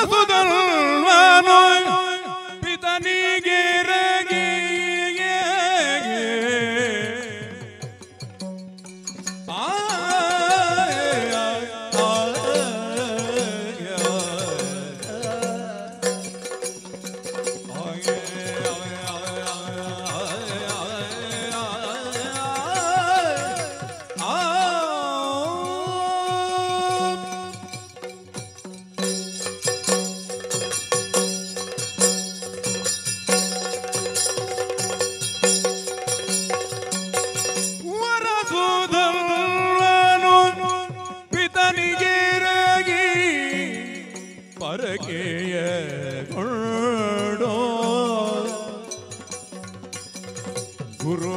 ವರಸುದಲ್ವನು ಪಿತನಿಗೆ ರಗಿಯೇ ವರಸುದಲ್ವನು ಪಿತನಿಗೆ ರಗಿ ಪರಕೆಯ ಗೊಂಡೋ ಗುರು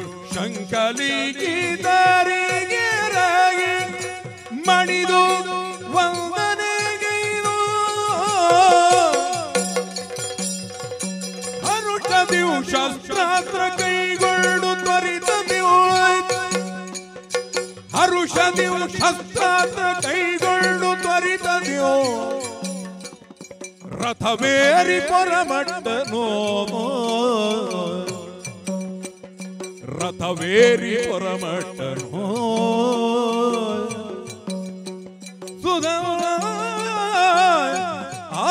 ಶಂಕಲಿಗಿದರಿಗೆ ರಗಿ ಮಣಿದು ವಂದನೆಗೈದು ಹರುಷದಿವು ಶಸ್ತ್ರಾಸ್ತ್ರ ಕೈಗೊಂಡು ತ್ವರಿತದಿವು ಹರುಷದಿವು ಶಸ್ತ್ರಾಸ್ತ್ರ ಕೈಗೊಂಡು ತ್ವರಿತದಿವು ರಥವೇರಿ ಪರಮಟ್ಟನೋ ರಥವೇರಿ ಪರಮಟ್ಟನೋ ಸುಧಾ ಆ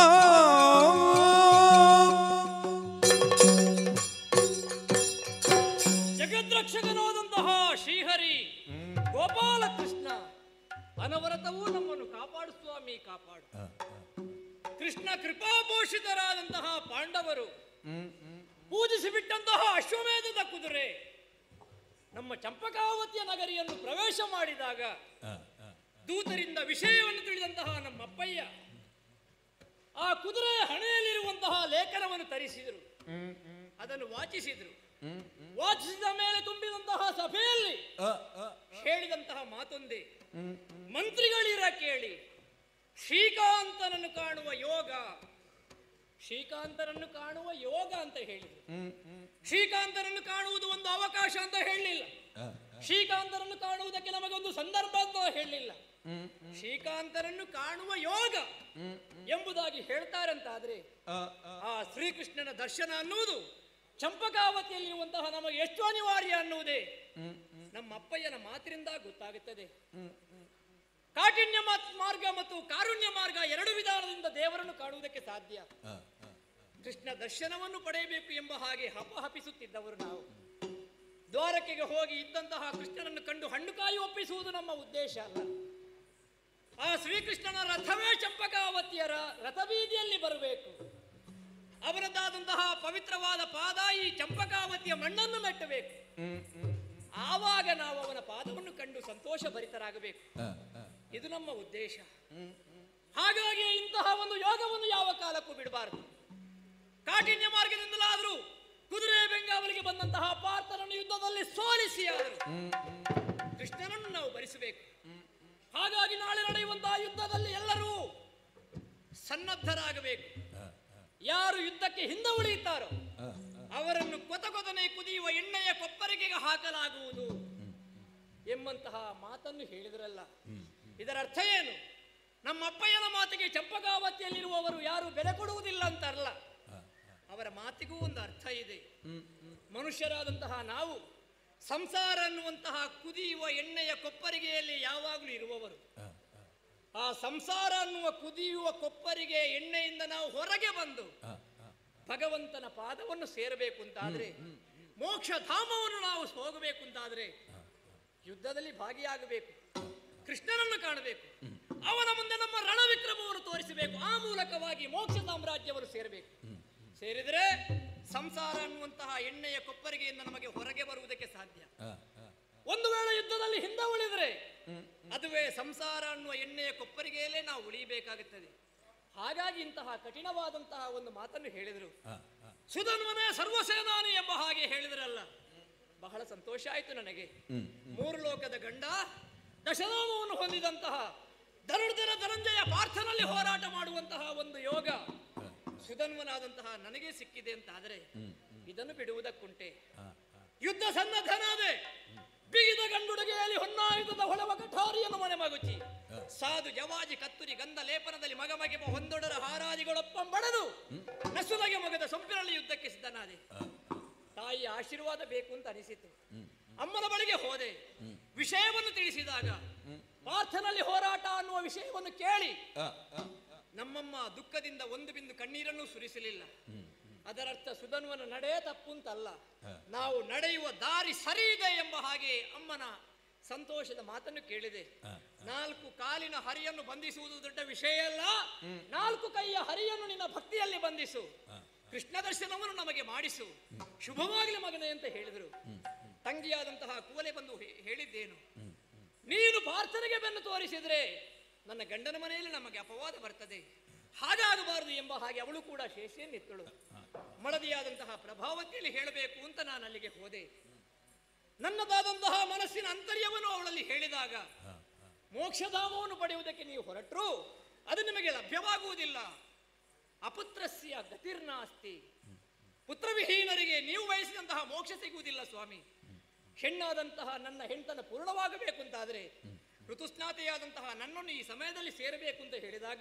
ಜಗದ್ರಕ್ಷಕನಾದಂತಹ ಶ್ರೀಹರಿ ಗೋಪಾಲಕೃಷ್ಣ ಅನವರತವೂ ನಮ್ಮನ್ನು ಕಾಪಾಡು ಸ್ವಾಮಿ ಕಾಪಾಡು ಕೃಷ್ಣ ಕೃಪಾಪೋಷಿತರಾದಂತಹ ಪಾಂಡವರು ಪೂಜಿಸಿ ಬಿಟ್ಟಂತಹ ಅಶ್ವಮೇಧದ ಕುದುರೆ ನಮ್ಮ ಚಂಪಕಾವತಿಯ ನಗರಿಯನ್ನು ಪ್ರವೇಶ ಮಾಡಿದಾಗ ದೂತರಿಂದ ವಿಷಯವನ್ನು ತಿಳಿದಂತಹ ನಮ್ಮ ಅಪ್ಪಯ್ಯ ಆ ಕುದುರೆಯ ಹಣೆಯಲ್ಲಿರುವಂತಹ ಲೇಖನವನ್ನು ತರಿಸಿದರು ಅದನ್ನು ವಾಚಿಸಿದರು ವಾಚಿಸಿದ ಮೇಲೆ ತುಂಬಿದಂತಹ ಸಭೆಯಲ್ಲಿ ಹೇಳಿದಂತಹ ಮಾತೊಂದೇ ಮಂತ್ರಿಗಳಿರ ಕೇಳಿ ಶ್ರೀಕಾಂತನನ್ನು ಕಾಣುವ ಯೋಗ ಶ್ರೀಕಾಂತನನ್ನು ಕಾಣುವ ಯೋಗ ಅಂತ ಹೇಳಿದ್ರು ಶ್ರೀಕಾಂತನನ್ನು ಕಾಣುವುದು ಒಂದು ಅವಕಾಶ ಅಂತ ಹೇಳಲಿಲ್ಲ ಶ್ರೀಕಾಂತನನ್ನು ಕಾಣುವುದಕ್ಕೆ ನಮಗೊಂದು ಸಂದರ್ಭ ಅಂತ ಹೇಳಲಿಲ್ಲ ಶ್ರೀಕಾಂತನನ್ನು ಕಾಣುವ ಯೋಗ ಎಂಬುದಾಗಿ ಹೇಳ್ತಾರಂತಾದ್ರೆ ಆ ಶ್ರೀಕೃಷ್ಣನ ದರ್ಶನ ಅನ್ನುವುದು ಚಂಪಕಾವತಿಯಲ್ಲಿರುವಂತಹ ನಮಗೆ ಎಷ್ಟು ಅನಿವಾರ್ಯ ಅನ್ನುವುದೇ ನಮ್ಮ ಅಪ್ಪಯ್ಯನ ಮಾತಿನಿಂದ ಗೊತ್ತಾಗುತ್ತದೆ ಕಾಠಿಣ್ಯ ಮತ್- ಮಾರ್ಗ ಮತ್ತು ಕಾರುಣ್ಯ ಮಾರ್ಗ ಎರಡು ವಿಧಾನದಿಂದ ದೇವರನ್ನು ಕಾಣುವುದಕ್ಕೆ ಸಾಧ್ಯ ಕೃಷ್ಣ ದರ್ಶನವನ್ನು ಪಡೆಯಬೇಕು ಎಂಬ ಹಾಗೆ ಹಪಹಪಿಸುತ್ತಿದ್ದವರು ನಾವು ದ್ವಾರಕೆಗೆ ಹೋಗಿ ಇದ್ದಂತಹ ಕೃಷ್ಣನನ್ನು ಕಂಡು ಹಣ್ಣು ಕಾಯಿ ಒಪ್ಪಿಸುವುದು ನಮ್ಮ ಉದ್ದೇಶ ಅಲ್ಲ ಆ ಶ್ರೀಕೃಷ್ಣನ ರಥವೇ ಚಂಪಕಾವತಿಯರ ರಥಬೀದಿಯಲ್ಲಿ ಬರಬೇಕು ಅವರದ್ದಾದಂತಹ ಪವಿತ್ರವಾದ ಪಾದ ಈ ಚಂಪಕಾವತಿಯ ಮಣ್ಣನ್ನು ಮೆಟ್ಟಬೇಕು ಆವಾಗ ನಾವು ಅವನ ಪಾದವನ್ನು ಕಂಡು ಸಂತೋಷ ಭರಿತರಾಗಬೇಕು ಇದು ನಮ್ಮ ಉದ್ದೇಶ ಹಾಗಾಗಿ ಇಂತಹ ಒಂದು ಯೋಗವನ್ನು ಯಾವ ಕಾಲಕ್ಕೂ ಬಿಡಬಾರದು ಕಾಠಿಣ್ಯ ಮಾರ್ಗದಿಂದಲಾದರೂ ಕುದುರೆ ಬೆಂಗಾವಲಿಗೆ ಬಂದಂತಹ ಪಾರ್ಥನನ್ನು ಯುದ್ಧದಲ್ಲಿ ಸೋಲಿಸಿ ಆದರು ಕೃಷ್ಣನನ್ನು ನಾವು ಭರಿಸಬೇಕು ಹಾಗಾಗಿ ನಾಳೆ ನಡೆಯುವಂತಹ ಯುದ್ಧದಲ್ಲಿ ಎಲ್ಲರೂ ಸನ್ನದ್ಧರಾಗಬೇಕು ಯಾರು ಯುದ್ಧಕ್ಕೆ ಹಿಂದೆ ಉಳಿಯುತ್ತಾರೋ ಅವರನ್ನು ಕೊತ ಕೊತನೆ ಕುದಿಯುವ ಎಣ್ಣೆಯ ಕೊಪ್ಪರಿಗೆಗೆ ಹಾಕಲಾಗುವುದು ಎಂಬಂತಹ ಮಾತನ್ನು ಹೇಳಿದ್ರಲ್ಲ ಇದರ ಅರ್ಥ ಏನು ನಮ್ಮ ಅಪ್ಪಯ್ಯನ ಮಾತಿಗೆ ಚಂಪಕಾವತಿಯಲ್ಲಿರುವವರು ಯಾರು ಬೆಲೆ ಕೊಡುವುದಿಲ್ಲ ಅಂತಲ್ಲ ಅವರ ಮಾತಿಗೂ ಒಂದು ಅರ್ಥ ಇದೆ ಮನುಷ್ಯರಾದಂತಹ ನಾವು ಸಂಸಾರ ಅನ್ನುವಂತಹ ಕುದಿಯುವ ಎಣ್ಣೆಯ ಕೊಪ್ಪರಿಗೆಯಲ್ಲಿ ಯಾವಾಗಲೂ ಇರುವವರು ಆ ಸಂಸಾರ ಅನ್ನುವ ಕುದಿಯುವ ಕೊಪ್ಪರಿಗೆ ಎಣ್ಣೆಯಿಂದ ನಾವು ಹೊರಗೆ ಬಂದು ಭಗವಂತನ ಪಾದವನ್ನು ಸೇರಬೇಕು ಅಂತಾದ್ರೆ ಮೋಕ್ಷ ಧಾಮವನ್ನು ನಾವು ಹೋಗಬೇಕು ಅಂತಾದ್ರೆ ಯುದ್ಧದಲ್ಲಿ ಭಾಗಿಯಾಗಬೇಕು ಕೃಷ್ಣನನ್ನು ಕಾಣಬೇಕು ಅವನ ಮುಂದೆ ನಮ್ಮ ರಣವಿಕ್ರಮವನ್ನು ತೋರಿಸಬೇಕು ಆ ಮೂಲಕವಾಗಿ ಮೋಕ್ಷ ಸಾಮ್ರಾಜ್ಯವನ್ನು ಸೇರಬೇಕು ಸೇರಿದರೆ ಸಂಸಾರ ಅನ್ನುವಂತಹ ಎಣ್ಣೆಯ ಕೊಪ್ಪರಿಗೆಯಿಂದ ನಮಗೆ ಹೊರಗೆ ಬರುವುದಕ್ಕೆ ಸಾಧ್ಯ ಒಂದು ವೇಳೆ ಯುದ್ಧದಲ್ಲಿ ಹಿಂದೆ ಉಳಿದರೆ ಅದುವೇ ಸಂಸಾರ ಅನ್ನುವ ಎಣ್ಣೆಯ ಕೊಪ್ಪರಿಗೆಯಲ್ಲೇ ನಾವು ಉಳಿಯಬೇಕಾಗುತ್ತದೆ ಹಾಗಾಗಿ ಇಂತಹ ಕಠಿಣವಾದಂತಹ ಒಂದು ಮಾತನ್ನು ಹೇಳಿದರು ಸುಧನ್ವನೇ ಸರ್ವಸೇನಾನಿ ಎಂಬ ಹಾಗೆ ಹೇಳಿದ್ರಲ್ಲ ಬಹಳ ಸಂತೋಷ ಆಯಿತು ನನಗೆ ಮೂರು ಲೋಕದ ಗಂಡ ದಶನಾಮವನ್ನು ಹೊಂದಿದಂತಹ ಧನುರ್ಧರ ಧನಂಜಯ ಪಾರ್ಥನಲ್ಲಿ ಹೋರಾಟ ಮಾಡುವಂತಹ ಒಂದು ಯೋಗ ಸುಧನ್ವನಾದಂತಹ ನನಗೆ ಸಿಕ್ಕಿದೆ ಅಂತಾದರೆ ಇದನ್ನು ಬಿಡುವುದಕ್ಕುಂಟೆ ಯುದ್ಧ ಸನ್ನದ್ಧನಾದೆ ಬಿಗಿದ ಗಂಡುಡುಗೆಯಲ್ಲಿ ಹೊನ್ನಾಯುಧ ಚಿನ್ನದ ಹೊಳವ ಕಠಾರಿಯನ್ನು ಮನೆ ಮಗುಚಿ ಸಾಧು ಜವಾಜಿ ಕತ್ತುರಿ ಗಂಧ ಲೇಪನದಲ್ಲಿ ಮಗಮಗಿಪ ಹೊಂದೊಡರ ಹಾರಾದಿಗಳೊಪ್ಪಂಬಡದು ನಸುಲಗೆ ಮಗದ ಸೊಂಪಿನಲ್ಲಿ ಯುದ್ಧಕ್ಕೆ ಸಿದ್ಧನಾದೆ ತಾಯಿಯ ಆಶೀರ್ವಾದ ಬೇಕು ಅಂತ ಅನಿಸಿತು ಅಮ್ಮನ ಬಳಿಗೆ ಹೋದೆ ವಿಷಯವನ್ನು ತಿಳಿಸಿದಾಗ ಪಾರ್ಥನಲ್ಲಿ ಹೋರಾಟ ಅನ್ನುವ ವಿಷಯವನ್ನು ಕೇಳಿ ನಮ್ಮಮ್ಮ ದುಃಖದಿಂದ ಒಂದು ಬಿಂದು ಕಣ್ಣೀರನ್ನು ಸುರಿಸಲಿಲ್ಲ ಅದರರ್ಥ ಸುಧನ್ವನ ನಡೆ ತಪ್ಪು ಅಂತಲ್ಲ ನಾವು ನಡೆಯುವ ದಾರಿ ಸರಿ ಇದೆ ಎಂಬ ಹಾಗೆ ಅಮ್ಮನ ಸಂತೋಷದ ಮಾತನ್ನು ಕೇಳಿದೆ ನಾಲ್ಕು ಕಾಲಿನ ಹರಿಯನ್ನು ಬಂಧಿಸುವುದು ದೊಡ್ಡ ವಿಷಯ ಅಲ್ಲ ನಾಲ್ಕು ಕೈಯ ಹರಿಯನ್ನು ನಿನ್ನ ಭಕ್ತಿಯಲ್ಲಿ ಬಂಧಿಸು ಕೃಷ್ಣ ದರ್ಶನವನ್ನು ನಮಗೆ ಮಾಡಿಸು ಶುಭವಾಗಲಿ ಮಗನೇ ಅಂತ ಹೇಳಿದರು ತಂಗಿಯಾದಂತಹ ಕೂಲೆ ಬಂದು ಹೇ- ಹೇಳಿದ್ದೇನು ನೀನು ಪಾರ್ಥನಿಗೆ ಬೆನ್ನು ತೋರಿಸಿದ್ರೆ ನನ್ನ ಗಂಡನ ಮನೆಯಲ್ಲಿ ನಮಗೆ ಅಪವಾದ ಬರ್ತದೆ ಹಾಗಾಗಬಾರದು ಎಂಬ ಹಾಗೆ ಅವಳು ಕೂಡ ಶೇಷೆಯನ್ನಿತ್ತಳು ಮಳದಿಯಾದಂತಹ ಪ್ರಭಾವತಿಯಲ್ಲಿ ಹೇಳಬೇಕು ಅಂತ ನಾನು ಅಲ್ಲಿಗೆ ಹೋದೆ ನನ್ನದಾದಂತಹ ಮನಸ್ಸಿನ ಅಂತರ್ಯವನ್ನು ಅವಳಲ್ಲಿ ಹೇಳಿದಾಗ ಮೋಕ್ಷಧಾಮವನ್ನು ಪಡೆಯುವುದಕ್ಕೆ ನೀವು ಹೊರಟರು ಅದು ನಿಮಗೆ ಲಭ್ಯವಾಗುವುದಿಲ್ಲ ಅಪುತ್ರಸ್ಯ ಗತಿರ್ನಾಸ್ತಿ ಪುತ್ರವಿಹೀನರಿಗೆ ನೀವು ಬಯಸಿದಂತಹ ಮೋಕ್ಷ ಸಿಗುವುದಿಲ್ಲ ಸ್ವಾಮಿ ಹೆಣ್ಣಾದಂತಹ ನನ್ನ ಹೆಂಡತನ ಪೂರ್ಣವಾಗಬೇಕು ಅಂತಾದರೆ ಋತುಸ್ನಾತೆಯಾದಂತಹ ನನ್ನನ್ನು ಈ ಸಮಯದಲ್ಲಿ ಸೇರಬೇಕು ಅಂತ ಹೇಳಿದಾಗ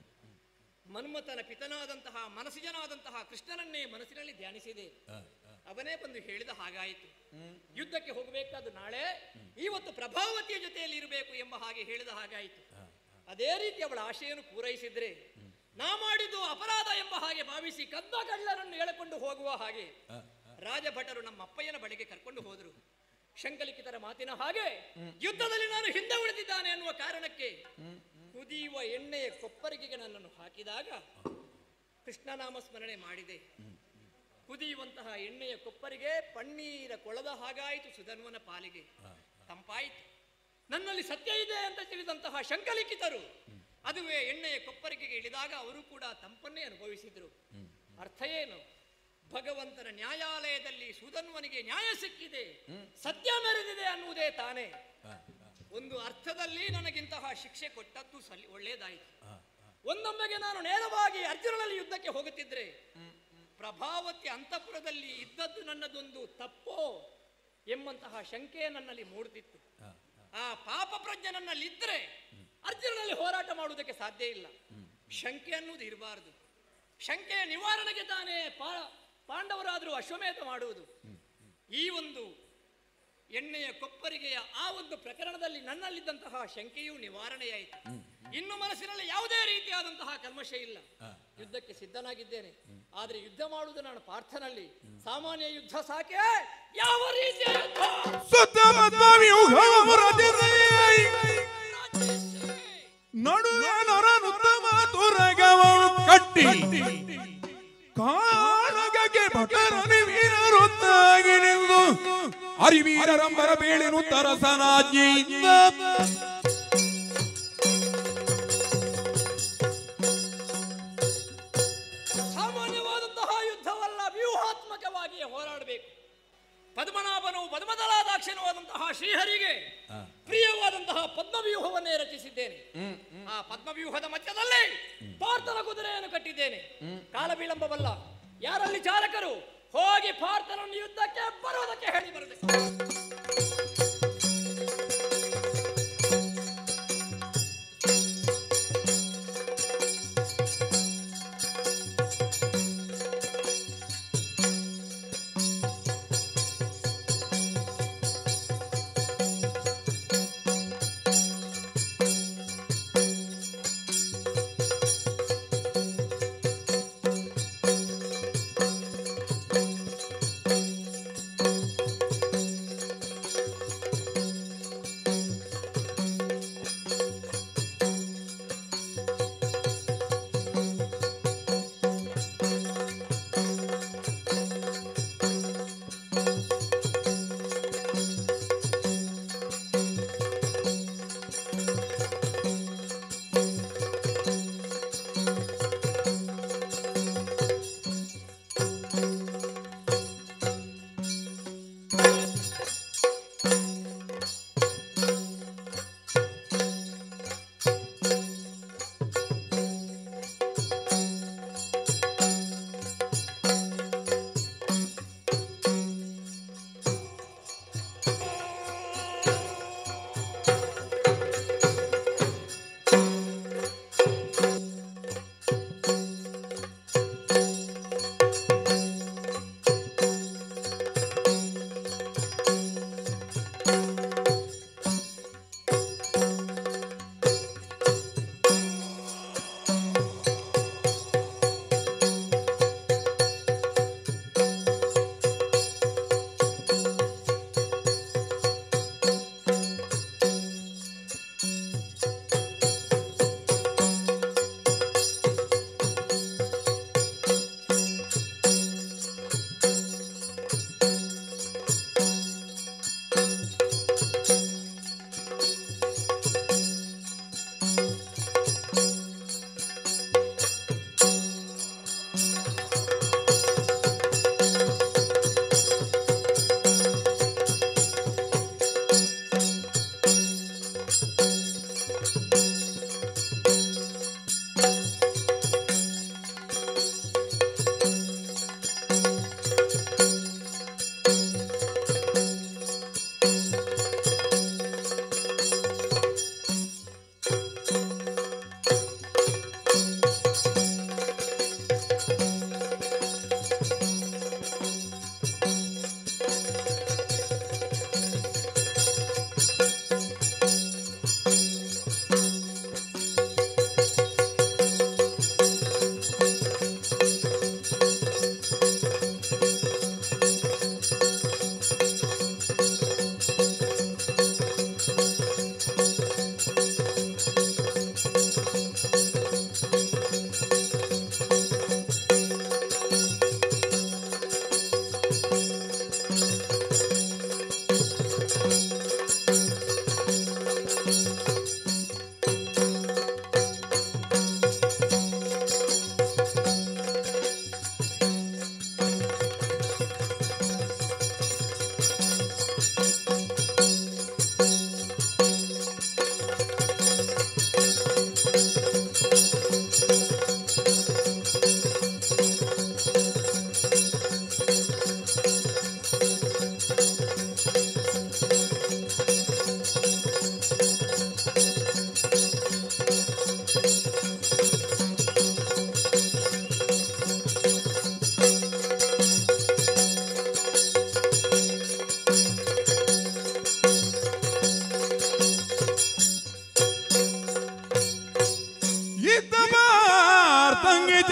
ಮನ್ಮಥನ ಪಿತನಾದಂತಹ ಮನಸ್ಸಿಜನಾದಂತಹ ಕೃಷ್ಣನನ್ನೇ ಮನಸ್ಸಿನಲ್ಲಿ ಧ್ಯಾನಿಸಿದೆ ಅವನೇ ಬಂದು ಹೇಳಿದ ಹಾಗಾಯಿತು ಯುದ್ಧಕ್ಕೆ ಹೋಗಬೇಕಾದ ನಾಳೆ ಇವತ್ತು ಪ್ರಭಾವತಿಯ ಜೊತೆಯಲ್ಲಿ ಇರಬೇಕು ಎಂಬ ಹಾಗೆ ಹೇಳಿದ ಹಾಗಾಯಿತು ಅದೇ ರೀತಿ ಅವಳ ಆಶೆಯನ್ನು ಪೂರೈಸಿದ್ರೆ ನಾ ಮಾಡಿದ್ದು ಅಪರಾಧ ಎಂಬ ಹಾಗೆ ಭಾವಿಸಿ ಕದ್ದ ಕಳ್ಳರನ್ನು ಎಳೆಕೊಂಡು ಹೋಗುವ ಹಾಗೆ ರಾಜಭಟರು ನಮ್ಮ ಅಪ್ಪಯ್ಯನ ಬಳಿಗೆ ಕರ್ಕೊಂಡು ಹೋದರು ಶಂಕಲಿಖಿತರ ಮಾತಿನ ಹಾಗೆ ಯುದ್ಧದಲ್ಲಿ ನಾನು ಹಿಂದೆ ಉಳಿದಿದ್ದಾನೆ ಅನ್ನುವ ಕಾರಣಕ್ಕೆ ಕುದಿಯುವ ಎಣ್ಣೆಯ ಕೊಪ್ಪರಿಗೆಗೆ ನನ್ನನ್ನು ಹಾಕಿದಾಗ ಕೃಷ್ಣನಾಮ ಸ್ಮರಣೆ ಮಾಡಿದೆ ಕುದಿಯುವಂತಹ ಎಣ್ಣೆಯ ಕೊಪ್ಪರಿಗೆ ಪನ್ನೀರ ಕೊಳದ ಹಾಗಾಯಿತು ಸುಧನ್ವನ ಪಾಲಿಗೆ ತಂಪಾಯಿತು ನನ್ನಲ್ಲಿ ಸತ್ಯ ಇದೆ ಅಂತ ತಿಳಿದಂತಹ ಶಂಕಲಿಖಿತರು ಅದುವೇ ಎಣ್ಣೆಯ ಕೊಪ್ಪರಿಗೆಗೆ ಇಳಿದಾಗ ಅವರು ಕೂಡ ತಂಪನ್ನೇ ಅನುಭವಿಸಿದರು ಅರ್ಥ ಏನು ಭಗವಂತನ ನ್ಯಾಯಾಲಯದಲ್ಲಿ ಸುಧನ್ವನಿಗೆ ನ್ಯಾಯ ಸಿಕ್ಕಿದೆ ಸತ್ಯ ಮೆರೆದಿದೆ ಅನ್ನುವುದೇ ತಾನೇ ಒಂದು ಅರ್ಥದಲ್ಲಿ ನನಗಿಂತಹ ಶಿಕ್ಷೆ ಕೊಟ್ಟದ್ದು ಸಲಿ ಒಳ್ಳೆಯದಾಯಿತು ಒಂದೊಮ್ಮೆಗೆ ನಾನು ನೇರವಾಗಿ ಅರ್ಜುನನಲ್ಲಿ ಯುದ್ಧಕ್ಕೆ ಹೋಗುತ್ತಿದ್ರೆ ಪ್ರಭಾವತಿ ಅಂತಃಪುರದಲ್ಲಿ ಇದ್ದದ್ದು ನನ್ನದೊಂದು ತಪ್ಪೋ ಎಂಬಂತಹ ಶಂಕೆ ನನ್ನಲ್ಲಿ ಮೂಡುತ್ತಿತ್ತು ಆ ಪಾಪ ಪ್ರಜ್ಞೆ ನನ್ನಲ್ಲಿ ಇದ್ದರೆ ಅರ್ಜುನನಲ್ಲಿ ಹೋರಾಟ ಮಾಡುವುದಕ್ಕೆ ಸಾಧ್ಯ ಇಲ್ಲ ಶಂಕೆ ಅನ್ನುವುದು ಇರಬಾರದು ಶಂಕೆಯ ನಿವಾರಣೆಗೆ ತಾನೇ ಪಾ- ಪಾಂಡವರಾದರೂ ಅಶ್ವಮೇಧ ಮಾಡುವುದು ಈ ಒಂದು ಎಣ್ಣೆಯ ಕೊಪ್ಪರಿಗೆಯ ಆ ಒಂದು ಪ್ರಕರಣದಲ್ಲಿ ನನ್ನಲ್ಲಿದ್ದಂತಹ ಶಂಕೆಯೂ ನಿವಾರಣೆಯಾಯಿತು ಇನ್ನು ಮನಸ್ಸಿನಲ್ಲಿ ಯಾವುದೇ ರೀತಿಯಾದಂತಹ ಕಲ್ಮಶ ಇಲ್ಲ ಯುದ್ಧಕ್ಕೆ ಸಿದ್ಧನಾಗಿದ್ದೇನೆ ಆದ್ರೆ ಯುದ್ಧ ಮಾಡುವುದು ನಾನು ಪಾರ್ಥನಲ್ಲಿ ಸಾಮಾನ್ಯ ಯುದ್ಧ ಸಾಕೆ ಯಾವ ರೀತಿಯ ಯುದ್ಧ ಸುತ್ತ ಮಧ್ವವ್ಯೂಹವು ರಚಿಸಿ ನಡುವೆ ನರನುತ್ತಮ ತುರಗವ ಕಟ್ಟಿ ಕಾಳಗಕ್ಕೆ ಭಟರನಿ ವೀರರುತ್ತಾಗಿ ನಿಂದು ಅರಿವೀರರಂಬರ ಬೇಳಿನು ತರಸನಾಜ್ಞೆಯಿಂದ ಸಾಮಾನ್ಯವಾದಂತಹ ಯುದ್ಧವಲ್ಲ ವ್ಯೂಹಾತ್ಮಕವಾಗಿಯೇ ಹೋರಾಡಬೇಕು ಪದ್ಮನಾಭನು ಪದ್ಮದಲಾದಾಕ್ಷನವಾದಂತಹ ಶ್ರೀಹರಿಗೆ ಪ್ರಿಯವಾದಂತಹ ಪದ್ಮವ್ಯೂಹವನ್ನೇ ರಚಿಸಿದ್ದೇನೆ ಆ ಪದ್ಮವ್ಯೂಹದ ಮಧ್ಯದಲ್ಲಿ ಪಾರ್ಥನ ಕುದುರೆಯನ್ನು ಕಟ್ಟಿದ್ದೇನೆ ಕಾಲ ವಿಳಂಬವಲ್ಲ ಯಾರಲ್ಲಿ ಚಾಲಕರು ಹೋಗಿ ಪಾರ್ಥನನ್ನು ಯುದ್ಧಕ್ಕೆ ಬರುವುದಕ್ಕೆ ಹೇಳಿ ಬರಬೇಕು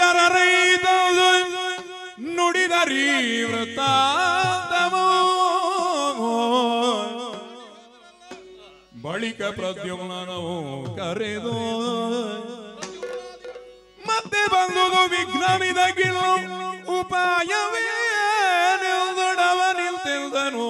ನರರೈತ ನುಡಿದರಿ ವೃತ್ತಾಂತಮೋ ಬಳಿಕ ಪ್ರದ್ಯುಮ್ನನವು ಕರೆದು ಮತ್ತೆ ಬಂದುದು ವಿಘ್ನವಿದಗಿಲು ಉಪಾಯವೇ ನಿಲ್ದೊಡವ ನಿಲ್ತೆಲ್ದನು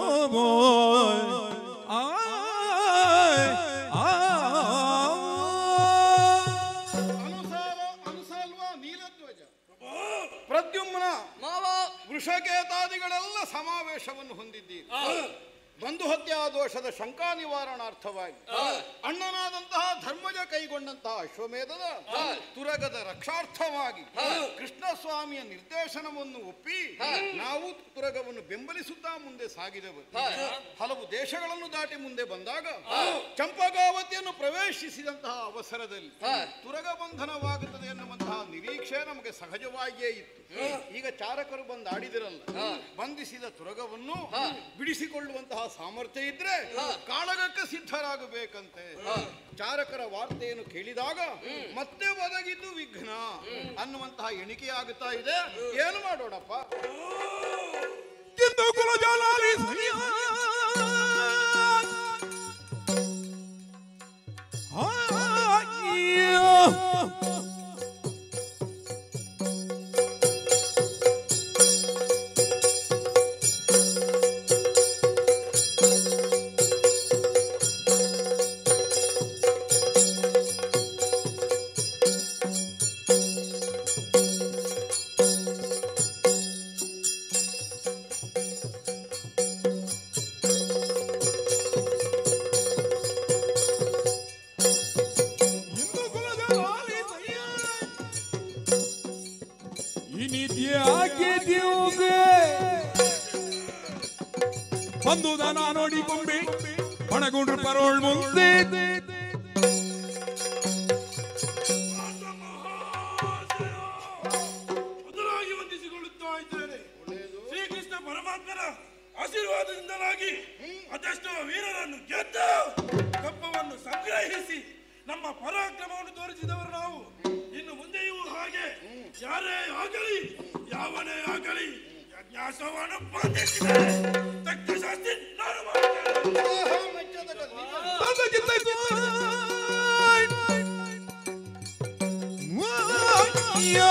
ಅನುಸಾರ ಅನುಸಲ್ವ ನೀಲಧ್ವಜ ಪ್ರದ್ಯುಮ್ನ ಮಾವ ವೃಷಕೇತಾದಿಗಳೆಲ್ಲ ಸಮಾವೇಶವನ್ನು ಹೊಂದಿದ್ದೀರಿ ಬಂಧು ಹತ್ಯಾ ದೋಷದ ಶಂಕಾ ನಿವಾರಣಾರ್ಥವಾಗಿ ಅಣ್ಣನಾದಂತಹ ಧರ್ಮಜ ಕೈಗೊಂಡಂತಹ ಅಶ್ವಮೇಧದ ತುರಗದ ರಕ್ಷಾರ್ಥವಾಗಿ ಕೃಷ್ಣಸ್ವಾಮಿಯ ನಿರ್ದೇಶನವನ್ನು ಒಪ್ಪಿ ನಾವು ತುರಗವನ್ನು ಬೆಂಬಲಿಸುತ್ತಾ ಮುಂದೆ ಸಾಗಿದೆವು ಹಲವು ದೇಶಗಳನ್ನು ದಾಟಿ ಮುಂದೆ ಬಂದಾಗ ಚಂಪಗಾವತಿಯನ್ನು ಪ್ರವೇಶಿಸಿದಂತಹ ಅವಸರದಲ್ಲಿ ತುರಗ ಬಂಧನವಾಗುತ್ತದೆ ಎನ್ನುವಂತಹ ನಿರೀಕ್ಷೆ ನಮಗೆ ಸಹಜವಾಗಿಯೇ ಇತ್ತು ಈಗ ಚಾರಕರು ಬಂದು ಆಡಿದಿರಲ್ಲ ಬಂಧಿಸಿದ ತುರಗವನ್ನು ಬಿಡಿಸಿಕೊಳ್ಳುವಂತಹ ಸಾಮರ್ಥ್ಯ ಇದ್ರೆ ಕಾಳಗಕ್ಕೆ ಸಿದ್ಧರಾಗಬೇಕಂತೆ ಚಾರಕರ ವಾರ್ತೆಯನ್ನು ಕೇಳಿದಾಗ ಮತ್ತೆ ಒದಗಿದ್ದು ವಿಘ್ನ ಅನ್ನುವಂತಹ ಎಣಿಕೆಯಾಗುತ್ತಾ ಇದೆ ಏನು ಮಾಡೋಣಪ್ಪ ಕಿಂದು ಕುಲಜಾಲಾಲಿ ಸನಿಯ. ಆಯ್ಯೋ. ಹಿಂದೂ ಕುಲಜಾಲಾಲಿ ಸನಿಯ. ಈ ನಿತ್ಯ ಆಗಿದ್ಯೂಗೆ ಬಂದುದನ ನೋಡಿಕೊಂಬಿ ಒಣಗುಂಡ್ರು ಪರೋಳ್ ಮುಂದೆ ಮೊದಲಾಗಿ ವಂದಿಸಿಕೊಳ್ಳುತ್ತಾ ಇದ್ದೇನೆ ಶ್ರೀಕೃಷ್ಣ ಪರಮಾತ್ಮನ ಆಶೀರ್ವಾದದಿಂದಲಾಗಿ ಅದೆಷ್ಟೋ ವೀರರನ್ನು ಗೆದ್ದು ಕಪ್ಪವನ್ನು ಸಂಗ್ರಹಿಸಿ ನಮ್ಮ ಪರಾಕ್ರಮವನ್ನು ತೋರಿಸಿದವರು ನಾವು ಇನ್ನು ಮುಂದೆಯೂ ಹಾಗೆ ಯಾರೇ ಆಗಲಿ ಯಾವನೇ ಆಗಲಿ ಯಜ್ಞಾಸವನ್ನು ಬಂಧಿಸಿದರೆ ತಕ್ಕ ಶಾಸ್ತಿ ನಾನು ಮಾಡುತ್ತೇನೆ ಆಹಾ, ಮೆಚ್ಚದ ಗತಿ. ತಂದ ಕಿತ್ತಾಯ್ತು. ಆಯ್ಯೋ.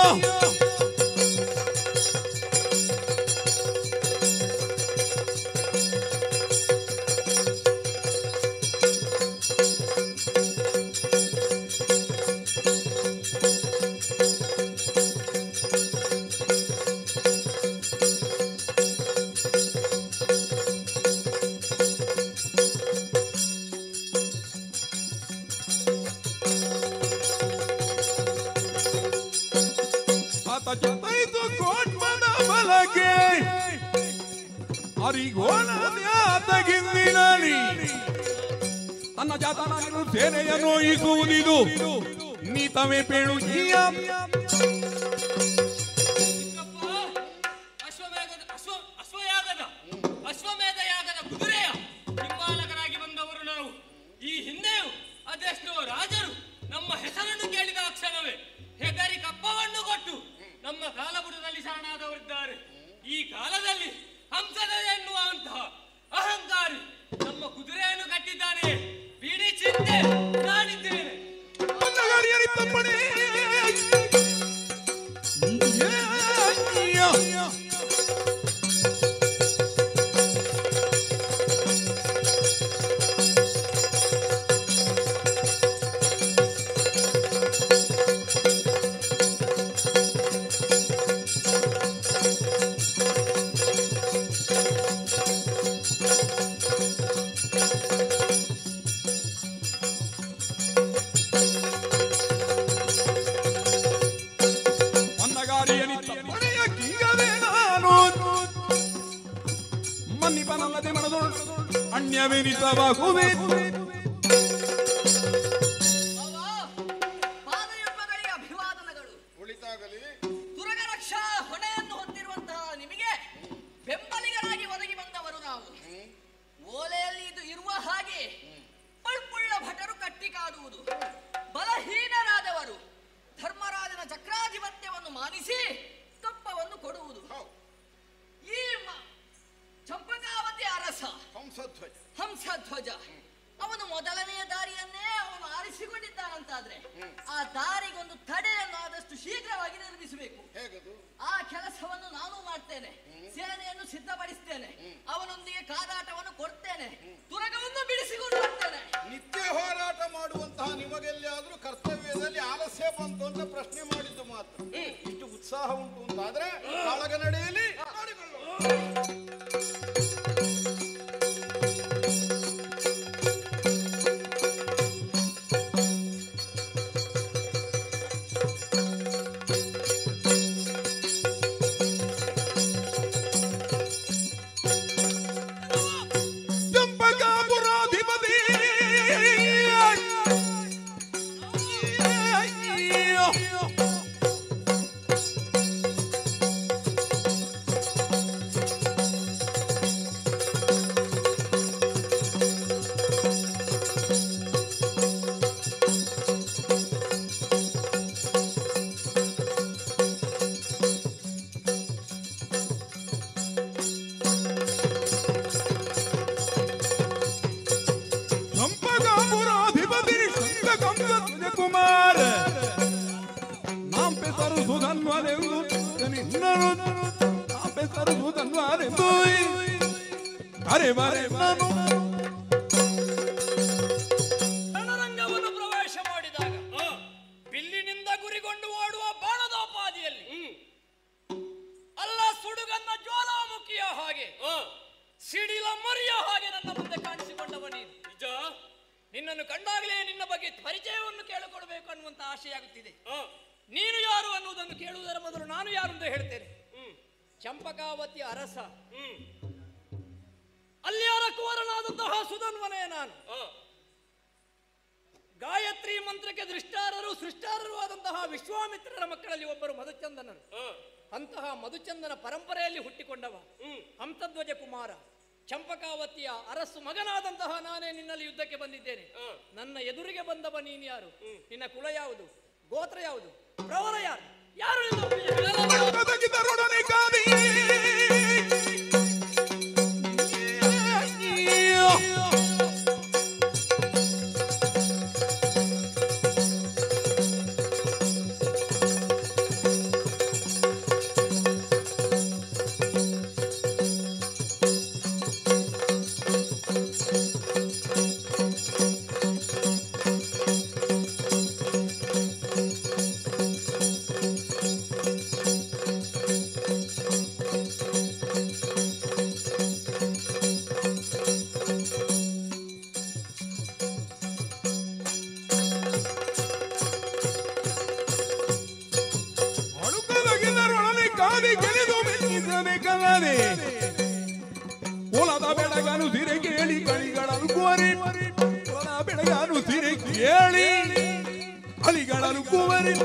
ಆತ ಕಿತ್ತಾಯ್ತು ಕೋಟ್ಮದ ಬಲಕ್ಕೆ ಅರಿಗೋಣಾತಗಿಂದಿನಲ್ಲಿ ತನ್ನ ಜಾತನಾಗಿರು ಸೇನೆಯನ್ನು ಇಸುವುದಿದು ನೀತವೇ ಪೇಳು ಈಯ ಚಿಕ್ಕಪ್ಪ, ಅಶ್ವಮೇಧದ ಅಶ್ವ ಅಶ್ವಯಾಗದ ಅಶ್ವಮೇಧ ಯಾಗದ ಕುದುರೆಯ ಹಿಂಬಾಲಕರಾಗಿ ಬಂದವರು ನಾವು ಈ ಹಿಂದೆಯೂ ಅದೆಷ್ಟೋ ರಾಜರು ನಮ್ಮ ಹೆಸರನ್ನು ಕೇಳಿದ ಕ್ಷಣವೇ ಹೆದರಿ ಕಪ್ಪವನ್ನು ಕೊಟ್ಟು ನಮ್ಮ ಕಾಲಬುಡದಲ್ಲಿ ಶರಣಾದವರಿದ್ದಾರೆ ಈ ಕಾಲದಲ್ಲಿ ಹಂಸದ ಎನ್ನುವಂತಹ ಅಹಂಕಾರಿ ನಮ್ಮ ಕುದುರೆಯನ್ನು ಕಟ್ಟಿದ್ದಾನೆ ಬಿಡಿ ಚಿಂತೆ ನಾನಿದ್ದೇನೆ ಮನ್ನಗಾರಿಯರಿ ತಪ್ಪಣೆ ಮನ್ನಗಾರಿಯರಿ ತಪ್ಪಣೆಯ ಕಿಂಗವೇ ನಾನು ಮನ್ನಿಪನಲ್ಲದೆ ಮನದೊಳು ಅಣ್ಯವೆನಿಸಬಹುದೇ ಪಾದಯುಗಗಳಿಗೆ ಅಭಿವಾದನಗಳು ಒಳಿತಾಗಲಿ ತುರಗ ರಕ್ಷಾ ಹೊಣೆಯನ್ನು ಹೊಂದಿರುವಂತಹ ನಿಮಗೆ ಬೆಂಬಲಿಗರಾಗಿ ಒದಗಿ ಬಂದವರು ನಾವು ಓಲೆಯಲ್ಲಿ ಇದು ಇರುವ ಹಾಗೆ ಪಳ್ಪುಳ್ಳ ಭಟರು ಕಟ್ಟಿ ಕಾದುವುದು ಬಲಹೀನರಾದವರು ಧರ್ಮರಾಜನ ಚಕ್ರಾಧಿಪತ್ಯವನ್ನು ಮಾನಿಸಿ ಕಪ್ಪವನ್ನು ಕೊಡುವುದು ಹೌದು ಈ ಮ- ಚಂಪಕಾವತಿ ಅರಸ ಹಂಸಧ್ವಜ ಹಂಸಧ್ವಜ ಅವನು ಮೊದಲನೆಯ ದಾರಿಯನ್ನೇ ಅವನು ಆರಿಸಿಕೊಂಡಿದ್ದಾನಂತಾದ್ರೆ ಆ ದಾರಿಗೊಂದು ತಡೆಯನ್ನು ಆದಷ್ಟು ಶೀಘ್ರವಾಗಿ ನಿರ್ಮಿಸಬೇಕು ಹೇಗದು ಆ ಕೆಲಸವನ್ನು ನಾನು ಮಾಡ್ತೇನೆ ಸೇನೆಯನ್ನು ಸಿದ್ಧಪಡಿಸ್ತೇನೆ ಅವನೊಂದಿಗೆ ಕಾದಾಟವನ್ನು ಕೊಡ್ತೇನೆ ತುರಗವನ್ನು ಬಿಡಿಸಿಕೊಂಡು ಬರ್ತೇನೆ ನಿತ್ಯ ಹೋರಾಟ ಮಾಡುವಂತಹ ನಿಮಗೆಲ್ಲಿಯಾದ್ರೂ ಕರ್ತವ್ಯದಲ್ಲಿ ಆಲಸ್ಯ ಬಂತು ಅಂತ ಪ್ರಶ್ನೆ ಮಾಡಿದ್ದು ಮಾತ್ರ ಇಷ್ಟು ಉತ್ಸಾಹ ಉಂಟು ಅಂತಾದ್ರೆ ಕಾಳಗ ನಡೆಯಲಿ ಮಾಡಿಕೊಳ್ಳೋಣ. ಚಂಪಕಾಪುರಾಧಿಪತಿ ಚಂಪಕಾಪುರಾಧಿಪತಿ ಶಂಕಕಂಸ ಕುಮಾರ ನಾಂ ಪೆಸರು ಸುಧನ್ವರೆಂದು ನಿನ್ನನು ನಾಂ ಪೆಸರು ಸುಧನ್ವರೆಂದು ಅರೆ ಬರೆ ನಾನು ರಣರಂಗವನ್ನು ಪ್ರವೇಶ ಮಾಡಿದಾಗ ಬಿಲ್ಲಿನಿಂದ ಗುರಿಗೊಂಡು ಓಡುವ ಬಾಣದೋಪಾದಿಯಲ್ಲಿ ಅಲ್ಲ ಸುಡುಗನ್ನ ಜ್ವಾಲಾಮುಖಿಯ ಹಾಗೆ ಸಿಡಿಲ ಮರಿಯ ಹಾಗೆ ನನ್ನ ಮುಂದೆ ಕಾಣಿಸಿಕೊಂಡವ ನೀನು ನಿಜ ನಿನ್ನನ್ನು ಕಂಡಾಗಲೇ ನಿನ್ನ ಬಗ್ಗೆ ಪರಿಚಯವನ್ನು ಕೇಳಿಕೊಳ್ಬೇಕು ಅನ್ನುವಂತ ಆಶೆಯಾಗುತ್ತಿದೆ ನೀನು ಯಾರು ಅನ್ನುವುದನ್ನು ಕೇಳುವುದರ ಮೊದಲು ನಾನು ಯಾರು ಅಂತ ಹೇಳ್ತೇನೆ ಚಂಪಕಾವತಿ ಅರಸ ಅಲ್ಲಿಯಾರ ಕುವರನಾದಂತಹ ಸುಧನ್ವನೆಯ ನಾನು ಗಾಯತ್ರಿ ಮಂತ್ರಕ್ಕೆ ದೃಷ್ಟಾರರು ಸೃಷ್ಟಾರರು ಆದಂತಹ ವಿಶ್ವಾಮಿತ್ರರ ಮಕ್ಕಳಲ್ಲಿ ಒಬ್ಬರು ಮಧುಚಂದನನು ಅಂತಹ ಮಧುಚಂದನ ಪರಂಪರೆಯಲ್ಲಿ ಹುಟ್ಟಿಕೊಂಡವ ಹಂಸಧ್ವಜ ಕುಮಾರ ಚಂಪಕಾವತಿಯ ಅರಸು ಮಗನಾದಂತಹ ನಾನೇ ನಿನ್ನಲ್ಲಿ ಯುದ್ಧಕ್ಕೆ ಬಂದಿದ್ದೇನೆ ನನ್ನ ಎದುರಿಗೆ ಬಂದವ ನೀನು ಯಾರು ನಿನ್ನ ಕುಲ ಯಾವುದು ಗೋತ್ರ ಯಾವುದು ಪ್ರವರ ಯಾರು ಯಾರು ನಿನ್ನ ಬದುಕಿದರೊಡನೆ ಕಾದಿ ಅಳುಕದಗಿದರೊಡನೆ ಕಾದಿ ಗೆಳೆದು ಮೆಚ್ಚಿಸಬೇಕಲ್ಲದೆ ಕುಲದ ಬೆಳಗನು ಸಿರೆ ಕೇಳಿ ಕಳಿಗಳನು ಕುವರಿ ಕುಲದ ಬೆಳಗನು ಸಿರೆ ಕೇಳಿ ಕಳಿಗಳನು ಕುವರಿ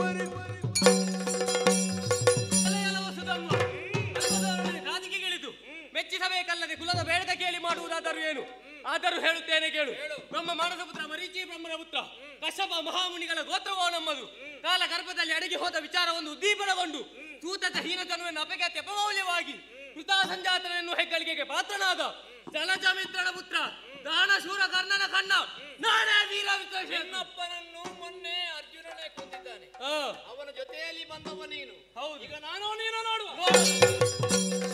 ಕಾದಿಗೆಗಿಳಿದು ಮೆಚ್ಚಿಸಬೇಕಲ್ಲದೆ ಕುಲದ ಬೇಡದ ಕೇಳಿ ಮಾಡುವುದಾದರೂ ಏನು ಆದರೂ ಹೇಳುತ್ತೇನೆ ಕೇಳು ಬ್ರಹ್ಮ ಮಾನಸ ಪುತ್ರ ಮರೀಚಿ ಬ್ರಹ್ಮನ ಪುತ್ರ ಕಶ್ಯಪ ಮಹಾಮುನಿಗಳ ಗೋತ್ರವೋ ನಮ್ಮದು ಕಾಲ ಗರ್ಭದಲ್ಲಿ ಅಡಗಿ ಹೋದ ವಿಚಾರವನ್ನು ಉದ್ದೀಪನಗೊಂಡು ತೂತಕ ಹೀನತನವನ್ನು ಅಪಗೆ ತೆಪಮೌಲ್ಯವಾಗಿ ಕೃತಾ ಸಂಜಾತನನ್ನು ಹೆಗ್ಗಳಿಗೆಗೆ ಪಾತ್ರನಾದ ಜಲಜ ಮಿತ್ರನ ಪುತ್ರ ದಾನ ಶೂರ ಕರ್ಣನ ಕಣ್ಣ ನಾನೇ ವೀರ ವಿಶ್ವೇಶ್ವರ. ನಿನ್ನಪ್ಪನನ್ನು ಮೊನ್ನೆ ಅರ್ಜುನನೇ ಕೊಂದಿದ್ದಾನೆ ಆ, ಅವನ ಜೊತೆಯಲ್ಲಿ ಬಂದವ ನೀನು ಹೌದು. ಈಗ ನಾನು ನೀನು ನೋಡುವ ನೋಡು.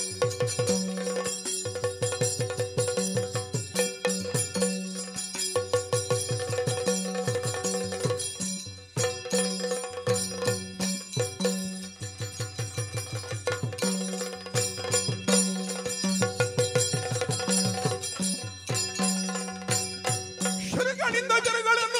ಶರಗಳಿಂದ ಜನಗಳನ್ನು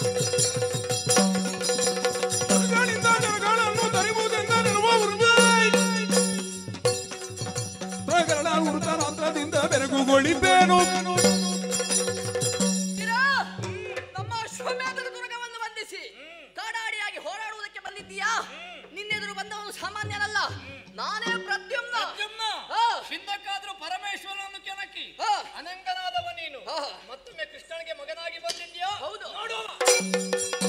ಶರಗಳಿಂದ ಜನಗಳನ್ನು ತರುವುದೆಂದ ನೆನಪುವುದು. ಬಂದೇನು ಇರಾ, ನಮ್ಮ ಅಶ್ವಮೇಧದ ದುರ್ಗವನ್ನು ಬಂಧಿಸಿ ಕಾಡಾಡಿಯಾಗಿ ಹೋರಾಡುವುದಕ್ಕೆ ಬಂದಿದ್ದೀಯಾ ನಿನ್ನೆದುರು ಬಂದವನು ಸಾಮಾನ್ಯನಲ್ಲ ನಾನೇ ಪ್ರದ್ಯುಮ್ನ ಪ್ರದ್ಯುಮ್ನ, ಹಾ. ಹಿಂದಕ್ಕಾದ್ರೂ ಪರಮೇಶ್ವರನನ್ನು ಕೆಣಕಿ ಹಾ. ಅನಂಗನಾದವ ನೀನು ಹಾ. ಮತ್ತೊಮ್ಮೆ ಕೃಷ್ಣನಿಗೆ ಮಗನಾಗಿ ಬಂದಿದ್ಯಾ ಹೌದು. ನೋಡುವ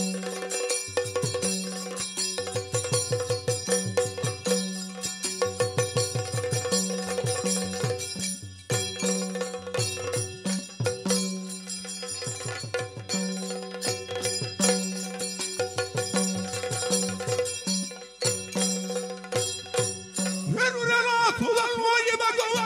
ಎರುರೆಲ ಸುಧನ್ವಾಗಿ ಭಗವ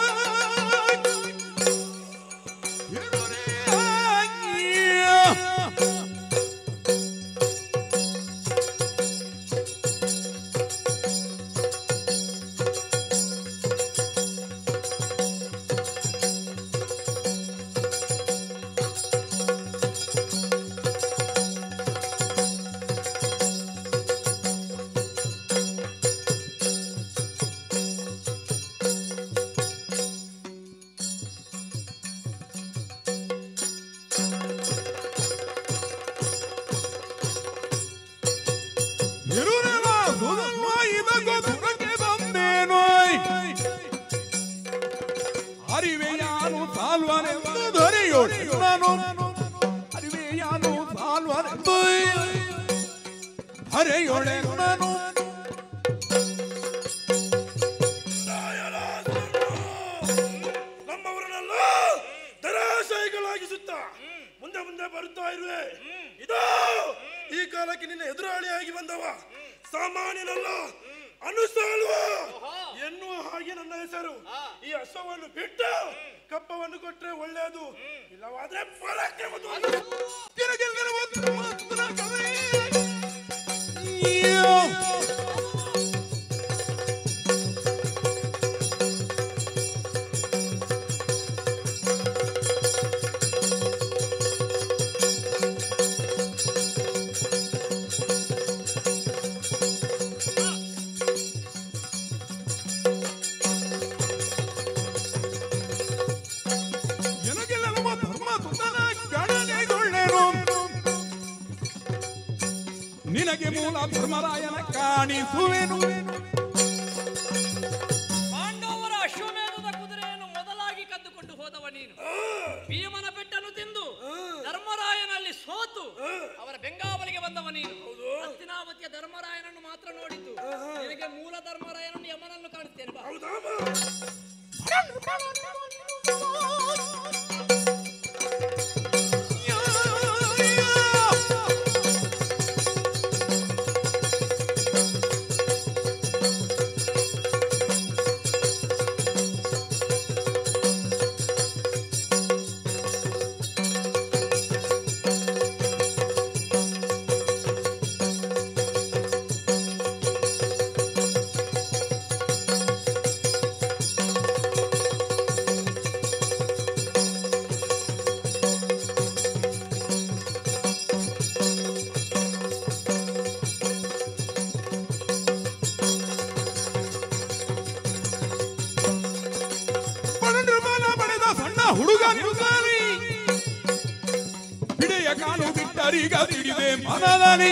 ಎರುರೆಲ ಸುಧನ್ವಾಗಿ ಭಗವಕ್ಕೆ ಬಂದೇನು ಅರಿವೆಯಾನು ಸಾಲ್ವನೆಂದು ದೊರೆಯೋಳು ನಾನು ಅರಿವೆಯಾನು ಸಾಲ್ವನೆಂದು ಹರೆಯೋಳೆ ನಾನು ನಮ್ಮವರನ್ನೆಲ್ಲ ದರಾಶಾಯಿಗಳಾಗಿಸುತ್ತ ಮುಂದೆ ಮುಂದೆ ಬರುತ್ತಾ ಇರುವೆ ಇದೋ ಈ ಕಾಲಕ್ಕೆ ನಿನ್ನ ಎದುರಾಳಿಯಾಗಿ ಬಂದವ ಸಾಮಾನ್ಯನಲ್ಲ ಅನುಸಾಲ್ವ ಎನ್ನುವ ಹಾಗೆ ನನ್ನ ಹೆಸರು ಈ ಅಶ್ವವನ್ನು ಬಿಟ್ಟು ಕಪ್ಪವನ್ನು ಕೊಟ್ರೆ ಒಳ್ಳೆಯದು ಇಲ್ಲವಾದ್ರೆ ಪರಾಕ್ರಮದ ತಿರುಗಿಲ್ಲದ ಒಂದು ಮಾತ್ರ ಕವೆ. ಎನಗೆಲ್ಲವ ಧರ್ಮ ಸುತನ ಗಣನೆಗೊಳ್ಳೆನು ನಿನಗೆ ಮೂಲ ಧರ್ಮರಾಯನ ಕಾಣಿಸುವೆನು ಪಾಂಡವರ ಅಶ್ವಮೇಧದ ಕುದುರೆಯನ್ನು ಮೊದಲಾಗಿ ಕದ್ದುಕೊಂಡು ಹೋದವ ನೀನು ಭೀಮನ ಪೆಟ್ಟನ್ನು ತಿಂದು ಧರ್ಮರಾಯನಲ್ಲಿ ಸೋತು ಅವರ ಬೆಂಗಾವಲಿಗೆ ಬಂದವ ನೀನು ಹಸ್ತಿನಾವತಿಯ ಧರ್ಮರಾಯನನ್ನು ಮಾತ್ರ ನೋಡಿದ್ದು ನಿನಗೆ ಮೂಲ ಧರ್ಮರಾಯನನ್ನು ಯಮನನ್ನು ಕಾಣುತ್ತೇನೆ ಬಾ ಬಡನ್ರಮಾನ ಬಳೆದ ಸಣ್ಣ ಹುಡುಗ ನಿಲ್ದಾರಿ ಹಿಡೆಯ ಕಾಲು ಬಿಟ್ಟರೀಗ ತಿಳಿದೆ ಮನದಲ್ಲಿ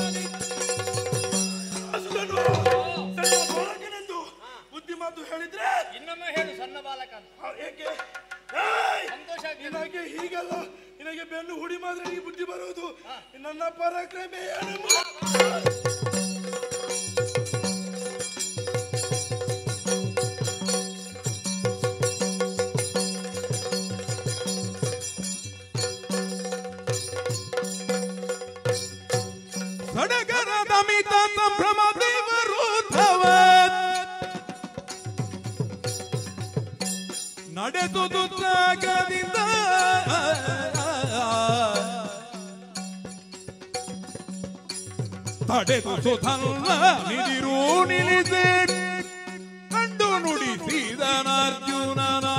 ಅಸುರನು ಸಣ್ಣ ಬಾಲಕನೆಂದು ಬುದ್ಧಿ ಮಾತು ಹೇಳಿದ್ರೆ ಇನ್ನೊಮ್ಮೆ ಹೇಳು ಸಣ್ಣ ಬಾಲಕ ಅಂತ ಆ, ಏಕೆ ಏಯ್! ಸಂತೋಷ ಆಗ್ತದೆ ನಿನಗೆ ಹೀಗಲ್ಲ ನಿನಗೆ ಬೆನ್ನು ಹುಡಿ ಮಾತ್ರ ಈ ಬುದ್ಧಿ ಬರುವುದು ನನ್ನ ಪರಾಕ್ರಮ ಏನು ಸಡಗರ ದಮಿತ ಸಂಭ್ರಮ ದೇವರು ತವ ನಡೆದುದು ತ್ಯಾಗದಿಂದ ತಡೆದು ಸುಧನ್ವ ನಿದಿರು ನಿಲ್ಲಿಸಿ ಕಂಡು ನುಡಿಸಿದನರ್ಜುನನ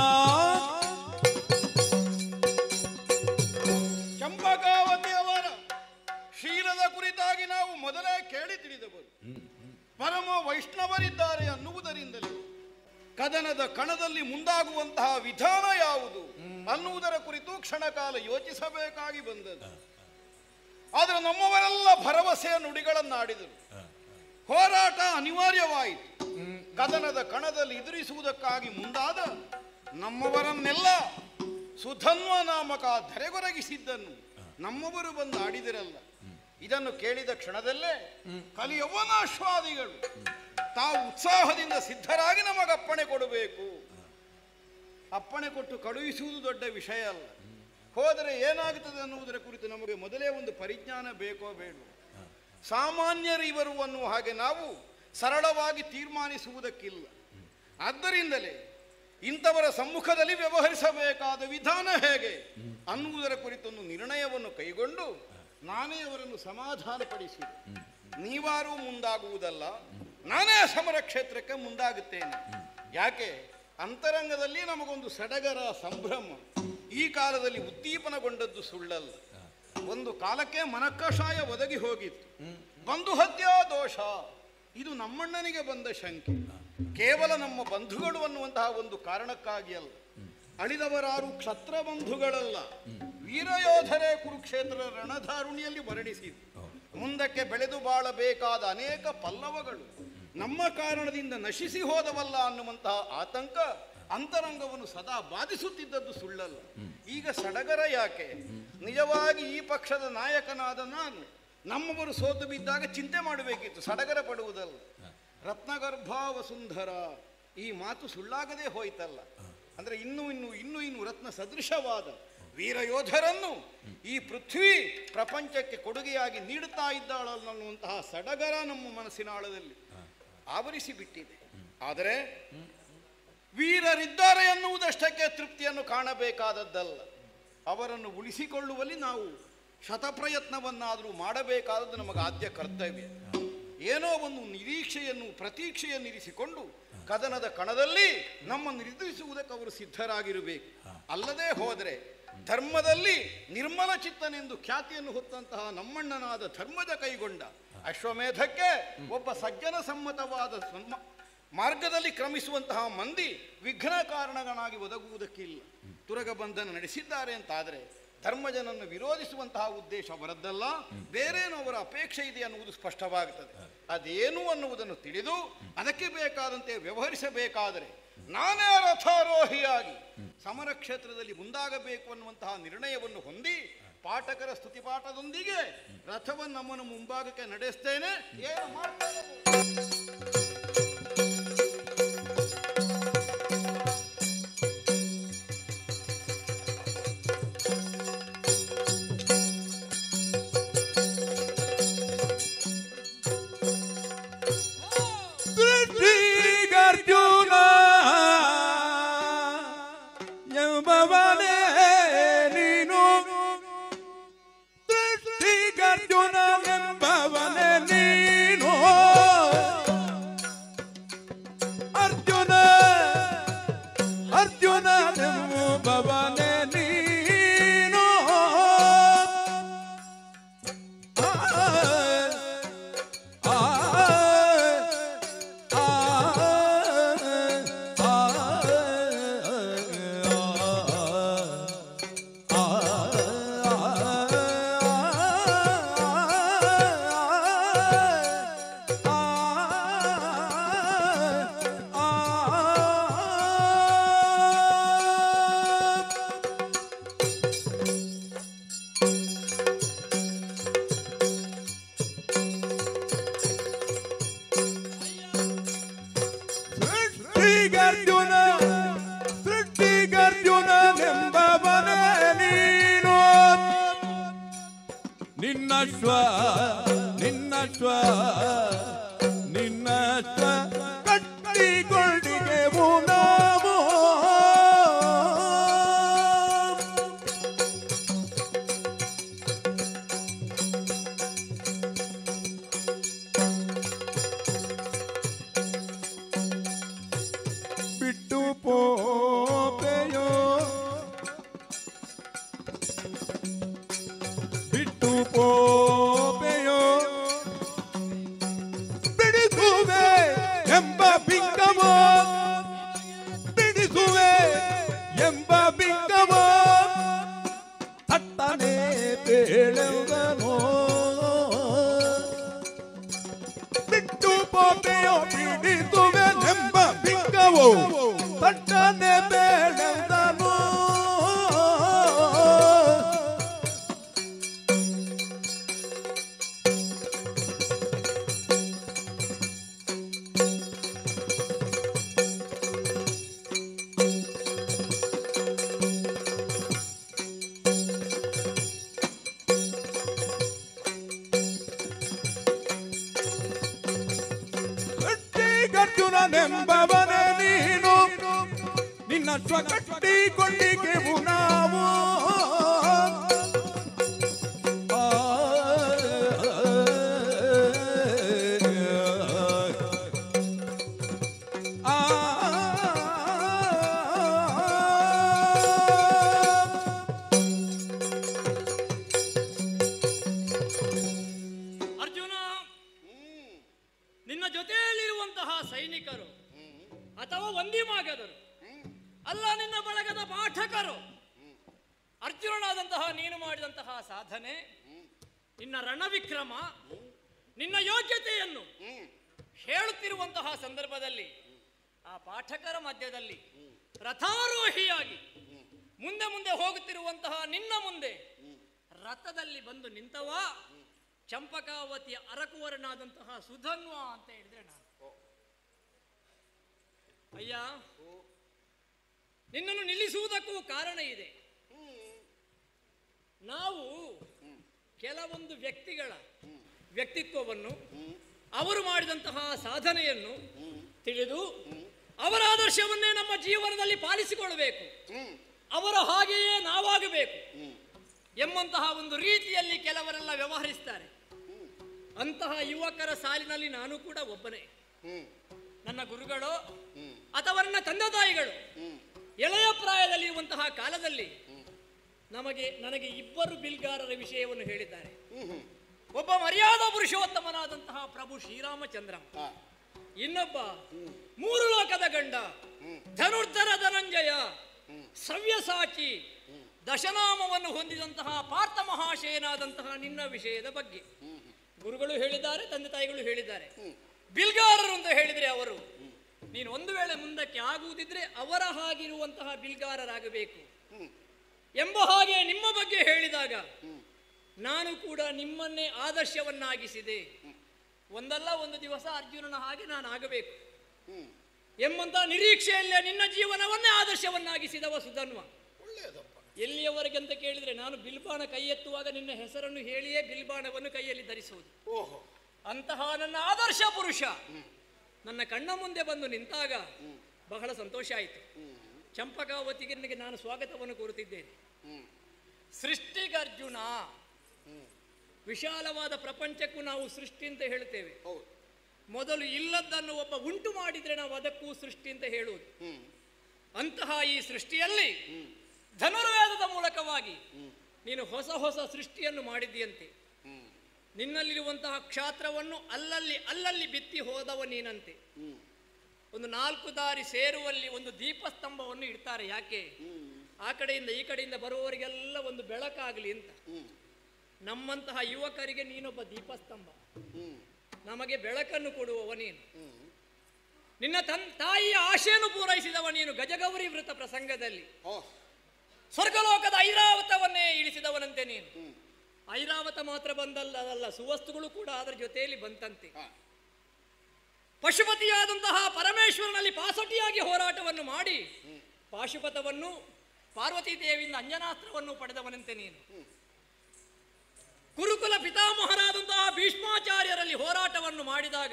ಚಂಪಕಾವತಿಯವರ ಶೀಲದ ಕುರಿತಾಗಿ ನಾವು ಮೊದಲೇ ಕೇಳಿ ತಿಳಿದವರು ಪರಮ ವೈಷ್ಣವರಿದ್ದಾರೆ ಅನ್ನುವುದರಿಂದಲೇ ಕದನದ ಕಣದಲ್ಲಿ ಮುಂದಾಗುವಂತಹ ವಿಧಾನ ಯಾವುದು ಅನ್ನುವುದರ ಕುರಿತು ಕ್ಷಣಕಾಲ ಯೋಚಿಸಬೇಕಾಗಿ ಬಂದದ್ದು ಆದರೆ ನಮ್ಮವರೆಲ್ಲ ಭರವಸೆಯ ನುಡಿಗಳನ್ನಾಡಿದರು ಹೋರಾಟ ಅನಿವಾರ್ಯವಾಯಿತು ಕದನದ ಕಣದಲ್ಲಿ ಎದುರಿಸುವುದಕ್ಕಾಗಿ ಮುಂದಾದ ನಮ್ಮವರನ್ನೆಲ್ಲ ಸುಧನ್ವ ನಾಮಕ ಧರೆಗೊರಗಿಸಿದ್ದನ್ನು ನಮ್ಮವರು ಬಂದು ಆಡಿದಿರಲ್ಲ ಇದನ್ನು ಕೇಳಿದ ಕ್ಷಣದಲ್ಲೇ ಕಲಿಯವನಾಶ್ವಾದಿಗಳು ತಾವು ಉತ್ಸಾಹದಿಂದ ಸಿದ್ಧರಾಗಿ ನಮಗಪ್ಪಣೆ ಕೊಡಬೇಕು ಅಪ್ಪಣೆ ಕೊಟ್ಟು ಕಳುಹಿಸುವುದು ದೊಡ್ಡ ವಿಷಯ ಅಲ್ಲ ಹೋದರೆ ಏನಾಗುತ್ತದೆ ಅನ್ನುವುದರ ಕುರಿತು ನಮಗೆ ಮೊದಲೇ ಒಂದು ಪರಿಜ್ಞಾನ ಬೇಕೋ ಬೇಡ ಸಾಮಾನ್ಯರಿವರು ಅನ್ನುವ ಹಾಗೆ ನಾವು ಸರಳವಾಗಿ ತೀರ್ಮಾನಿಸುವುದಕ್ಕಿಲ್ಲ ಆದ್ದರಿಂದಲೇ ಇಂಥವರ ಸಮ್ಮುಖದಲ್ಲಿ ವ್ಯವಹರಿಸಬೇಕಾದ ವಿಧಾನ ಹೇಗೆ ಅನ್ನುವುದರ ಕುರಿತೊಂದು ನಿರ್ಣಯವನ್ನು ಕೈಗೊಂಡು ನಾನೇ ಅವರನ್ನು ಸಮಾಧಾನಪಡಿಸಿದೆ ನೀವಾರೂ ಮುಂದಾಗುವುದಲ್ಲ ನಾನೇ ಸಮರ ಕ್ಷೇತ್ರಕ್ಕೆ ಮುಂದಾಗುತ್ತೇನೆ ಯಾಕೆ ಅಂತರಂಗದಲ್ಲಿ ನಮಗೊಂದು ಸಡಗರ ಸಂಭ್ರಮ ಈ ಕಾಲದಲ್ಲಿ ಉದ್ದೀಪನಗೊಂಡದ್ದು ಸುಳ್ಳಲ್ಲ ಒಂದು ಕಾಲಕ್ಕೆ ಮನಕಷಾಯ ಒದಗಿ ಹೋಗಿತ್ತು ಬಂಧು ಹತ್ಯಾ ದೋಷ ಇದು ನಮ್ಮಣ್ಣನಿಗೆ ಬಂದ ಶಂಕೆ ಕೇವಲ ನಮ್ಮ ಬಂಧುಗಳು ಅನ್ನುವಂತಹ ಒಂದು ಕಾರಣಕ್ಕಾಗಿ ಅಲ್ಲ ಅಳಿದವರಾರು ಕ್ಷತ್ರ ಬಂಧುಗಳಲ್ಲ ವೀರಯೋಧರೇ ಕುರುಕ್ಷೇತ್ರ ರಣಧಾರುಣಿಯಲ್ಲಿ ವರ್ಣಿಸಿದ್ರು ಮುಂದಕ್ಕೆ ಬೆಳೆದು ಬಾಳಬೇಕಾದ ಅನೇಕ ಪಲ್ಲವಗಳು ನಮ್ಮ ಕಾರಣದಿಂದ ನಶಿಸಿ ಹೋದವಲ್ಲ ಅನ್ನುವಂತಹ ಆತಂಕ ಅಂತರಂಗವನ್ನು ಸದಾ ಬಾಧಿಸುತ್ತಿದ್ದದ್ದು ಸುಳ್ಳಲ್ಲ ಈಗ ಸಡಗರ ಯಾಕೆ ನಿಜವಾಗಿ ಈ ಪಕ್ಷದ ನಾಯಕನಾದ ನಾನು ನಮ್ಮವರು ಸೋತು ಬಿದ್ದಾಗ ಚಿಂತೆ ಮಾಡಬೇಕಿತ್ತು ಸಡಗರ ಪಡುವುದಲ್ಲ ರತ್ನಗರ್ಭ ವಸುಂಧರ ಈ ಮಾತು ಸುಳ್ಳಾಗದೆ ಹೋಯ್ತಲ್ಲ ಅಂದ್ರೆ ಇನ್ನೂ ಇನ್ನು ಇನ್ನೂ ಇನ್ನು ರತ್ನ ಸದೃಶವಾದ ವೀರಯೋಧರನ್ನು ಈ ಪೃಥ್ವಿ ಪ್ರಪಂಚಕ್ಕೆ ಕೊಡುಗೆಯಾಗಿ ನೀಡುತ್ತಾ ಇದ್ದಾಳನ್ನುವಂತಹ ಸಡಗರ ನಮ್ಮ ಮನಸ್ಸಿನ ಆಳದಲ್ಲಿ ಆವರಿಸಿ ಬಿಟ್ಟಿದೆ ಆದರೆ ವೀರರಿದ್ದಾರೆ ಎನ್ನುವುದಷ್ಟಕ್ಕೆ ತೃಪ್ತಿಯನ್ನು ಕಾಣಬೇಕಾದದ್ದಲ್ಲ ಅವರನ್ನು ಉಳಿಸಿಕೊಳ್ಳುವಲ್ಲಿ ನಾವು ಶತಪ್ರಯತ್ನವನ್ನಾದರೂ ಮಾಡಬೇಕಾದದ್ದು ನಮಗೆ ಆದ್ಯ ಕರ್ತವ್ಯ ಏನೋ ಒಂದು ನಿರೀಕ್ಷೆಯನ್ನು ಪ್ರತೀಕ್ಷೆಯನ್ನು ಇರಿಸಿಕೊಂಡು ಕದನದ ಕಣದಲ್ಲಿ ನಮ್ಮನ್ನು ನಿದ್ರಿಸುವುದಕ್ಕೆ ಅವರು ಸಿದ್ಧರಾಗಿರಬೇಕು ಅಲ್ಲದೆ ಹೋದರೆ ಧರ್ಮದಲ್ಲಿ ನಿರ್ಮಲ ಚಿತ್ತನೆಂದು ಖ್ಯಾತಿಯನ್ನು ಹೊತ್ತಂತಹ ನಮ್ಮಣ್ಣನಾದ ಧರ್ಮದ ಕೈಗೊಂಡ ಅಶ್ವಮೇಧಕ್ಕೆ ಒಬ್ಬ ಸಜ್ಜನ ಸಮ್ಮತವಾದ ಸನ್ಮ- ಮಾರ್ಗದಲ್ಲಿ ಕ್ರಮಿಸುವಂತಹ ಮಂದಿ ವಿಘ್ನ ಕಾರಣಗಳಾಗಿ ಒದಗುವುದಕ್ಕಿಲ್ಲ ತುರಗ ಬಂಧನ ನಡೆಸಿದ್ದಾರೆ ಅಂತಾದರೆ ಧರ್ಮಜನನ್ನು ವಿರೋಧಿಸುವಂತಹ ಉದ್ದೇಶ ಅವರದ್ದಲ್ಲ ಬೇರೇನೋ ಅವರ ಅಪೇಕ್ಷೆ ಇದೆ ಅನ್ನುವುದು ಸ್ಪಷ್ಟವಾಗುತ್ತದೆ ಅದೇನು ಅನ್ನುವುದನ್ನು ತಿಳಿದು ಅದಕ್ಕೆ ಬೇಕಾದಂತೆ ವ್ಯವಹರಿಸಬೇಕಾದರೆ ನಾನೇ ರಥಾರೋಹಿಯಾಗಿ ಸಮರ ಕ್ಷೇತ್ರದಲ್ಲಿ ಮುಂದಾಗಬೇಕು ಅನ್ನುವಂತಹ ನಿರ್ಣಯವನ್ನು ಹೊಂದಿ ಪಾಠಕರ ಸ್ತುತಿಪಾಠದೊಂದಿಗೆ ರಥವನ್ನು ನಮ್ಮನ್ನು ಮುಂಭಾಗಕ್ಕೆ ನಡೆಸ್ತೇನೆ ಏನು ಮಾಡ್ತೇನೆ ಶ್ರೀಗರ್ಜುನ ಎಂಬವನೇ ನೀನು ಶ್ರೀಗರ್ಜುನ ಎಂಬವನೇ ನೀನು ಅರ್ಜುನ ಅರ್ಜುನ ಎಂಬವನೇ ನೀನು ಆ ಸೃಷ್ಟಿಗರ್ಜುನ ಸೃಷ್ಟಿಗರ್ಜುನನೆಂಬವನೇ ನೀನು ನಿನ್ನಶ್ವ ನಿನ್ನಶ್ವ ನಿನ್ನಶ್ವ ಕಟ್ಟಿಕೊಂಡಿಗೆವು ನಾವು ಬಿಟ್ಟು ಪೋಪೆಯೋ ಬಿಟ್ಟು ಪೋಪೆಯೋ ಬಿಡಿಸುವೆ ಅರ್ಜುನನೆಂಬವನೇ ನೀನು ನಿನ್ನ ಸ್ವಕಟ್ಟಿಕೊಂಡಿಗೆವು ನಾವು ಆ, ಆ, ಅರ್ಜುನ ನಿನ್ನ ಜೊತೆಯಲ್ಲಿರುವಂತಹ ಸೈನಿಕರು ಅಥವಾ ವಂದಿಮಾಗದರು ಅಲ್ಲ ನಿನ್ನ ಬಳಗದ ಪಾಠಕರು ಅರ್ಜುನನಾದಂತಹ ನೀನು ಮಾಡಿದಂತಹ ಸಾಧನೆ ನಿನ್ನ ರಣವಿಕ್ರಮ ನಿನ್ನ ಯೋಗ್ಯತೆಯನ್ನು ಹೇಳುತ್ತಿರುವಂತಹ ಸಂದರ್ಭದಲ್ಲಿ ಆ ಪಾಠಕರ ಮಧ್ಯದಲ್ಲಿ ರಥಾರೋಹಿಯಾಗಿ ಮುಂದೆ ಮುಂದೆ ಹೋಗುತ್ತಿರುವಂತಹ ನಿನ್ನ ಮುಂದೆ ರಥದಲ್ಲಿ ಬಂದು ನಿಂತವ ಚಂಪಕಾವತಿಯ ಅರಕುವರನಾದಂತಹ ಸುಧನ್ವ ಅಂತ ಹೇಳಿದ್ರೆ ನಾನು ಅಯ್ಯ ನಿನ್ನನ್ನು ನಿಲ್ಲಿಸುವುದಕ್ಕೂ ಕಾರಣ ಇದೆ ನಾವು ಕೆಲವೊಂದು ವ್ಯಕ್ತಿಗಳ ವ್ಯಕ್ತಿತ್ವವನ್ನು ಅವರು ಮಾಡಿದಂತಹ ಸಾಧನೆಯನ್ನು ತಿಳಿದು ಅವರ ಆದರ್ಶವನ್ನೇ ನಮ್ಮ ಜೀವನದಲ್ಲಿ ಪಾಲಿಸಿಕೊಳ್ಳಬೇಕು ಅವರ ಹಾಗೆಯೇ ನಾವಾಗಬೇಕು ಎಂಬಂತಹ ಒಂದು ರೀತಿಯಲ್ಲಿ ಕೆಲವರೆಲ್ಲ ವ್ಯವಹರಿಸ್ತಾರೆ ಅಂತಹ ಯುವಕರ ಸಾಲಿನಲ್ಲಿ ನಾನು ಕೂಡ ಒಬ್ಬನೇ ನನ್ನ ಗುರುಗಳು ಅಥವಾ ನನ್ನ ತಂದೆ ತಾಯಿಗಳು ಎಳೆಯ ಪ್ರಾಯದಲ್ಲಿರುವಂತಹ ಕಾಲದಲ್ಲಿ ನಮಗೆ ನನಗೆ ಇಬ್ಬರು ಬಿಲ್ಗಾರರ ವಿಷಯವನ್ನು ಹೇಳಿದ್ದಾರೆ ಒಬ್ಬ ಮರ್ಯಾದಾ ಪುರುಷೋತ್ತಮನಾದಂತಹ ಪ್ರಭು ಶ್ರೀರಾಮಚಂದ್ರ ಇನ್ನೊಬ್ಬ ಮೂರು ಲೋಕದ ಗಂಡ ಧನುರ್ಧರ ಧನಂಜಯ ಸವ್ಯಸಾಚಿ ದಶನಾಮವನ್ನು ಹೊಂದಿದಂತಹ ಪಾರ್ಥ ಮಹಾಶಯನಾದಂತಹ ನಿನ್ನ ವಿಷಯದ ಬಗ್ಗೆ ಗುರುಗಳು ಹೇಳಿದ್ದಾರೆ ತಂದೆ ತಾಯಿಗಳು ಹೇಳಿದ್ದಾರೆ ಬಿಲ್ಗಾರರು ಅಂತ ಹೇಳಿದ್ರೆ ಅವರು ನೀನು ಒಂದು ವೇಳೆ ಮುಂದಕ್ಕೆ ಆಗುವುದಿದ್ರೆ ಅವರ ಹಾಗಿರುವಂತಹ ಬಿಲ್ಗಾರರಾಗಬೇಕು ಎಂಬ ಹಾಗೆ ನಿಮ್ಮ ಬಗ್ಗೆ ಹೇಳಿದಾಗ ನಾನು ಕೂಡ ನಿಮ್ಮನ್ನೇ ಆದರ್ಶವನ್ನಾಗಿಸಿದೆ ಒಂದಲ್ಲ ಒಂದು ದಿವಸ ಅರ್ಜುನನ ಹಾಗೆ ನಾನು ಆಗಬೇಕು ಎಂಬಂತ ನಿರೀಕ್ಷೆಯಲ್ಲೇ ನಿನ್ನ ಜೀವನವನ್ನೇ ಆದರ್ಶವನ್ನಾಗಿಸಿದವ ಸುಧನ್ವ ಎಲ್ಲಿಯವರೆಗೆ ಅಂತ ಕೇಳಿದ್ರೆ ನಾನು ಬಿಲ್ಬಾಣ ಕೈ ಎತ್ತುವಾಗ ನಿನ್ನ ಹೆಸರನ್ನು ಹೇಳಿಯೇ ಬಿಲ್ಬಾಣವನ್ನು ಕೈಯಲ್ಲಿ ಧರಿಸುವುದು ಅಂತಹ ನನ್ನ ಆದರ್ಶ ಪುರುಷ ನನ್ನ ಕಣ್ಣ ಮುಂದೆ ಬಂದು ನಿಂತಾಗ ಬಹಳ ಸಂತೋಷ ಆಯಿತು ಚಂಪಕಾವತಿಗೆ ನನಗೆ ನಾನು ಸ್ವಾಗತವನ್ನು ಕೋರುತ್ತಿದ್ದೇನೆ ಸೃಷ್ಟಿಗರ್ಜುನ ವಿಶಾಲವಾದ ಪ್ರಪಂಚಕ್ಕೂ ನಾವು ಸೃಷ್ಟಿ ಅಂತ ಹೇಳ್ತೇವೆ ಮೊದಲು ಇಲ್ಲದ್ದನ್ನು ಒಬ್ಬ ಉಂಟು ಮಾಡಿದ್ರೆ ನಾವು ಅದಕ್ಕೂ ಸೃಷ್ಟಿ ಅಂತ ಹೇಳುವುದು ಅಂತಹ ಈ ಸೃಷ್ಟಿಯಲ್ಲಿ ಧನುರ್ವೇದದ ಮೂಲಕವಾಗಿ ನೀನು ಹೊಸ ಹೊಸ ಸೃಷ್ಟಿಯನ್ನು ಮಾಡಿದ್ದೀಯಂತೆ ನಿನ್ನಲ್ಲಿರುವಂತಹ ಕ್ಷಾತ್ರವನ್ನು ಅಲ್ಲಲ್ಲಿ ಅಲ್ಲಲ್ಲಿ ಬಿತ್ತಿ ಹೋದವ ನೀನಂತೆ ಒಂದು ನಾಲ್ಕು ದಾರಿ ಸೇರುವಲ್ಲಿ ಒಂದು ದೀಪಸ್ತಂಭವನ್ನು ಇಡ್ತಾರೆ ಯಾಕೆ ಆ ಕಡೆಯಿಂದ ಈ ಕಡೆಯಿಂದ ಬರುವವರಿಗೆಲ್ಲ ಒಂದು ಬೆಳಕಾಗಲಿ ಅಂತ ನಮ್ಮಂತಹ ಯುವಕರಿಗೆ ನೀನೊಬ್ಬ ದೀಪಸ್ತಂಭ ನಮಗೆ ಬೆಳಕನ್ನು ಕೊಡುವವ ನೀನು ನಿನ್ನ ತನ್ ತಾಯಿಯ ಆಶೆಯನ್ನು ಪೂರೈಸಿದವ ನೀನು ಗಜಗೌರಿ ವೃತ ಪ್ರಸಂಗದಲ್ಲಿ ಸ್ವರ್ಗಲೋಕದ ಐರಾವತವನ್ನೇ ಇಳಿಸಿದವನಂತೆ ನೀನು ಐರಾವತ ಮಾತ್ರ ಬಂದಲ್ಲ ಸುವಸ್ತುಗಳು ಕೂಡ ಅದರ ಜೊತೆಯಲ್ಲಿ ಬಂತಂತೆ ಪಶುಪತಿಯಾದಂತಹ ಪರಮೇಶ್ವರನಲ್ಲಿ ಪಾಸಟಿಯಾಗಿ ಹೋರಾಟವನ್ನು ಮಾಡಿ ಪಾಶುಪತವನ್ನು ಪಾರ್ವತಿ ದೇವಿಯಿಂದ ಅಂಜನಾಸ್ತ್ರವನ್ನು ಪಡೆದವನಂತೆ ನೀನು ಕುರುಕುಲ ಪಿತಾಮಹರಾದಂತಹ ಭೀಷ್ಮಾಚಾರ್ಯರಲ್ಲಿ ಹೋರಾಟವನ್ನು ಮಾಡಿದಾಗ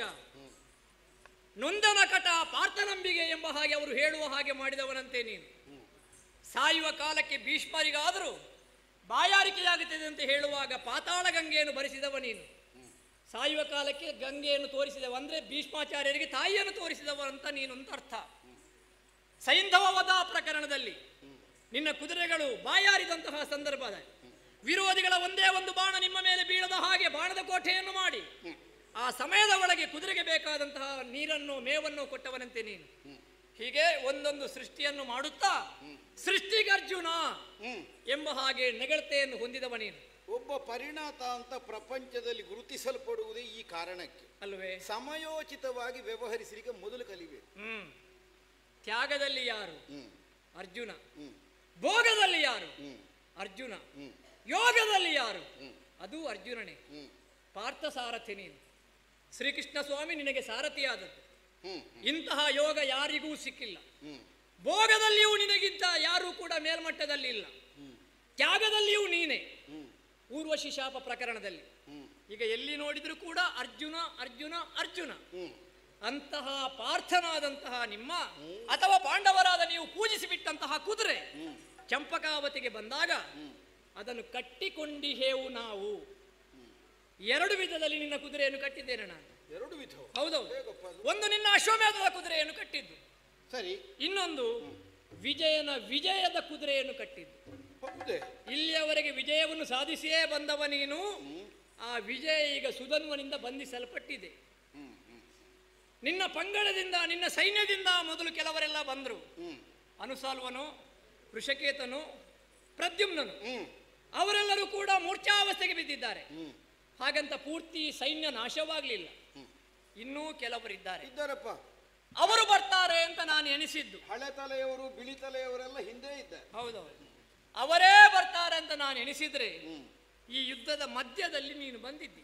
ನೊಂದನ ಕಟ ಪಾರ್ಥನಂಬಿಗೆ ಎಂಬ ಹಾಗೆ ಅವರು ಹೇಳುವ ಹಾಗೆ ಮಾಡಿದವನಂತೆ ನೀನು ಸಾಯುವ ಕಾಲಕ್ಕೆ ಭೀಷ್ಮರಿಗಾದರೂ ಬಾಯಾರಿಕೆಯಾಗುತ್ತದೆ ಅಂತ ಹೇಳುವಾಗ ಪಾತಾಳ ಗಂಗೆಯನ್ನು ಭರಿಸಿದವ ನೀನು ಸಾಯುವ ಕಾಲಕ್ಕೆ ಗಂಗೆಯನ್ನು ತೋರಿಸಿದವ ಅಂದ್ರೆ ಭೀಷ್ಮಾಚಾರ್ಯರಿಗೆ ತಾಯಿಯನ್ನು ತೋರಿಸಿದವ ಅಂತ ನೀನು ಅಂತ ಅರ್ಥ ಸೈಂಧವ ವಧ ಪ್ರಕರಣದಲ್ಲಿ ನಿನ್ನ ಕುದುರೆಗಳು ಬಾಯಾರಿದಂತಹ ಸಂದರ್ಭದ ವಿರೋಧಿಗಳ ಒಂದೇ ಒಂದು ಬಾಣ ನಿಮ್ಮ ಮೇಲೆ ಬೀಳದ ಹಾಗೆ ಬಾಣದ ಕೋಟೆಯನ್ನು ಮಾಡಿ ಆ ಸಮಯದ ಒಳಗೆ ಕುದುರೆಗೆ ಬೇಕಾದಂತಹ ನೀರನ್ನು ಮೇವನ್ನು ಕೊಟ್ಟವನಂತೆ ನೀನು ಹೀಗೆ ಒಂದೊಂದು ಸೃಷ್ಟಿಯನ್ನು ಮಾಡುತ್ತಾ ಸೃಷ್ಟಿಗರ್ಜುನ ಎಂಬ ಹಾಗೆ ನೆಗಳತೆಯನ್ನು ಹೊಂದಿದವ ನೀನು ಒಬ್ಬ ಪರಿಣಾತ ಅಂತ ಪ್ರಪಂಚದಲ್ಲಿ ಗುರುತಿಸಲ್ಪಡುವುದೇ ಈ ಕಾರಣಕ್ಕೆ ಅಲ್ವೇ ಸಮಯೋಚಿತವಾಗಿ ವ್ಯವಹರಿಸಲಿಕ್ಕೆ ಮೊದಲು ಕಲಿಬೇಕು ಹ್ಮ್ ತ್ಯಾಗದಲ್ಲಿ ಯಾರು ಹ್ಮ್. ಅರ್ಜುನ ಹ್ಮ್. ಭೋಗದಲ್ಲಿ ಯಾರು ಹ್ಮ್. ಅರ್ಜುನ ಹ್ಮ್. ಯೋಗದಲ್ಲಿ ಯಾರು ಹ್ಮ್. ಅದು ಅರ್ಜುನನೇ ಹ್ಮ್. ಪಾರ್ಥ ಸಾರಥಿ ನೀನು ಶ್ರೀಕೃಷ್ಣ ಸ್ವಾಮಿ ನಿನಗೆ ಸಾರಥಿಯಾದದ್ದು ಹ್ಮ್ ಇಂತಹ ಯೋಗ ಯಾರಿಗೂ ಸಿಕ್ಕಿಲ್ಲ ಹ್ಮ್ ಭೋಗದಲ್ಲಿಯೂ ನಿನಗಿಂತ ಯಾರೂ ಕೂಡ ಮೇಲ್ಮಟ್ಟದಲ್ಲಿ ಇಲ್ಲ ತ್ಯಾಗದಲ್ಲಿಯೂ ನೀನೆ ಹ್ಮ್ ಊರ್ವಶಿ ಶಾಪ ಪ್ರಕರಣದಲ್ಲಿ ಹ್ಮ್ ಈಗ ಎಲ್ಲಿ ನೋಡಿದ್ರು ಕೂಡ ಅರ್ಜುನ ಅರ್ಜುನ ಅರ್ಜುನ ಹ್ಮ್ ಅಂತಹ ಪಾರ್ಥನಾದಂತಹ ನಿಮ್ಮ ಅಥವಾ ಪಾಂಡವರಾದ ನೀವು ಪೂಜಿಸಿ ಬಿಟ್ಟಂತಹ ಕುದುರೆ ಚಂಪಕಾವತಿಗೆ ಬಂದಾಗ ಅದನ್ನು ಕಟ್ಟಿಕೊಂಡಿಹೇವು ನಾವು ಎರಡು ವಿಧದಲ್ಲಿ ನಿನ್ನ ಕುದುರೆಯನ್ನು ಕಟ್ಟಿದ್ದೇನೆ ನಾನು ಎರಡು ವಿಧವು ಹೌದೌದು ಹೇಗಪ್ಪ ಅದು? ಒಂದು ನಿನ್ನ ಅಶ್ವಮೇಧದ ಕುದುರೆಯನ್ನು ಕಟ್ಟಿದ್ದು ಸರಿ ಇನ್ನೊಂದು ವಿಜಯನ ವಿಜಯದ ಕುದುರೆಯನ್ನು ಕಟ್ಟಿದ್ದು ಹೌದೇ ಇಲ್ಲಿಯವರೆಗೆ ವಿಜಯವನ್ನು ಸಾಧಿಸಿಯೇ ಬಂದವ ನೀನು ಆ ವಿಜಯ ಈಗ ಸುಧನ್ವನಿಂದ ಬಂಧಿಸಲ್ಪಟ್ಟಿದೆ ನಿನ್ನ ಪಂಗಡದಿಂದ ನಿನ್ನ ಸೈನ್ಯದಿಂದ ಮೊದಲು ಕೆಲವರೆಲ್ಲ ಬಂದರು ಹ್ಮ್ ಅನುಸಾಲ್ವನು ಋಷಕೇತನು ಪ್ರದ್ಯುಮ್ನನು ಹ್ಮ್ ಅವರೆಲ್ಲರೂ ಕೂಡ ಮೂರ್ಛಾವಸ್ಥೆಗೆ ಬಿದ್ದಿದ್ದಾರೆ ಹ್ಮ್ ಹಾಗಂತ ಪೂರ್ತಿ ಸೈನ್ಯ ನಾಶವಾಗಲಿಲ್ಲ ಇನ್ನೂ ಕೆಲವರಿದ್ದಾರೆ ಇದ್ದಾರಪ್ಪ ಅವರು ಬರ್ತಾರೆ ಅಂತ ನಾನು ಎನಿಸಿದ್ದು ಹಳೆ ತಲೆಯವರು ಬಿಳಿ ತಲೆಯವರೆಲ್ಲ ಹಿಂದೆ ಇದ್ದಾರೆ ಹೌದೌದು ಅವರೇ ಬರ್ತಾರೆ ಅಂತ ನಾನು ಎನಿಸಿದ್ರೆ ಈ ಯುದ್ಧದ ಮಧ್ಯದಲ್ಲಿ ನೀನು ಬಂದಿದ್ದಿ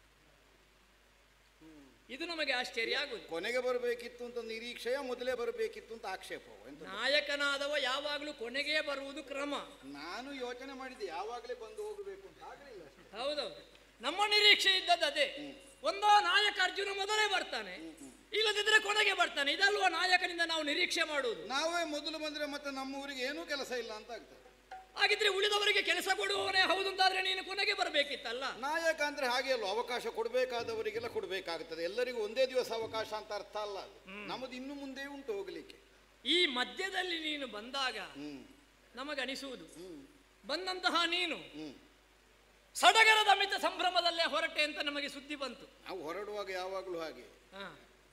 ಇದು ನಮಗೆ ಆಶ್ಚರ್ಯ ಆಗುದು ಕೊನೆಗೆ ಬರಬೇಕಿತ್ತು ಅಂತ ನಿರೀಕ್ಷೆಯ ಮೊದಲೇ ಬರಬೇಕಿತ್ತು ಅಂತ ಆಕ್ಷೇಪವು ಎಂತ ನಾಯಕನಾದವ ಯಾವಾಗಲೂ ಕೊನೆಗೇ ಬರುವುದು ಕ್ರಮ ನಾನು ಯೋಚನೆ ಮಾಡಿದ್ದೆ ಯಾವಾಗಲೇ ಬಂದು ಹೋಗಬೇಕು ಅಂತ ಆಗಲಿಲ್ಲ ಅಷ್ಟೇ ಹೌದೌದು ನಮ್ಮ ನಿರೀಕ್ಷೆ ಇದ್ದದ್ದು ಅದೇ ಒಂದೋ ನಾಯಕ ಅರ್ಜುನ ಮೊದಲೇ ಬರ್ತಾನೆ ಇಲ್ಲದಿದ್ರೆ ಕೊನೆಗೆ ಬರ್ತಾನೆ ಇದಲ್ವಾ ನಾಯಕನಿಂದ ನಾವು ನಿರೀಕ್ಷೆ ಮಾಡುವುದು ನಾವೇ ಮೊದಲು ಬಂದ್ರೆ ಮತ್ತೆ ನಮ್ಮ ಊರಿಗೆ ಏನೂ ಕೆಲಸ ಇಲ್ಲ ಅಂತ ಆಗ್ತದೆ ಹಾಗಿದ್ರೆ ಉಳಿದವರಿಗೆ ಕೆಲಸ ಕೊಡುವವನೇ ಹೌದು ಅಂತಾದ್ರೆ ನೀನು ಕೊನೆಗೆ ಬರಬೇಕಿತ್ತಲ್ಲ ನಾಯಕ ಅಂದ್ರೆ ಹಾಗೆ ಅಲ್ವ ಅವಕಾಶ ಕೊಡಬೇಕಾದವರಿಗೆಲ್ಲ ಕೊಡಬೇಕಾಗುತ್ತದೆ ಎಲ್ಲರಿಗೂ ಒಂದೇ ದಿವಸ ಅವಕಾಶ ಅಂತ ಅರ್ಥ ಅಲ್ಲ ಅದು ನಮ್ಮದು ಇನ್ನು ಮುಂದೆ ಉಂಟು ಹೋಗ್ಲಿಕ್ಕೆ ಈ ಮಧ್ಯದಲ್ಲಿ ನೀನು ಬಂದಾಗ ಹ್ಮ್ ನಮಗನಿಸುವುದು ಬಂದಂತಹ ನೀನು ಹ್ಮ್ ಸಡಗರದ ಮಿತ ಸಂಭ್ರಮದಲ್ಲೇ ಹೊರಟೆ ಅಂತ ನಮಗೆ ಸುದ್ದಿ ಬಂತು ನಾವು ಹೊರಡುವಾಗ ಯಾವಾಗಲೂ ಹಾಗೆ ಹಾ.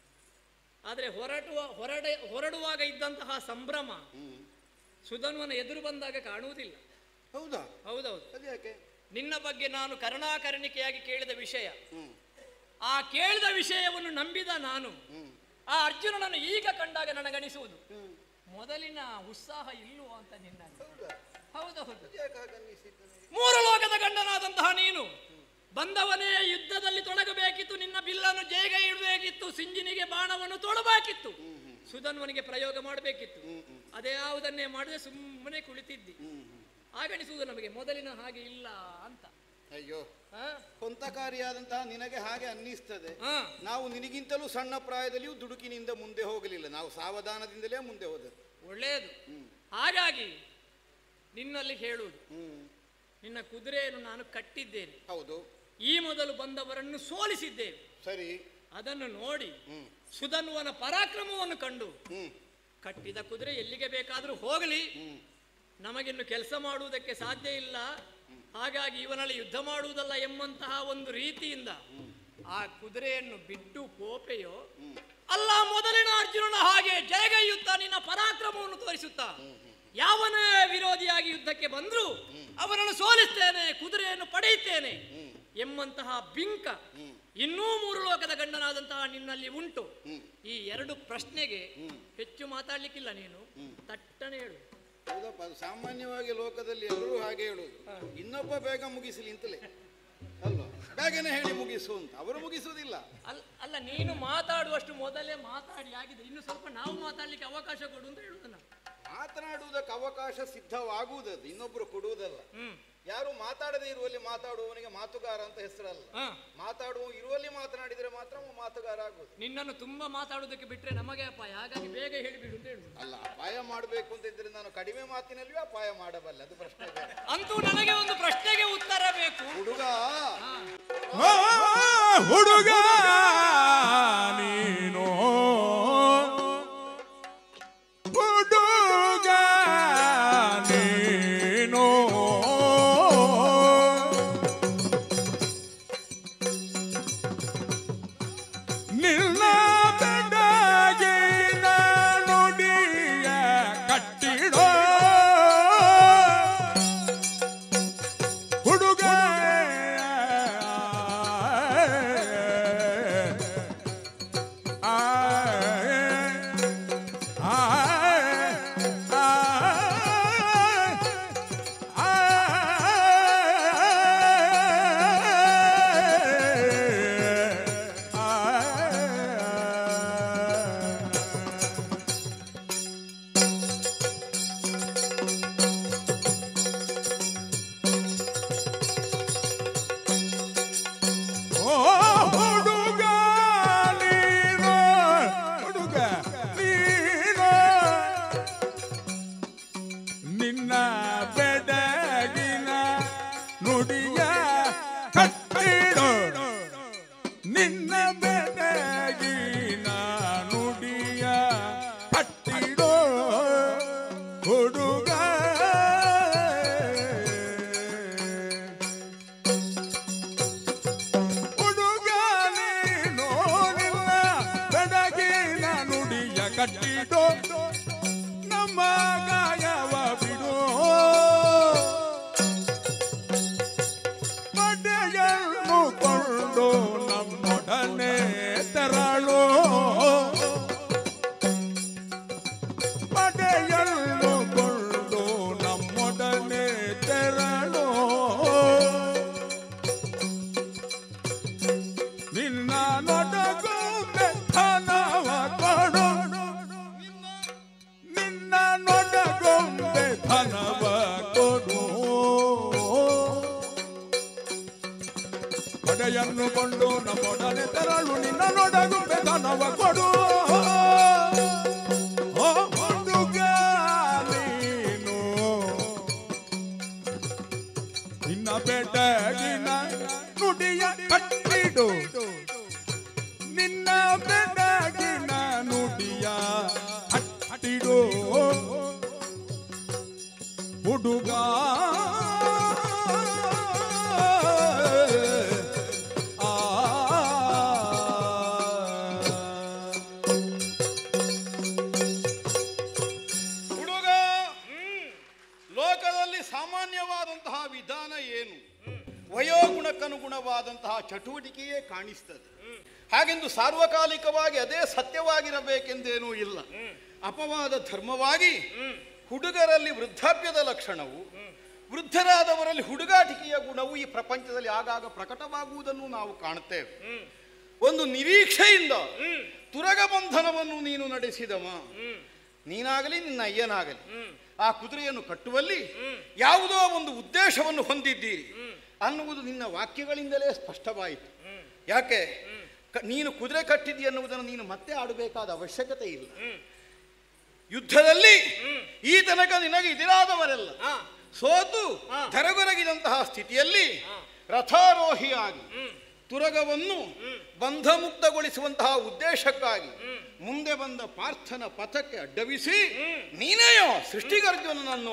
ಆದ್ರೆ ಹೊರಟುವ ಹೊರಡೆ ಹೊರಡುವಾಗ ಇದ್ದಂತಹ ಸಂಭ್ರಮ ಹ್ಮ್ ಸುಧನ್ವನ ಎದುರು ಬಂದಾಗ ಕಾಣುವುದಿಲ್ಲ ಹೌದಾ ಹೌದೌದು ಅದ್ಯಾಕೆ ನಿನ್ನ ಬಗ್ಗೆ ನಾನು ಕರುಣಾಕರಣಿಕೆಯಾಗಿ ಕೇಳಿದ ವಿಷಯ ಹ್ಮ್ ಆ ಕೇಳಿದ ವಿಷಯವನ್ನು ನಂಬಿದ ನಾನು ಹ್ಮ್ ಆ ಅರ್ಜುನನನ್ನು ಈಗ ಕಂಡಾಗ ನನಗನಿಸುವುದು ಹ್ಮ್ ಮೊದಲಿನ ಉತ್ಸಾಹ ಇಲ್ಲವೋ ಅಂತ ನಿನ್ನ ಹೌದಾ ಹೌದೌದು ಅದ್ಯಾಕೆ ಹಾಗೆ ಅನ್ನಿಸಿತು ನನಗೆ? ಮೂರು ಲೋಕದ ಗಂಡನಾದಂತಹ ನೀನು ಬಂದವನೇ ಯುದ್ಧದಲ್ಲಿ ತೊಡಗಬೇಕಿತ್ತು ನಿನ್ನ ಬಿಲ್ಲನ್ನು ಜೇಗ ಇಡಬೇಕಿತ್ತು ಸಿಂಜಿನಿಗೆ ಬಾಣವನ್ನು ತೊಡಬೇಕಿತ್ತು ಸುಧನ್ವನಿಗೆ ಪ್ರಯೋಗ ಮಾಡಬೇಕಿತ್ತು ಅದೇ ಯಾವುದನ್ನೇ ಮಾಡದೆ ಸುಮ್ಮನೆ ಕುಳಿತಿದ್ದಿ ಆಗಣಿಸುವುದು ನಮಗೆ ಮೊದಲಿನ ಹಾಗೆ ಇಲ್ಲ ಅಂತ ಅಯ್ಯೋ ಹಾ? ಕೊಂತಕಾರಿಯಾದಂತಹ ನಿನಗೆ ಹಾಗೆ ಅನ್ನಿಸ್ತದೆ ಹಾ. ನಾವು ನಿನಗಿಂತಲೂ ಸಣ್ಣ ಪ್ರಾಯದಲ್ಲಿಯೂ ದುಡುಕಿನಿಂದ ಮುಂದೆ ಹೋಗಲಿಲ್ಲ ನಾವು ಸಾವಧಾನದಿಂದಲೇ ಮುಂದೆ ಹೋದದ್ದು ಒಳ್ಳೆಯದು ಹಾಗಾಗಿ ನಿನ್ನಲ್ಲಿ ಹೇಳುವುದು ಹ್ಮ್ ನಿನ್ನ ಕುದುರೆಯನ್ನು ನಾನು ಕಟ್ಟಿದ್ದೇನೆ ಹೌದು ಈ ಮೊದಲು ಬಂದವರನ್ನು ಸೋಲಿಸಿದ್ದೇವೆ ಸರಿ ಅದನ್ನು ನೋಡಿ ಹ್ಮ್ ಸುಧನ್ವನ ಪರಾಕ್ರಮವನ್ನು ಕಂಡು ಹ್ಮ್ ಕಟ್ಟಿದ ಕುದುರೆ ಎಲ್ಲಿಗೆ ಬೇಕಾದರೂ ಹೋಗಲಿ ನಮಗಿನ್ನು ಕೆಲಸ ಮಾಡುವುದಕ್ಕೆ ಸಾಧ್ಯ ಇಲ್ಲ ಹಾಗಾಗಿ ಇವನಲ್ಲಿ ಯುದ್ಧ ಮಾಡುವುದಲ್ಲ ಎಂಬಂತಹ ಒಂದು ರೀತಿಯಿಂದ ಆ ಕುದುರೆಯನ್ನು ಬಿಟ್ಟು ಕೋಪೆಯೋ ಅಲ್ಲ ಮೊದಲಿನ ಅರ್ಜುನನ ಹಾಗೆ ಜಯಗೈಯುತ್ತಾ ನಿನ್ನ ಪರಾಕ್ರಮವನ್ನು ತೋರಿಸುತ್ತಾ ಯಾವನೇ ವಿರೋಧಿಯಾಗಿ ಯುದ್ಧಕ್ಕೆ ಬಂದ್ರು ಅವನನ್ನು ಸೋಲಿಸ್ತೇನೆ ಕುದುರೆಯನ್ನು ಪಡೆಯುತ್ತೇನೆ ಎಂಬಂತಹ ಬಿಂಕ ಇನ್ನೂ ಮೂರು ಲೋಕದ ಗಂಡನಾದಂತಹ ನಿನ್ನಲ್ಲಿ ಉಂಟು ಈ ಎರಡು ಪ್ರಶ್ನೆಗೆ ಹೆಚ್ಚು ಮಾತಾಡ್ಲಿಕ್ಕಿಲ್ಲ ನೀನು ತಟ್ಟನೆ ಹೇಳು ಹೌದಪ್ಪ ಅದು ಸಾಮಾನ್ಯವಾಗಿ ಲೋಕದಲ್ಲಿ ಎಲ್ಲರೂ ಹಾಗೆ ಹೇಳುದು ಇನ್ನೊಬ್ಬ ಬೇಗ ಮುಗಿಸಲಿ ಅಂತಲೇ ಅಲ್ವಾ ಬೇಗನೆ ಹೇಳಿ ಮುಗಿಸು ಅಂತ ಅವರು ಮುಗಿಸುವುದಿಲ್ಲ ಅಲ್ಲ ಅಲ್ಲ ನೀನು ಮಾತಾಡುವಷ್ಟು ಮೊದಲೇ ಮಾತಾಡಿ ಆಗಿದೆ ಇನ್ನು ಸ್ವಲ್ಪ ನಾವು ಮಾತಾಡ್ಲಿಕ್ಕೆ ಅವಕಾಶ ಕೊಡು ಅಂತ ಹೇಳುದು ನಾನು ಮಾತನಾಡುವುದಕ್ಕೆ ಅವಕಾಶ ಸಿದ್ಧವಾಗುವುದದು ಇನ್ನೊಬ್ರು ಕೊಡುವುದಲ್ಲ ಹ್ಮ್ ಯಾರು ಮಾತಾಡದೇ ಇರುವಲ್ಲಿ ಮಾತಾಡುವವನಿಗೆ ಮಾತುಗಾರ ಅಂತ ಹೆಸರಲ್ಲ ಹಾ ಮಾತಾಡುವ ಇರುವಲ್ಲಿ ಮಾತನಾಡಿದರೆ ಮಾತ್ರ ಅವ ಮಾತುಗಾರ ಆಗುವುದು ನಿನ್ನನ್ನು ತುಂಬಾ ಮಾತಾಡುವುದಕ್ಕೆ ಬಿಟ್ರೆ ನಮಗೆ ಅಪಾಯ ಹಾಗಾಗಿ ಬೇಗ ಹೇಳಿಬಿಡು ಅಂತ ಹೇಳುದು ಅಲ್ಲ ಅಪಾಯ ಮಾಡಬೇಕು ಅಂತ ಇದ್ರೆ ನಾನು ಕಡಿಮೆ ಮಾತಿನಲ್ಲಿಯೂ ಅಪಾಯ ಮಾಡಬಲ್ಲೆ ಅದು ಪ್ರಶ್ನೆ ಬೇರೆ. ಅಂತೂ ನನಗೆ ಒಂದು ಪ್ರಶ್ನೆಗೆ ಉತ್ತರ ಬೇಕು ಹುಡುಗ ಆ, ಹುಡುಗ ನೀನು ಹುಡುಗ ನೀನು ನಿನ್ನ ಬೆಡಗಿನ ನುಡಿಯ ಕಟ್ಟಿಡೋ ಹುಡುಗ ಆ, ಆ, ಆ, ಆ, ಆ, ಕಟ್ಟಿಡೋ ನಮ್ಮ ಗಾಯವ ಬಿಡು ಮಡೆಯನ್ನು ಕೊಂಡು ನಮ್ಮೊಡನೆ ತೆರಳು ಮಡೆಯನ್ನು ಕೊಂಡು ನಮ್ಮೊಡನೆ ತೆರಳು ನಿನ್ನ ನೊಡಗು ಬೆತ್ತನವ ಕೊಡು ನಿನ್ನ ನೊಡಗೊಂಬೆ ಧನವ ಕೊಡು ಪಡೆಯನ್ನು ಕೊಂಡು ನಮ್ಮೊಡನೆ ತೆರಳು ನಿನ್ನ ನೊಡಗೊಂಬೆ ಧನವ ಕೊಡು ಓ ಹುಡುಗ ನೀನು ನಿನ್ನ ಬೆಡಗಿನ ನುಡಿಯ ಕಟ್ಟಿಡು ನಿನ್ನ ಬೆಡಗಿನ ನುಡಿಯ ಕಟ್ಟಿಡು ಹುಡುಗ ಆ ಹುಡುಗ ಲೋಕದಲ್ಲಿ ಸಾಮಾನ್ಯವಾದಂತಹ ವಿಧಾನ ಏನು ವಯೋಗುಣಕ್ಕನುಗುಣವಾದಂತಹ ಚಟುವಟಿಕೆಯೇ ಕಾಣಿಸ್ತದೆ ಹಾಗೆಂದು ಸಾರ್ವಕಾಲಿಕವಾಗಿ ಅದೇ ಸತ್ಯವಾಗಿರಬೇಕೆಂದೇನೂ ಇಲ್ಲ ಅಪವಾದ ಧರ್ಮವಾಗಿ ಹುಡುಗರಲ್ಲಿ ವೃದ್ಧಾಪ್ಯದ ಲಕ್ಷಣವು ವೃದ್ಧರಾದವರಲ್ಲಿ ಹುಡುಗಾಟಿಕೆಯ ಗುಣವು ಈ ಪ್ರಪಂಚದಲ್ಲಿ ಆಗಾಗ ಪ್ರಕಟವಾಗುವುದನ್ನು ನಾವು ಕಾಣುತ್ತೇವೆ ಒಂದು ನಿರೀಕ್ಷೆಯಿಂದ ತುರಗ ಬಂಧನವನ್ನು ನೀನು ನಡೆಸಿದವ ನೀನಾಗಲಿ ನಿನ್ನ ಅಯ್ಯನಾಗಲಿ ಆ ಕುದುರೆಯನ್ನು ಕಟ್ಟುವಲ್ಲಿ ಯಾವುದೋ ಒಂದು ಉದ್ದೇಶವನ್ನು ಹೊಂದಿದ್ದೀರಿ ಅನ್ನುವುದು ನಿನ್ನ ವಾಕ್ಯಗಳಿಂದಲೇ ಸ್ಪಷ್ಟವಾಯಿತು ಯಾಕೆ ಕ- ನೀನು ಕುದುರೆ ಕಟ್ಟಿದಿ ಎನ್ನುವುದನ್ನು ನೀನು ಮತ್ತೆ ಆಡಬೇಕಾದ ಅವಶ್ಯಕತೆ ಇಲ್ಲ ಯುದ್ಧದಲ್ಲಿ ಈ ತನಕ ನಿನಗೆ ಎದುರಾದವರೆಲ್ಲ ಸೋತು ಧರಗೊರಗಿದಂತಹ ಸ್ಥಿತಿಯಲ್ಲಿ ರಥಾರೋಹಿಯಾಗಿ ತುರಗವನ್ನು ಬಂಧಮುಕ್ತಗೊಳಿಸುವಂತಹ ಉದ್ದೇಶಕ್ಕಾಗಿ ಮುಂದೆ ಬಂದ ಪಾರ್ಥನ ಪಥಕ್ಕೆ ಅಡ್ಡವಿಸಿ ನೀನೆಯೋ ಸೃಷ್ಟಿಗರ್ಜುನನನ್ನು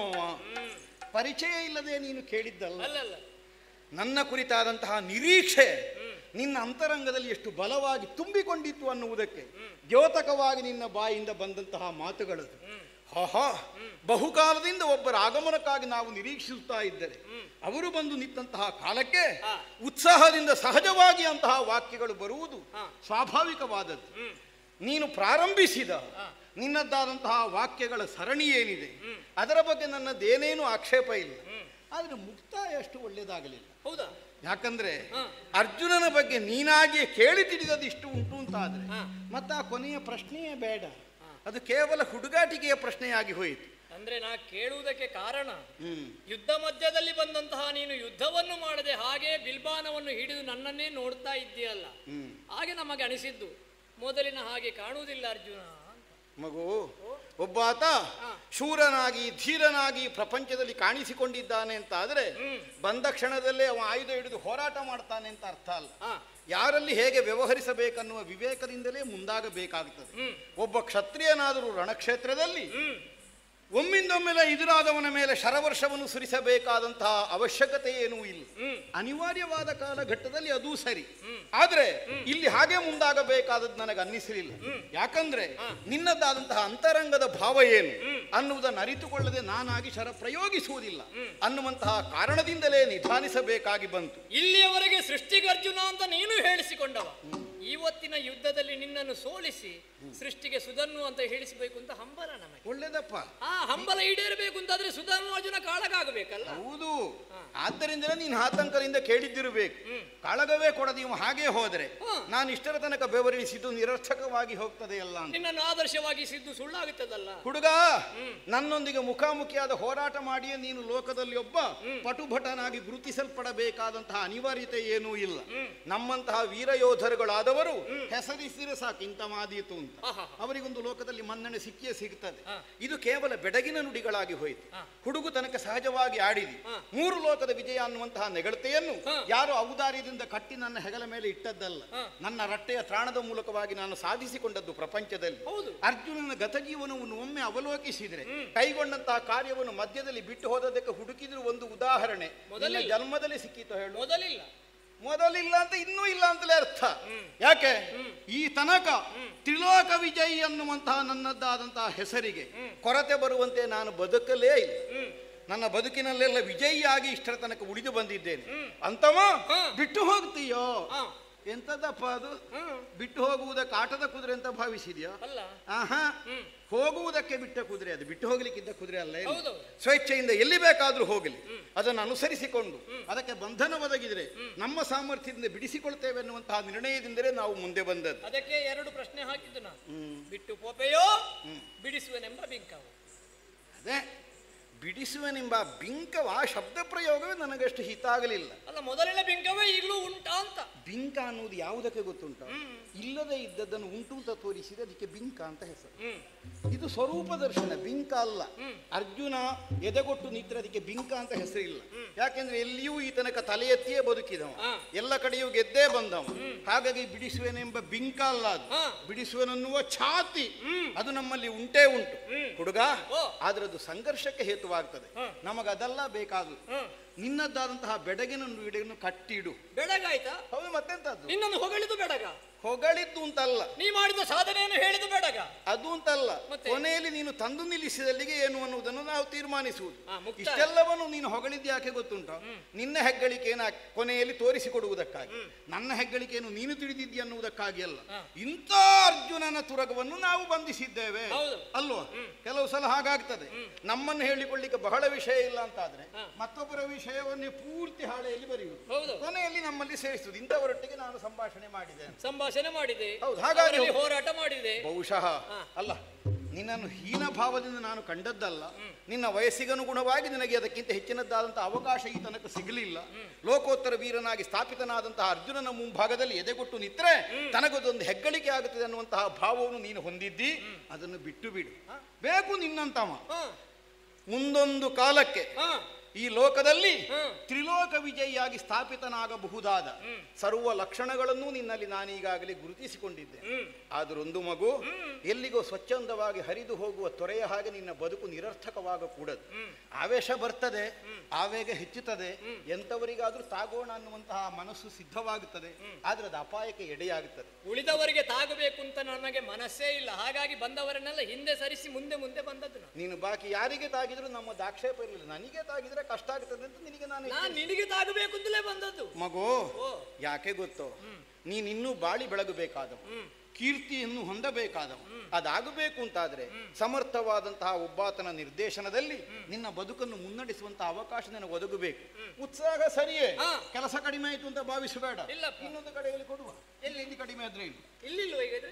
ಪರಿಚಯ ಇಲ್ಲದೆ ನೀನು ಕೇಳಿದ್ದಲ್ಲ ಅಲ್ಲಲ್ಲ ನನ್ನ ಕುರಿತಾದಂತಹ ನಿರೀಕ್ಷೆ ನಿನ್ನ ಅಂತರಂಗದಲ್ಲಿ ಎಷ್ಟು ಬಲವಾಗಿ ತುಂಬಿಕೊಂಡಿತ್ತು ಅನ್ನುವುದಕ್ಕೆ ದ್ಯೋತಕವಾಗಿ ನಿನ್ನ ಬಾಯಿಂದ ಬಂದಂತಹ ಮಾತುಗಳದು ಆಹಾ ಬಹುಕಾಲದಿಂದ ಒಬ್ಬರ ಆಗಮನಕ್ಕಾಗಿ ನಾವು ನಿರೀಕ್ಷಿಸುತ್ತಾ ಇದ್ದರೆ ಅವರು ಬಂದು ನಿಂತಹ ಕಾಲಕ್ಕೆ ಉತ್ಸಾಹದಿಂದ ಸಹಜವಾಗಿ ಅಂತಹ ವಾಕ್ಯಗಳು ಬರುವುದು ಸ್ವಾಭಾವಿಕವಾದದ್ದು ನೀನು ಪ್ರಾರಂಭಿಸಿದ ನಿನ್ನದ್ದಾದಂತಹ ವಾಕ್ಯಗಳ ಸರಣಿ ಏನಿದೆ ಅದರ ಬಗ್ಗೆ ನನ್ನದೇನೇನು ಆಕ್ಷೇಪ ಇಲ್ಲ ಆದರೆ ಮುಕ್ತಾಯ ಅಷ್ಟು ಒಳ್ಳೆಯದಾಗಲಿಲ್ಲ ಹೌದಾ ಯಾಕಂದ್ರೆ ಹಾ. ಅರ್ಜುನನ ಬಗ್ಗೆ ನೀನಾಗಿಯೇ ಕೇಳಿ ತಿಳಿದದ್ದು ಇಷ್ಟು ಉಂಟು ಅಂತ ಆದ್ರೆ ಮತ್ತೆ ಆ ಕೊನೆಯ ಪ್ರಶ್ನೆಯೇ ಬೇಡ ಅದು ಕೇವಲ ಹುಡುಗಾಟಿಕೆಯ ಪ್ರಶ್ನೆಯಾಗಿ ಹೋಯಿತು ಅಂದ್ರೆ ನಾ ಕೇಳುವುದಕ್ಕೆ ಕಾರಣ ಹ್ಮ್ ಯುದ್ಧ ಮಧ್ಯದಲ್ಲಿ ಬಂದಂತಹ ನೀನು ಯುದ್ಧವನ್ನು ಮಾಡದೆ ಹಾಗೆ ಬಿಲ್ಬಾನವನ್ನು ಹಿಡಿದು ನನ್ನನ್ನೇ ನೋಡ್ತಾ ಇದ್ದೀಯಲ್ಲ ಹ್ಮ್ ಹಾಗೆ ನಮಗೆ ಅನಿಸಿದ್ದು ಮೊದಲಿನ ಹಾಗೆ ಕಾಣುವುದಿಲ್ಲ ಅರ್ಜುನ ಅಂತ. ಮಗು ಒಬ್ಬಾತ ಶೂರನಾಗಿ ಧೀರನಾಗಿ ಪ್ರಪಂಚದಲ್ಲಿ ಕಾಣಿಸಿಕೊಂಡಿದ್ದಾನೆ ಅಂತ ಆದ್ರೆ ಬಂದ ಕ್ಷಣದಲ್ಲೇ ಅವ ಆಯುಧ ಹಿಡಿದು ಹೋರಾಟ ಮಾಡ್ತಾನೆ ಅಂತ ಅರ್ಥ ಅಲ್ಲ ಹಾ ಯಾರಲ್ಲಿ ಹೇಗೆ ವ್ಯವಹರಿಸಬೇಕನ್ನುವ ವಿವೇಕದಿಂದಲೇ ಮುಂದಾಗಬೇಕಾಗುತ್ತದೆ ಒಬ್ಬ ಕ್ಷತ್ರಿಯನಾದರೂ ರಣಕ್ಷೇತ್ರದಲ್ಲಿ ಒಮ್ಮಿಂದೊಮ್ಮೆಲೆ ಎದುರಾದವನ ಮೇಲೆ ಶರವರ್ಷವನ್ನು ಸುರಿಸಬೇಕಾದಂತಹ ಅವಶ್ಯಕತೆ ಏನೂ ಇಲ್ಲ ಅನಿವಾರ್ಯವಾದ ಕಾಲಘಟ್ಟದಲ್ಲಿ ಅದೂ ಸರಿ ಆದ್ರೆ ಇಲ್ಲಿ ಹಾಗೆ ಮುಂದಾಗಬೇಕಾದದ್ದು ನನಗೆ ಅನ್ನಿಸಲಿಲ್ಲ ಯಾಕಂದ್ರೆ ನಿನ್ನದಾದಂತಹ ಅಂತರಂಗದ ಭಾವ ಏನು ಅನ್ನುವುದನ್ನು ಅರಿತುಕೊಳ್ಳದೆ ನಾನಾಗಿ ಶರ ಪ್ರಯೋಗಿಸುವುದಿಲ್ಲ ಅನ್ನುವಂತಹ ಕಾರಣದಿಂದಲೇ ನಿಧಾನಿಸಬೇಕಾಗಿ ಬಂತು ಇಲ್ಲಿಯವರೆಗೆ ಸೃಷ್ಟಿಗರ್ಜುನ ಅಂತ ನೀನು ಹೇಳಿಸಿಕೊಂಡವ ಇವತ್ತಿನ ಯುದ್ಧದಲ್ಲಿ ನಿನ್ನನ್ನು ಸೋಲಿಸಿ ಸೃಷ್ಟಿಗೆ ಸುಧನ್ನು ಅಂತ ಹೇಳಿಸಬೇಕು ಅಂತ ಹಂಬಲ ನಮಗೆ ಒಳ್ಳೇದಪ್ಪ ಆ ಹಂಬಲ ಈಡೇರಬೇಕು ಅಂತಾದ್ರೆ ಸುಧನು ಅರ್ಜುನ ಕಾಳಗಾಗಬೇಕಲ್ಲ ಹೌದು ಆದ್ದರಿಂದಲೇ ನೀನು ಆತಂಕದಿಂದ ಕೇಳಿದ್ದಿರಬೇಕು ಕಾಳಗವೇ ಕೊಡದೆ ಇವ ಹಾಗೆ ಹೋದ್ರೆ ನಾನು ಇಷ್ಟರ ತನಕ ಬೆವರಿಸಿದ್ದು ನಿರರ್ಥಕವಾಗಿ ಹೋಗ್ತದೆ ಅಲ್ಲ ಅಂತ ನಿನ್ನನ್ನು ಆದರ್ಶವಾಗಿ ಸಿದ್ದು ಸುಳ್ಳಾಗುತ್ತದಲ್ಲ ಹುಡುಗ ನನ್ನೊಂದಿಗೆ ಮುಖಾಮುಖಿಯಾದ ಹೋರಾಟ ಮಾಡಿಯೇ ನೀನು ಲೋಕದಲ್ಲಿ ಒಬ್ಬ ಪಟುಭಟನಾಗಿ ಗುರುತಿಸಲ್ಪಡಬೇಕಾದಂತಹ ಅನಿವಾರ್ಯತೆ ಏನೂ ಇಲ್ಲ ನಮ್ಮಂತಹ ವೀರ ಯೋಧರುಗಳಾದವರು ಹೆಸರಿಸಿದ್ರೆ ಸಾಕು ಇಂಥ ಮಾದೀತು ಅಂತ ಅವರಿಗೊಂದು ಲೋಕದಲ್ಲಿ ಮನ್ನಣೆ ಸಿಕ್ಕಿಯೇ ಸಿಗ್ತದೆ ಇದು ಕೇವಲ ಬೆಡಗಿನ ನುಡಿಗಳಾಗಿ ಹೋಯಿತು ಹುಡುಗು ತನಕ ಸಹಜವಾಗಿ ಆಡಿದಿ ಮೂರು ಲೋಕದ ವಿಜಯ ಅನ್ನುವಂತಹ ನೆಗಳತೆಯನ್ನು ಯಾರು ಔದಾರ್ಯದಿಂದ ಕಟ್ಟಿ ನನ್ನ ಹೆಗಲ ಮೇಲೆ ಇಟ್ಟದ್ದಲ್ಲ ನನ್ನ ರಟ್ಟೆಯ ತ್ರಾಣದ ಮೂಲಕವಾಗಿ ನಾನು ಸಾಧಿಸಿಕೊಂಡದ್ದು ಪ್ರಪಂಚದಲ್ಲಿ ಹೌದು. ಅರ್ಜುನನ ಗತಜೀವನವನ್ನು ಒಮ್ಮೆ ಅವಲೋಕಿಸಿದ್ರೆ ಕೈಗೊಂಡಂತಹ ಕಾರ್ಯವನ್ನು ಮಧ್ಯದಲ್ಲಿ ಬಿಟ್ಟು ಹೋದದಕ್ಕೆ ಹುಡುಕಿದ್ರು ಒಂದು ಉದಾಹರಣೆ ನಿನ್ನ ಜನ್ಮದಲ್ಲಿ ಸಿಕ್ಕಿತು ಹೇಳು ಮೊದಲಿಲ್ಲ ಮೊದಲಿಲ್ಲ ಅಂತ ಇನ್ನೂ ಇಲ್ಲ ಅಂತಲೇ ಅರ್ಥ ಯಾಕೆ ಈ ತನಕ ತ್ರಿಲೋಕ ವಿಜಯ್ ಅನ್ನುವಂತಹ ನನ್ನದ್ದಾದಂತಹ ಹೆಸರಿಗೆ ಕೊರತೆ ಬರುವಂತೆ ನಾನು ಬದುಕಲೇ ಇಲ್ಲ ನನ್ನ ಬದುಕಿನಲ್ಲೆಲ್ಲ ವಿಜಯಿಯಾಗಿ ಇಷ್ಟರ ತನಕ ಉಳಿದು ಬಂದಿದ್ದೇನೆ ಅಂತವ ಬಿಟ್ಟು ಹೋಗ್ತೀಯೋ ಹಾ. ಎಂತದಪ್ಪ ಅದು ಬಿಟ್ಟು ಹೋಗುವುದಕ್ಕೆ ಆಟದ ಕುದುರೆ ಅಂತ ಭಾವಿಸಿದ್ಯಾ ಅಲ್ಲ ಆಹಾ ಹೋಗುವುದಕ್ಕೆ ಬಿಟ್ಟ ಕುದುರೆ ಅದು ಬಿಟ್ಟು ಹೋಗ್ಲಿಕ್ಕಿದ್ದ ಕುದುರೆ ಅಲ್ಲ ಇದು. ಹೌದು. ಸ್ವೇಚ್ಛೆಯಿಂದ ಎಲ್ಲಿ ಬೇಕಾದ್ರೂ ಹೋಗಲಿ ಅದನ್ನು ಅನುಸರಿಸಿಕೊಂಡು ಅದಕ್ಕೆ ಬಂಧನ ಒದಗಿದ್ರೆ ನಮ್ಮ ಸಾಮರ್ಥ್ಯದಿಂದ ಬಿಡಿಸಿಕೊಳ್ತೇವೆ ಅನ್ನುವಂತಹ ನಿರ್ಣಯದಿಂದಲೇ ನಾವು ಮುಂದೆ ಬಂದದ್ದು ಅದಕ್ಕೆ ಎರಡು ಪ್ರಶ್ನೆ ಹಾಕಿದ್ದು ನಾನು ಬಿಟ್ಟು ಪೋಪೆಯೋ ಬಿಡಿಸುವನೆಂಬ ಬಿಂಕವು ಅದೇ ಬಿಡಿಸುವನೆಂಬ ಬಿಂಕವ ಆ ಶಬ್ದ ಪ್ರಯೋಗವೇ ನನಗಷ್ಟು ಹಿತ ಆಗಲಿಲ್ಲ ಅಲ್ಲ ಮೊದಲಿನ ಬಿಂಕವೇ ಈಗಲೂ ಉಂಟಾ ಅಂತ ಬಿಂಕ ಅನ್ನುವುದು ಯಾವುದಕ್ಕೆ ಗೊತ್ತುಂಟ ಇಲ್ಲದೆ ಇದ್ದದ್ದನ್ನು ಉಂಟು ಅಂತ ತೋರಿಸಿದೆ ಅದಕ್ಕೆ ಬಿಂಕ ಅಂತ ಹೆಸರು ಇದು ಸ್ವರೂಪ ದರ್ಶನ ಬಿಂಕ ಅಲ್ಲ ಅರ್ಜುನ ಎದೆಗೊಟ್ಟು ನಿಂತರೆ ಅದಕ್ಕೆ ಬಿಂಕ ಅಂತ ಹೆಸರಿಲ್ಲ ಯಾಕೆಂದ್ರೆ ಎಲ್ಲಿಯೂ ಈ ತನಕ ತಲೆ ಎತ್ತಿಯೇ ಬದುಕಿದವ ಎಲ್ಲ ಕಡೆಯೂ ಗೆದ್ದೇ ಬಂದವ ಹಾಗಾಗಿ ಬಿಡಿಸುವೆನೆಂಬ ಬಿಂಕ ಅಲ್ಲ ಅದು ಹಾ. ಬಿಡಿಸುವನನ್ನುವ ಛಾತಿ ಅದು ನಮ್ಮಲ್ಲಿ ಉಂಟೇ ಉಂಟು ಹುಡುಗ ಓ. ಆದ್ರೆ ಅದು ಸಂಘರ್ಷಕ್ಕೆ ಹೇತುವಾಗ್ತದೆ ನಮಗದೆಲ್ಲ ಬೇಕಾದು ನಿನ್ನದ್ದಾದಂತಹ ಬೆಡಗಿನ ನುಡಿಯನ್ನು ಕಟ್ಟಿಡು ಬೆಳಗಾಯ್ತಾ ಹೌದು ಮತ್ತೆಂತದ್ದು ನಿನ್ನನ್ನು ಹೊಗಳಿದು ಬೆಡಗ ಹೊಗಳಿದ್ದು ಅಂತಲ್ಲ ನೀ ಮಾಡಿದ ಸಾಧನೆಯನ್ನು ಹೇಳಿದು ಬೆಡಗ ಅದು ಅಂತಲ್ಲ ಮತ್ತೆ? ಕೊನೆಯಲ್ಲಿ ನೀನು ತಂದು ನಿಲ್ಲಿಸಿದಲ್ಲಿಗೆ ಏನು ಅನ್ನುವುದನ್ನು ನಾವು ತೀರ್ಮಾನಿಸುವುದು ಆ, ಮುಕ್ತಾಯ. ಇಷ್ಟೆಲ್ಲವನ್ನು ನೀನು ಹೊಗಳಿದ್ದು ಯಾಕೆ ಗೊತ್ತುಂಟ ನಿನ್ನ ಹೆಗ್ಗಳಿಕೆಯನ್ನು ಕೊನೆಯಲ್ಲಿ ತೋರಿಸಿಕೊಡುವುದಕ್ಕಾಗಿ ನನ್ನ ಹೆಗ್ಗಳಿಕೆಯನ್ನು ನೀನು ತಿಳಿದಿದ್ದಿ ಅನ್ನುವುದಕ್ಕಾಗಿ ಅಲ್ಲ ಇಂಥ ಅರ್ಜುನನ ತುರಗವನ್ನು ನಾವು ಬಂಧಿಸಿದ್ದೇವೆ ಹೌದು. ಅಲ್ವಾ ಕೆಲವು ಸಲ ಹಾಗಾಗ್ತದೆ ನಮ್ಮನ್ನು ಹೇಳಿಕೊಳ್ಳಿಕ್ಕೆ ಬಹಳ ವಿಷಯ ಇಲ್ಲ ಅಂತಾದ್ರೆ ಮತ್ತೊಬ್ಬರ ವಿಷಯವನ್ನೇ ಪೂರ್ತಿ ಹಾಳೆಯಲ್ಲಿ ಬರೆಯುವುದು ಹೌದು. ಕೊನೆಯಲ್ಲಿ ನಮ್ಮಲ್ಲಿ ಸೇರಿಸುವುದು ಇಂಥವರೊಟ್ಟಿಗೆ ನಾನು ಸಂಭಾಷಣೆ ಮಾಡಿದ್ದೇನೆ ಸಂಭಾಷಣೆ ಮಾಡಿದೆ ಹೌದು, ಹಾಗಾಗಿ ಅವರಲ್ಲಿ ಹೌದು. ಹೋರಾಟ ಮಾಡಿದೆ ಬಹುಶಃ ಅಲ್ಲ ನಿನ್ನನ್ನು ಹೀನ ಭಾವದಿಂದ ನಾನು ಕಂಡದ್ದಲ್ಲ ನಿನ್ನ ವಯಸ್ಸಿಗನುಗುಣವಾಗಿ ನಿನಗೆ ಅದಕ್ಕಿಂತ ಹೆಚ್ಚಿನದ್ದಾದಂತಹ ಅವಕಾಶ ಈ ತನಕ ಸಿಗಲಿಲ್ಲ ಲೋಕೋತ್ತರ ವೀರನಾಗಿ ಸ್ಥಾಪಿತನಾದಂತಹ ಅರ್ಜುನನ ಮುಂಭಾಗದಲ್ಲಿ ಎದೆಗೊಟ್ಟು ನಿತ್ರೆ ತನಗದೊಂದು ಹೆಗ್ಗಳಿಕೆ ಆಗುತ್ತದೆ ಅನ್ನುವಂತಹ ಭಾವವನ್ನು ನೀನು ಹೊಂದಿದ್ದಿ ಅದನ್ನು ಬಿಟ್ಟು ಬಿಡು ಬೇಕು ನಿನ್ನಂತವ ಹಾ ಮುಂದೊಂದು ಕಾಲಕ್ಕೆ ಹಾ ಈ ಲೋಕದಲ್ಲಿ ಹ್ಮ್. ತ್ರಿಲೋಕ ವಿಜಯಿಯಾಗಿ ಸ್ಥಾಪಿತನಾಗಬಹುದಾದ ಸರ್ವ ಲಕ್ಷಣಗಳನ್ನು ನಿನ್ನಲ್ಲಿ ನಾನೀಗಾಗಲೇ ಗುರುತಿಸಿಕೊಂಡಿದ್ದೆ ಆದರೊಂದು ಮಗು ಎಲ್ಲಿಗೋ ಸ್ವಚ್ಛಂದವಾಗಿ ಹರಿದು ಹೋಗುವ ತೊರೆಯ ಹಾಗೆ ನಿನ್ನ ಬದುಕು ನಿರರ್ಥಕವಾಗಕೂಡದು ಆವೇಶ ಬರ್ತದೆ ಆವೇಗ ಹೆಚ್ಚುತ್ತದೆ ಎಂಥವರಿಗಾದ್ರೂ ತಾಗೋಣ ಅನ್ನುವಂತಹ ಮನಸ್ಸು ಸಿದ್ಧವಾಗುತ್ತದೆ ಆದ್ರೆ ಅದು ಅಪಾಯಕ್ಕೆ ಎಡೆಯಾಗುತ್ತದೆ ಉಳಿದವರಿಗೆ ತಾಗಬೇಕು ಅಂತ ನನಗೆ ಮನಸ್ಸೇ ಇಲ್ಲ ಹಾಗಾಗಿ ಬಂದವರನ್ನೆಲ್ಲ ಹಿಂದೆ ಸರಿಸಿ ಮುಂದೆ ಮುಂದೆ ಬಂದದ್ದು ನಾನು ನೀನು ಬಾಕಿ ಯಾರಿಗೆ ತಾಗಿದ್ರು ನಮ್ಮ ದಾಕ್ಷೇಪ ಇರಲಿಲ್ಲ ನನಗೆ ತಾಗಿದ್ರೆ ಕಷ್ಟ ಆಗ್ತದೆ ಅಂತ ನಿನಗೆ ನಾನು ನಾನು ನಿನಗೆ ತಾಗಬೇಕು ಅಂತಲೇ ಬಂದದ್ದು ಮಗು ಓ. ಯಾಕೆ ಗೊತ್ತೋ ನೀನಿನ್ನೂ ಬಾಳಿ ಬೆಳಗಬೇಕಾದವ ಕೀರ್ತಿಯನ್ನು ಹೊಂದಬೇಕಾದವ ಅದಾಗಬೇಕು ಅಂತಾದ್ರೆ ಸಮರ್ಥವಾದಂತಹ ಒಬ್ಬಾತನ ನಿರ್ದೇಶನದಲ್ಲಿ ನಿನ್ನ ಬದುಕನ್ನು ಮುನ್ನಡೆಸುವಂತಹ ಅವಕಾಶ ನಿನಗೆ ಒದಗಬೇಕು ಉತ್ಸಾಹ ಸರಿಯೇ ಹಾ. ಕೆಲಸ ಕಡಿಮೆ ಆಯ್ತು ಅಂತ ಭಾವಿಸಬೇಡ ಇಲ್ಲಪ್ಪ. ಇನ್ನೊಂದು ಕಡೆಯಲ್ಲಿ ಕೊಡುವ ಎಲ್ಲಿ ಇಲ್ಲಿ ಕಡಿಮೆ ಆದ್ರೆ ಏನು ಇಲ್ಲಿಲ್ವ ಈಗಾದ್ರೆ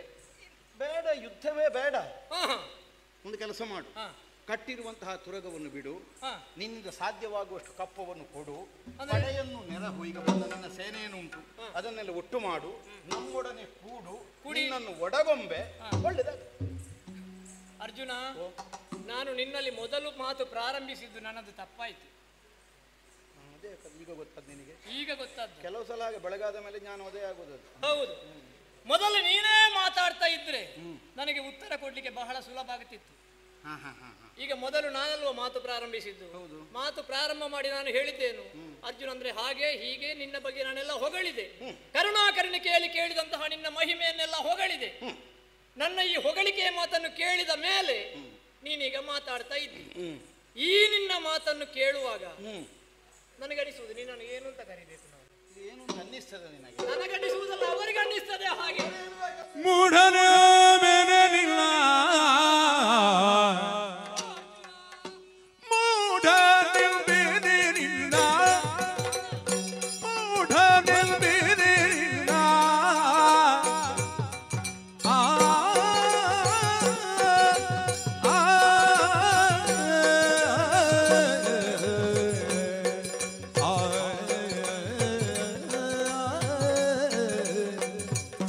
ಬೇಡ ಯುದ್ಧವೇ ಬೇಡ ಹಾ ಹಾ ಒಂದು ಕೆಲಸ ಮಾಡು ಹಾ. ಕಟ್ಟಿರುವಂತಹ ತುರಗವನ್ನು ಬಿಡು ಹಾ. ನಿನ್ನಿಂದ ಸಾಧ್ಯವಾಗುವಷ್ಟು ಕಪ್ಪವನ್ನು ಕೊಡು ಅಂದ್ರೆ? ಪಡೆಯನ್ನು ನೆರವು ಈಗ ಬಂದ ನನ್ನ ಸೇನೆಯನ್ನು ಉಂಟು ಅದನ್ನೆಲ್ಲ ಒಟ್ಟು ಮಾಡು ನಮ್ಮೊಡನೆ ಕೂಡು ಕೂಡಿ. ನಿನ್ನನ್ನು ಒಡಗೊಂಬೆ ಒಳ್ಳೆದಾಗ ಅರ್ಜುನ ನಾನು ನಿನ್ನಲ್ಲಿ ಮೊದಲು ಮಾತು ಪ್ರಾರಂಭಿಸಿದ್ದು ನನ್ನದು ತಪ್ಪಾಯ್ತು ಅದೇ ಈಗ ಗೊತ್ತದ ನಿನಗೆ ಈಗ ಗೊತ್ತಾದ್ದು ಕೆಲವು ಸಲ ಹಾಗೆ ಬೆಳಗಾದ ಮೇಲೆ ಜ್ಞಾನ ಅದೇ ಆಗೋದು ಅದು. ಹೌದು ಮೊದಲು ನೀನೇ ಮಾತಾಡ್ತಾ ಇದ್ರೆ ನನಗೆ ಉತ್ತರ ಕೊಡ್ಲಿಕ್ಕೆ ಬಹಳ ಸುಲಭ ಆಗುತ್ತಿತ್ತು ಹಾ ಹಾ ಹಾ ಹಾ ಈಗ ಮೊದಲು ನಾನಲ್ವ ಮಾತು ಪ್ರಾರಂಭಿಸಿದ್ದು ಹೌದು. ಮಾತು ಪ್ರಾರಂಭ ಮಾಡಿ ನಾನು ಹೇಳಿದ್ದೇನು ಅರ್ಜುನ್ ಅಂದ್ರೆ ಹಾಗೆ ಹೀಗೆ ನಿನ್ನ ಬಗ್ಗೆ ನಾನೆಲ್ಲ ಹೊಗಳಿದೆ ಕರುಣಾಕರುಣಿಕೆಯಲ್ಲಿ ಕೇಳಿದಂತಹ ನಿನ್ನ ಮಹಿಮೆಯನ್ನೆಲ್ಲ ಹೊಗಳಿದೆ ನನ್ನ ಈ ಹೊಗಳಿಕೆಯ ಮಾತನ್ನು ಕೇಳಿದ ಮೇಲೆ ನೀನೀಗ ಮಾತಾಡ್ತಾ ಇದ್ದಿ ಈ ನಿನ್ನ ಮಾತನ್ನು ಕೇಳುವಾಗ ನನಗನಿಸುವುದು ನೀನು ಏನು ಅಂತ ಕರಿಬೇಕು ನಾವು ಏನು ಅಂತ ಅನ್ನಿಸ್ತದೆ ನಿನಗೆ ನನಗನ್ನಿಸುವುದಲ್ಲ ಅವರಿಗೆ ಅನ್ನಿಸ್ತದೆ ಹಾಗೆ ಮೂಢನ ಬೆನಲಿಲ್ಲ ಮೂಢನೆಂಬೆದೆನಿಲ್ಲ ಮೂಢನೆಂಬೆದೆನಿಲ್ಲ ಆ ಆ ಆ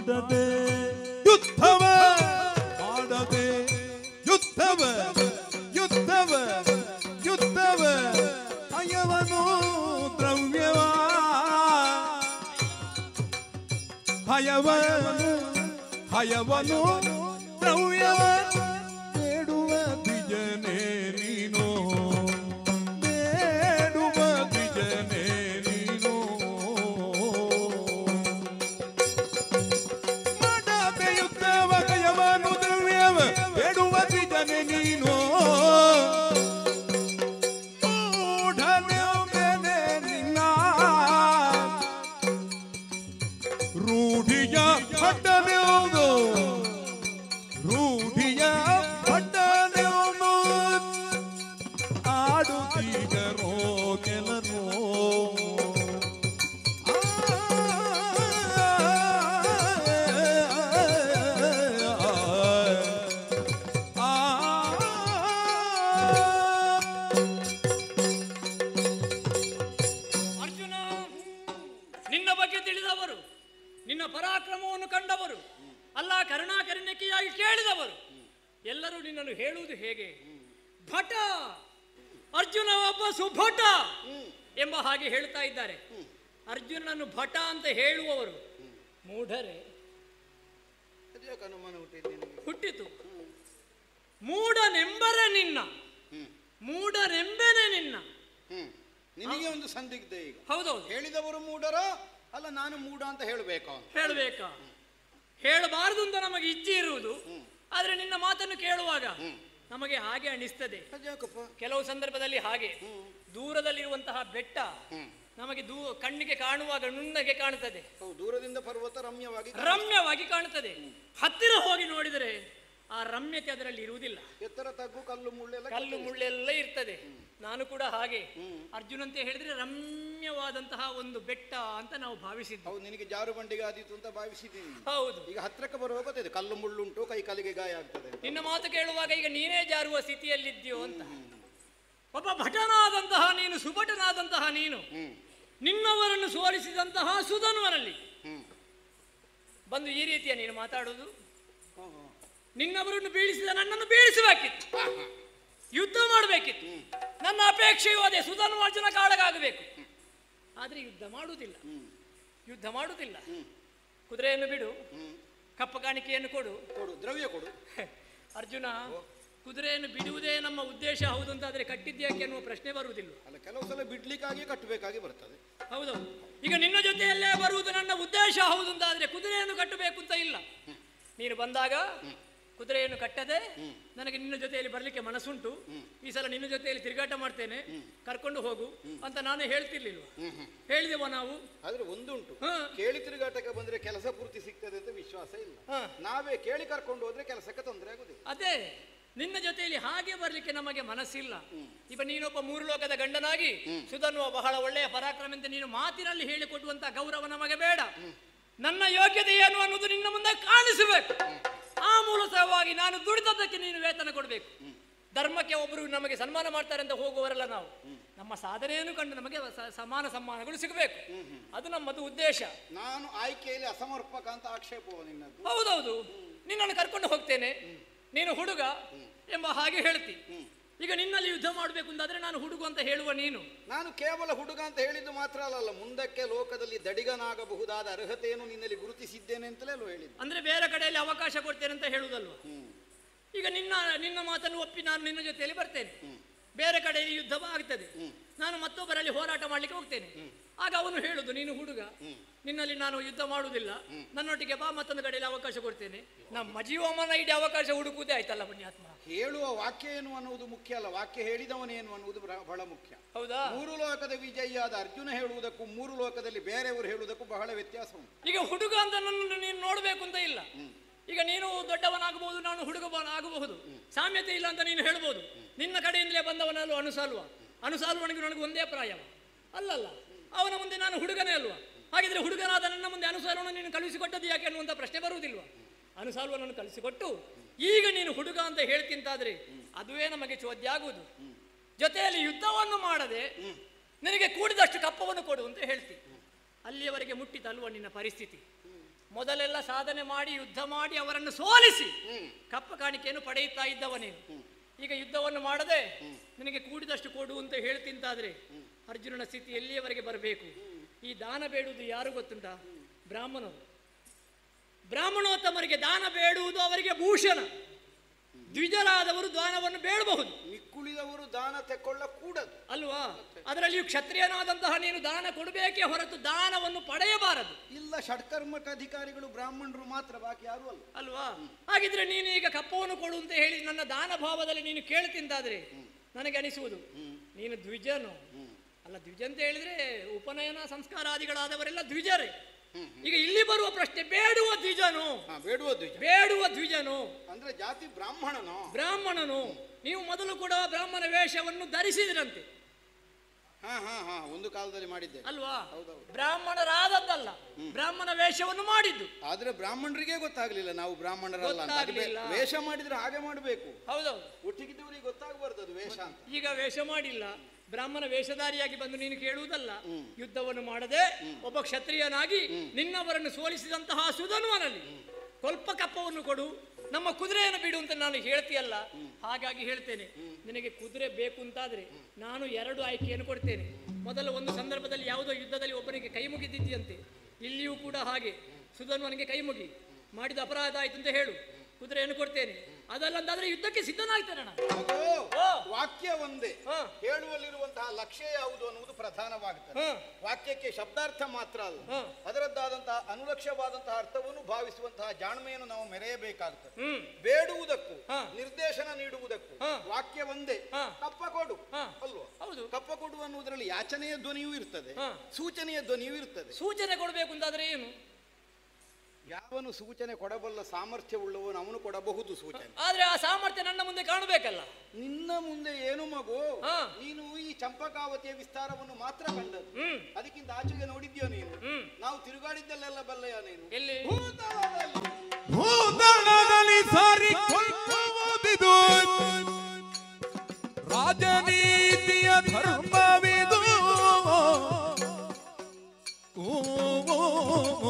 ಮಾಡದೆ ಯುದ್ಧವ ಮಾಡದೆ ಯುದ್ಧವ ಯುದ್ಧವ ಯುದ್ಧವ ಹಯವನು ದ್ರವ್ಯವ ಹಯವನು ಹಯವನು ದ್ರವ್ಯವ ಬೇಡುವ ದ್ವಿಜನೇ ನೀನು ಬೇಡುವ ದ್ವಿಜನೇ ನೀನು ಮಾಡದೆ ಯುದ್ಧವ ಹಯವನು ದ್ರವ್ಯವ ಬೇಡುವ ದ್ವಿಜನೇ ನೀನು ಮೂಢನೆ ಒಮ್ಮೆನೆ ನಿನ್ನ ರೂಢಿಯ ಪಟ್ಟನೆಯೋದು ರೂಢಿಯ ಪಟ್ಟನೆಯೋನು ಆಡುತ್ತೀಗರೋ ಕೆಲರು ಆ, ಆ, ಅರ್ಜುನ ನಿನ್ನ ಬಗ್ಗೆ ತಿಳಿದವರು ನಿನ್ನ ಪರಾಕ್ರಮವನ್ನು ಕಂಡವರು ಅಲ್ಲ ಕರುಣಾಕರುಣಿಕೆಯಾಗಿ ಕೇಳಿದವರು ಎಲ್ಲರೂ ನಿನ್ನನ್ನು ಹೇಳುವುದು ಹೇಗೆ ಭಟ ಅರ್ಜುನ ಒಬ್ಬ ಸುಭಟ ಎಂಬ ಹಾಗೆ ಹೇಳ್ತಾ ಇದ್ದಾರೆ ಅರ್ಜುನನನ್ನು ಭಟ ಅಂತ ಹೇಳುವವರು ಮೂಢರೇ ಅದ್ಯಾಕೆ ಅನುಮಾನ ಹುಟ್ಟಿದ್ದು ನಿನಗೆ? ಹುಟ್ಟಿತು ಮೂಢನೆಂಬರೆ ನಿನ್ನ ಹ್ಮ್ ಮೂಢನೆಂಬೆನೆ ನಿನ್ನ ಹ್ಮ್ ನಿನಗೆ ಒಂದು ಸಂದಿಗ್ಧ ಈಗ ಹೌದೌದು ಹೇಳಿದವರು ಮೂಢರ ಅಲ್ಲ ನಾನು ಮೂಢ ಅಂತ ಹೇಳಬೇಕು ಅವನು ಹೇಳಬೇಕಾ ಹೇಳಬಾರದು ಅಂತ ನಮಗೆ ಇಚ್ಛೆ ಇರುವುದು ಆದ್ರೆ ನಿನ್ನ ಮಾತನ್ನು ಕೇಳುವಾಗ ನಮಗೆ ಹಾಗೆ ಅನಿಸ್ತದೆ ಅದ್ಯಾಕಪ್ಪ ಕೆಲವು ಸಂದರ್ಭದಲ್ಲಿ ಹಾಗೆ ದೂರದಲ್ಲಿರುವಂತಹ ಬೆಟ್ಟ ಹ್ಮ್ ನಮಗೆ ದೂ ಕಣ್ಣಿಗೆ ಕಾಣುವಾಗ ನುಣ್ಣಗೆ ಕಾಣುತ್ತದೆ ಹೌದು ದೂರದಿಂದ ಪರ್ವತ ರಮ್ಯವಾಗಿ ರಮ್ಯವಾಗಿ ಕಾಣುತ್ತದೆ ಹತ್ತಿರ ಹೋಗಿ ನೋಡಿದರೆ ಆ ರಮ್ಯತೆ ಅದರಲ್ಲಿ ಇರುವುದಿಲ್ಲ ಎತ್ತರ ತಗ್ಗು ಕಲ್ಲು ಮುಳ್ಳೆಲ್ಲ ಕಲ್ಲು ಮುಳ್ಳೆಲ್ಲ ಇರ್ತದೆ ನಾನು ಕೂಡ ಹಾಗೆ ಅರ್ಜುನ್ ಅಂತ ಹೇಳಿದ್ರೆ ರಮ್ಯವಾದಂತಹ ಒಂದು ಬೆಟ್ಟ ಅಂತ ನಾವು ಭಾವಿಸಿದ್ದು ಹೌದು ನಿನಗೆ ಜಾರು ಬಂಡಿಗೆ ಆದೀತು ಅಂತ ಭಾವಿಸಿದ್ದೀನಿ ಹೌದು ಈಗ ಹತ್ರಕ್ಕೆ ಬರುವಾಗ ಗೊತ್ತಿದೆ ಕಲ್ಲು ಮುಳ್ಳುಂಟು ಕೈ ಕಾಲಿಗೆ ಗಾಯ ಆಗ್ತದೆ ಅಂತ. ನಿನ್ನ ಮಾತು ಕೇಳುವಾಗ ಈಗ ನೀನೇ ಜಾರುವ ಸ್ಥಿತಿಯಲ್ಲಿದ್ದೀಯೋ ಅಂತ ಒಬ್ಬ ಭಟನಾದಂತಹ ನೀನು ಸುಭಟನಾದಂತಹ ನೀನು ಹ್ಮ್ ನಿನ್ನವರನ್ನು ಸೋಲಿಸಿದಂತಹ ಸುಧನ್ವನಲ್ಲಿ ಹ್ಮ್ ಬಂದು ಈ ರೀತಿಯ ನೀನು ಮಾತಾಡುವುದು ಹ್ಮ್, ಹ್ಮ್. ನಿನ್ನವರನ್ನು ಬೀಳಿಸಿದ ನನ್ನನ್ನು ಬೀಳಿಸಬೇಕಿತ್ತು ಯುದ್ಧ ಮಾಡಬೇಕಿತ್ತು ನನ್ನ ಅಪೇಕ್ಷೆಯು ಅದೇ ಸುಧನ್ವಾರ್ಜುನ ಕಾಳಗಾಗಬೇಕು ಆದ್ರೆ ಯುದ್ಧ ಮಾಡುವುದಿಲ್ಲ ಯುದ್ಧ ಮಾಡುವುದಿಲ್ಲ ಕುದುರೆಯನ್ನು ಬಿಡು ಕಪ್ಪ ಕಾಣಿಕೆಯನ್ನು ಕೊಡು ಕೊಡು ದ್ರವ್ಯ ಕೊಡು ಅರ್ಜುನ ಕುದುರೆಯನ್ನು ಬಿಡುವುದೇ ನಮ್ಮ ಉದ್ದೇಶ ಹೌದು ಅಂತಾದ್ರೆ ಕಟ್ಟಿದ್ಯಾಕೆ ಅನ್ನುವ ಪ್ರಶ್ನೆ ಬರುವುದಿಲ್ಲ ಅಲ್ಲ ಕೆಲವು ಸಲ ಬಿಡ್ಲಿಕ್ಕಾಗಿ ಕಟ್ಟಬೇಕಾಗಿ ಬರ್ತದೆ ಹೌದೌದು ಈಗ ನಿನ್ನ ಜೊತೆಯಲ್ಲೇ ಬರುವುದು ನನ್ನ ಉದ್ದೇಶ ಹೌದು ಅಂತಾದ್ರೆ ಕುದುರೆಯನ್ನು ಕಟ್ಟಬೇಕು ಅಂತ ಇಲ್ಲ ನೀನು ಬಂದಾಗ ಕುದುರೆಯನ್ನು ಕಟ್ಟದೆ ನನಗೆ ನಿನ್ನ ಜೊತೆಯಲ್ಲಿ ಬರಲಿಕ್ಕೆ ಮನಸ್ಸುಂಟು ಈ ಸಲ ನಿನ್ನ ಜೊತೆಯಲ್ಲಿ ತಿರುಗಾಟ ಮಾಡ್ತೇನೆ ಕರ್ಕೊಂಡು ಹೋಗು ಅಂತ ನಾನೇ ಹೇಳ್ತಿರ್ಲಿಲ್ವ ಹೇಳಿದೆವ ನಾವು ಆದ್ರೆ ಒಂದುಂಟು ಹ. ಕೇಳಿ ತಿರುಗಾಟಕ್ಕೆ ಬಂದ್ರೆ ಕೆಲಸ ಪೂರ್ತಿ ಸಿಗ್ತದೆ ಅಂತ ವಿಶ್ವಾಸ ಇಲ್ಲ ಹ. ನಾವೇ ಕೇಳಿ ಕರ್ಕೊಂಡು ಹೋದ್ರೆ ಕೆಲಸಕ್ಕೆ ತೊಂದರೆ ಆಗುದಿಲ್ಲ ಅದೇ ನಿನ್ನ ಜೊತೆಯಲ್ಲಿ ಹಾಗೆ ಬರ್ಲಿಕ್ಕೆ ನಮಗೆ ಮನಸ್ಸಿಲ್ಲ ಈಗ ನೀನೊಬ್ಬ ಮೂರು ಲೋಕದ ಗಂಡನಾಗಿ ಸುಧನ್ವ ಬಹಳ ಒಳ್ಳೆಯ ಪರಾಕ್ರಮ ಅಂತ ನೀನು ಮಾತಿನಲ್ಲಿ ಹೇಳಿಕೊಡುವಂತ ಗೌರವ ನಮಗೆ ಬೇಡ ನನ್ನ ಯೋಗ್ಯತೆ ಏನು ಅನ್ನೋದು ನಿನ್ನ ಮುಂದೆ ಕಾಣಿಸಬೇಕು ಆ ಮೂಲಕವಾಗಿ ನಾನು ದುಡಿದದ್ದಕ್ಕೆ ನೀನು ವೇತನ ಕೊಡಬೇಕು ಧರ್ಮಕ್ಕೆ ಒಬ್ಬರು ನಮಗೆ ಸನ್ಮಾನ ಮಾಡ್ತಾರೆ ಅಂತ ಹೋಗುವವರಲ್ಲ ನಾವು ನಮ್ಮ ಸಾಧನೆಯನ್ನು ಕಂಡು ನಮಗೆ ಸ- ಸಮಾನ ಸಮ್ಮಾನಗಳು ಸಿಗಬೇಕು ಅದು ನಮ್ಮದು ಉದ್ದೇಶ ನಾನು ಆಯ್ಕೆಯಲ್ಲಿ ಅಸಮರ್ಪಕ ಅಂತ ಆಕ್ಷೇಪವ ನಿನ್ನದ್ದು ಹೌದೌದು ನಿನ್ನನ್ನು ಕರ್ಕೊಂಡು ಹೋಗ್ತೇನೆ ನೀನು ಹುಡುಗ ಎಂಬ ಹಾಗೆ ಹೇಳ್ತಿ ಈಗ ನಿನ್ನಲ್ಲಿ ಯುದ್ಧ ಮಾಡಬೇಕು ಅಂತಾದ್ರೆ ನಾನು ಹುಡುಗ ಅಂತ ಹೇಳುವ ನೀನು ನಾನು ಕೇವಲ ಹುಡುಗ ಅಂತ ಹೇಳಿದ್ದು ಮಾತ್ರ ಅಲ್ಲಲ್ಲ ಮುಂದಕ್ಕೆ ಲೋಕದಲ್ಲಿ ದಡಿಗನಾಗಬಹುದಾದ ಅರ್ಹತೆಯನ್ನು ನಿನ್ನಲ್ಲಿ ಗುರುತಿಸಿದ್ದೇನೆ ಅಂತಲೇ ಅಲ್ವ ಹೇಳಿದ್ದು ಅಂದ್ರೆ ಬೇರೆ ಕಡೆಯಲ್ಲಿ ಅವಕಾಶ ಕೊಡ್ತೇನೆ ಅಂತ ಹೇಳುವುದಲ್ವ ಈಗ ನಿನ್ನ ನಿನ್ನ ಮಾತನ್ನು ಒಪ್ಪಿ ನಾನು ನಿನ್ನ ಜೊತೆಯಲ್ಲಿ ಬರ್ತೇನೆ ಬೇರೆ ಕಡೆಯಲ್ಲಿ ಯುದ್ಧ ಆಗ್ತದೆ ನಾನು ಮತ್ತೊಬ್ಬರಲ್ಲಿ ಹೋರಾಟ ಮಾಡ್ಲಿಕ್ಕೆ ಹೋಗ್ತೇನೆ ಆಗ ಅವನು ಹೇಳುದು ನೀನು ಹುಡುಗ ನಿನ್ನಲ್ಲಿ ನಾನು ಯುದ್ಧ ಮಾಡುವುದಿಲ್ಲ ನನ್ನೊಟ್ಟಿಗೆ ಬಾ ಮತ್ತೊಂದು ಕಡೆಯಲ್ಲಿ ಅವಕಾಶ ಕೊಡ್ತೇನೆ ನಮ್ಮ ಜೀವಮಾನ ಇಡೀ ಅವಕಾಶ ಹುಡುಕುವುದೇ ಆಯ್ತಲ್ಲ ಪುಣ್ಯಾತ್ಮ ಹೇಳುವ ವಾಕ್ಯ ಏನು ಅನ್ನುವುದು ಮುಖ್ಯ ಅಲ್ಲ ವಾಕ್ಯ ಹೇಳಿದವನೇನು ಅನ್ನುವುದು ಬರ- ಬಹಳ ಮುಖ್ಯ ಹೌದಾ ಮೂರು ಲೋಕದ ವಿಜಯಿಯಾದ ಅರ್ಜುನ ಹೇಳುವುದಕ್ಕೂ ಮೂರು ಲೋಕದಲ್ಲಿ ಬೇರೆಯವರು ಹೇಳುವುದಕ್ಕೂ ಬಹಳ ವ್ಯತ್ಯಾಸ ಉಂಟು ಈಗ ಹುಡುಗ ಅಂತ ನನ್ನನ್ನು ನೀನು ನೋಡಬೇಕು ಅಂತ ಇಲ್ಲ ಈಗ ನೀನು ದೊಡ್ಡವನಾಗಬಹುದು ನಾನು ಹುಡುಗ ಆಗಬಹುದು ಸಾಮ್ಯತೆ ಇಲ್ಲ ಅಂತ ನೀನು ಹೇಳ್ಬೋದು ನಿನ್ನ ಕಡೆಯಿಂದಲೇ ಬಂದವನಲ್ಲೂ ಅನುಸಾಲ್ವ ಅನುಸಾಲ್ವನಿಗೆ ನನಗೆ ಒಂದೇ ಪ್ರಾಯವ ಅಲ್ಲಲ್ಲ ಅವನ ಮುಂದೆ ನಾನು ಹುಡುಗನೇ ಅಲ್ವಾ ಹಾಗಿದ್ರೆ ಹುಡುಗನಾದ ನನ್ನ ಮುಂದೆ ಅನುಸಾರವನ್ನು ನೀನು ಕಳುಹಿಸಿಕೊಟ್ಟದ್ದು ಯಾಕೆ ಅನ್ನುವಂಥ ಪ್ರಶ್ನೆ ಬರುವುದಿಲ್ವ ಅನುಸಾಲ್ವನನ್ನು ಕಳಿಸಿಕೊಟ್ಟು ಈಗ ನೀನು ಹುಡುಗ ಅಂತ ಹೇಳ್ತಿಂತಾದ್ರೆ ಅದುವೇ ನಮಗೆ ಚೋದ್ಯ ಆಗುವುದು ಜೊತೆಯಲ್ಲಿ ಯುದ್ಧವನ್ನು ಮಾಡದೆ ನಿನಗೆ ಕೂಡಿದಷ್ಟು ಕಪ್ಪವನ್ನು ಕೊಡು ಅಂತ ಹೇಳ್ತಿ ಅಲ್ಲಿಯವರೆಗೆ ಮುಟ್ಟಿತಲ್ವ ನಿನ್ನ ಪರಿಸ್ಥಿತಿ ಮೊದಲೆಲ್ಲ ಸಾಧನೆ ಮಾಡಿ ಯುದ್ಧ ಮಾಡಿ ಅವರನ್ನು ಸೋಲಿಸಿ ಕಪ್ಪ ಕಾಣಿಕೆಯನ್ನು ಪಡೆಯುತ್ತಾ ಇದ್ದವ ನೀನು ಈಗ ಯುದ್ಧವನ್ನು ಮಾಡದೆ ನಿನಗೆ ಕೂಡಿದಷ್ಟು ಕೊಡು ಅಂತ ಹೇಳ್ತಿಂತಾದ್ರೆ ಅರ್ಜುನನ ಸ್ಥಿತಿ ಎಲ್ಲಿಯವರೆಗೆ ಬರಬೇಕು ಈ ದಾನ ಬೇಡುವುದು ಯಾರು ಗೊತ್ತುಂಟಾ ಬ್ರಾಹ್ಮಣರು ಬ್ರಾಹ್ಮಣೋತ್ತಮರಿಗೆ ದಾನ ಬೇಡುವುದು ಅವರಿಗೆ ಭೂಷಣ ದ್ವಿಜರಾದವರು ದಾನವನ್ನು ಬೇಡಬಹುದು ಮಿಕ್ಕುಳಿದವರು ದಾನ ತೆಕ್ಕೊಳ್ಳ ಕೂಡದು ಅಲ್ವಾ ಅದರಲ್ಲಿಯೂ ಕ್ಷತ್ರಿಯನಾದಂತಹ ನೀನು ದಾನ ಕೊಡಬೇಕೇ ಹೊರತು ದಾನವನ್ನು ಪಡೆಯಬಾರದು ಇಲ್ಲ ಷಟ್ಕರ್ಮಕ ಅಧಿಕಾರಿಗಳು ಬ್ರಾಹ್ಮಣರು ಮಾತ್ರ ಬಾಕಿ ಯಾರು ಅಲ್ಲ ಅಲ್ವಾ ಹಾಗಿದ್ರೆ ನೀನು ಈಗ ಕಪ್ಪವನ್ನು ಕೊಡು ಅಂತ ಹೇಳಿ ನನ್ನ ದಾನ ಭಾವದಲ್ಲಿ ನೀನು ಕೇಳ್ತಿಂತಾದ್ರೆ ನನಗೆ ಅನಿಸುವುದು ನೀನು ದ್ವಿಜನು ಅಲ್ಲ ದ್ವಿಜ ಅಂತ ಹೇಳಿದ್ರೆ ಉಪನಯನ ಸಂಸ್ಕಾರಾದಿಗಳಾದವರೆಲ್ಲ ದ್ವಿಜರೇ ಈಗ ಇಲ್ಲಿ ಬರುವ ಪ್ರಶ್ನೆ ಬೇಡುವ ದ್ವಿಜನು ಹಾ ಬೇಡುವ ದ್ವಿಜ ಬೇಡುವ ದ್ವಿಜನು ಅಂದ್ರೆ ಜಾತಿ ಬ್ರಾಹ್ಮಣನೋ ಬ್ರಾಹ್ಮಣನು ನೀವು ಮೊದಲು ಕೂಡ ಬ್ರಾಹ್ಮಣ ವೇಷವನ್ನು ಧರಿಸಿದ್ರಂತೆ ಹಾ ಹಾ ಹಾ ಒಂದು ಕಾಲದಲ್ಲಿ ಮಾಡಿದ್ದೆ ಅಲ್ವಾ ಹೌದೌದು. ಬ್ರಾಹ್ಮಣರಾದದ್ದಲ್ಲ ಬ್ರಾಹ್ಮಣ ವೇಷವನ್ನು ಮಾಡಿದ್ದು ಆದ್ರೆ ಬ್ರಾಹ್ಮಣರಿಗೆ ಗೊತ್ತಾಗ್ಲಿಲ್ಲ ನಾವು ಬ್ರಾಹ್ಮಣರಲ್ಲ ಅಂತ ಅದು ಬೇ- ಗೊತ್ತಾಗ್ಲಿಲ್ಲ. ವೇಷ ಮಾಡಿದ್ರೆ ಹಾಗೆ ಮಾಡಬೇಕು ಹೌದೌದು ಒಟ್ಟಿಗಿದ್ದವರಿಗೆ ಗೊತ್ತಾಗಬಾರ್ದು ಅದು ವೇಷ ಅಂತ ಈಗ ವೇಷ ಮಾಡಿಲ್ಲ ಬ್ರಾಹ್ಮಣ ವೇಷಧಾರಿಯಾಗಿ ಬಂದು ನೀನು ಕೇಳುವುದಲ್ಲ ಯುದ್ಧವನ್ನು ಮಾಡದೆ ಒಬ್ಬ ಕ್ಷತ್ರಿಯನಾಗಿ ನಿನ್ನವರನ್ನು ಸೋಲಿಸಿದಂತಹ ಸುಧನ್ವನಲ್ಲಿ ಸ್ವಲ್ಪ ಕಪ್ಪವನ್ನು ಕೊಡು ನಮ್ಮ ಕುದುರೆಯನ್ನು ಬಿಡು ಅಂತ ನಾನು ಹೇಳ್ತೀಯಲ್ಲ ಹಾಗಾಗಿ ಹೇಳ್ತೇನೆ ನಿನಗೆ ಕುದುರೆ ಬೇಕು ಅಂತಾದ್ರೆ ನಾನು ಎರಡು ಆಯ್ಕೆಯನ್ನು ಕೊಡ್ತೇನೆ ಮೊದಲ ಒಂದು ಸಂದರ್ಭದಲ್ಲಿ ಯಾವುದೋ ಯುದ್ಧದಲ್ಲಿ ಒಬ್ಬನಿಗೆ ಕೈ ಮುಗಿದಿದ್ಯಂತೆ ಇಲ್ಲಿಯೂ ಕೂಡ ಹಾಗೆ ಸುಧನ್ವನಿಗೆ ಕೈ ಮುಗಿ ಮಾಡಿದ ಅಪರಾಧ ಆಯ್ತು ಅಂತ ಹೇಳು ಕುದುರೆಯನ್ನು ಕೊಡ್ತೇನೆ ಅದಲ್ಲಂತಾದ್ರೆ ಯುದ್ಧಕ್ಕೆ ಸಿದ್ಧನಾಗ್ತೇನೆ ನಾನು ಮಗು, ಓ. ವಾಕ್ಯ ಒಂದೇ ಹಾ. ಹೇಳುವಲ್ಲಿರುವಂತಹ ಲಕ್ಷ್ಯ ಯಾವುದು ಅನ್ನುವುದು ಪ್ರಧಾನವಾಗುತ್ತದೆ ಹಾ. ವಾಕ್ಯಕ್ಕೆ ಶಬ್ದಾರ್ಥ ಮಾತ್ರ ಅಲ್ಲ ಹಾ. ಅದರದ್ದಾದಂತಹ ಅನುಲಕ್ಷ್ಯವಾದಂತಹ ಅರ್ಥವನ್ನು ಭಾವಿಸುವಂತಹ ಜಾಣ್ಮೆಯನ್ನು ನಾವು ಮೆರೆಯಬೇಕಾಗುತ್ತದೆ ಹ್ಮ್ ಬೇಡುವುದಕ್ಕೂ ಹಾ. ನಿರ್ದೇಶನ ನೀಡುವುದಕ್ಕೂ ಹಾ. ವಾಕ್ಯ ಒಂದೇ ಹಾ. ಕಪ್ಪ ಕೊಡು ಹಾ. ಅಲ್ವಾ ಹೌದು ಕಪ್ಪ ಕೊಡು ಅನ್ನುವುದರಲ್ಲಿ ಯಾಚನೆಯ ಧ್ವನಿಯೂ ಇರ್ತದೆ ಹಾ. ಸೂಚನೆಯ ಧ್ವನಿಯೂ ಇರ್ತದೆ ಸೂಚನೆ ಕೊಡಬೇಕು ಅಂತಾದ್ರೆ ಏನು ಯಾವನು ಸೂಚನೆ ಕೊಡಬಲ್ಲ ಸಾಮರ್ಥ್ಯವುಳ್ಳವನು ಅವನು ಕೊಡಬಹುದು ಸೂಚನೆ ಆದ್ರೆ ಆ ಸಾಮರ್ಥ್ಯ ನನ್ನ ಮುಂದೆ ಕಾಣಬೇಕಲ್ಲ ನಿನ್ನ ಮುಂದೆ ಏನು ಮಗು ಹಾ. ನೀನು ಈ ಚಂಪಕಾವತಿಯ ವಿಸ್ತಾರವನ್ನು ಮಾತ್ರ ಕಂಡದ್ದು ಹ್ಮ್ ಅದಕ್ಕಿಂತ ಆಚೆಗೆ ನೋಡಿದ್ಯೋ ನೀನು ಹ್ಮ್ ನಾವು ತಿರುಗಾಡಿದ್ದಲ್ಲೆಲ್ಲ ಬಲ್ಲೆಯ ನೀನು ಎಲ್ಲಿ ಭೂತಳದಲ್ಲಿ ಸಾರಿಕೊಳ್ಳುವುದಿದು ರಾಜನೀತಿಯ ಧರ್ಮವಿದು ಓ, ಓ, ಓ,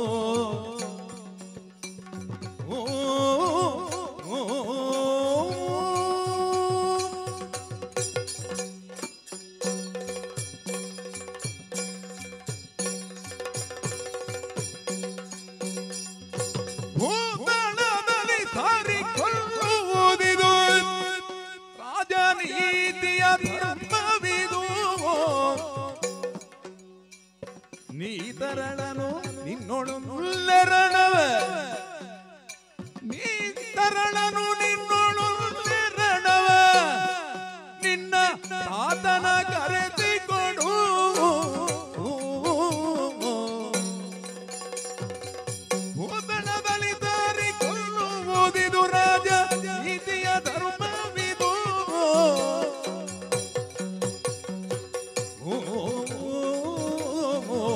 ಓ, ಓ, ಓ. ಭೂತಳದಲ್ಲಿ ಸಾರಿಕೊಳ್ಳುವುದಿದು ರಾಜನೀತಿಯ ಧರ್ಮವಿದು ನೀತರಳನು ನಿನ್ನೊಳು ಮುಲ್ಲೆರಣವ ನೀತರಳನು ನಿನ್ನೊಳು ಮುಲ್ಲೆರಣವ ನಿನ್ನ ತಾತನ ಕರೆಸಿಕೊಡು ಭೂತಳದಲ್ಲಿ ದಾರಿಕೊಳ್ಳುವುದಿದು ರಾಜ ನೀತಿಯ ಧರ್ಮವಿದು ಓ, ಓ,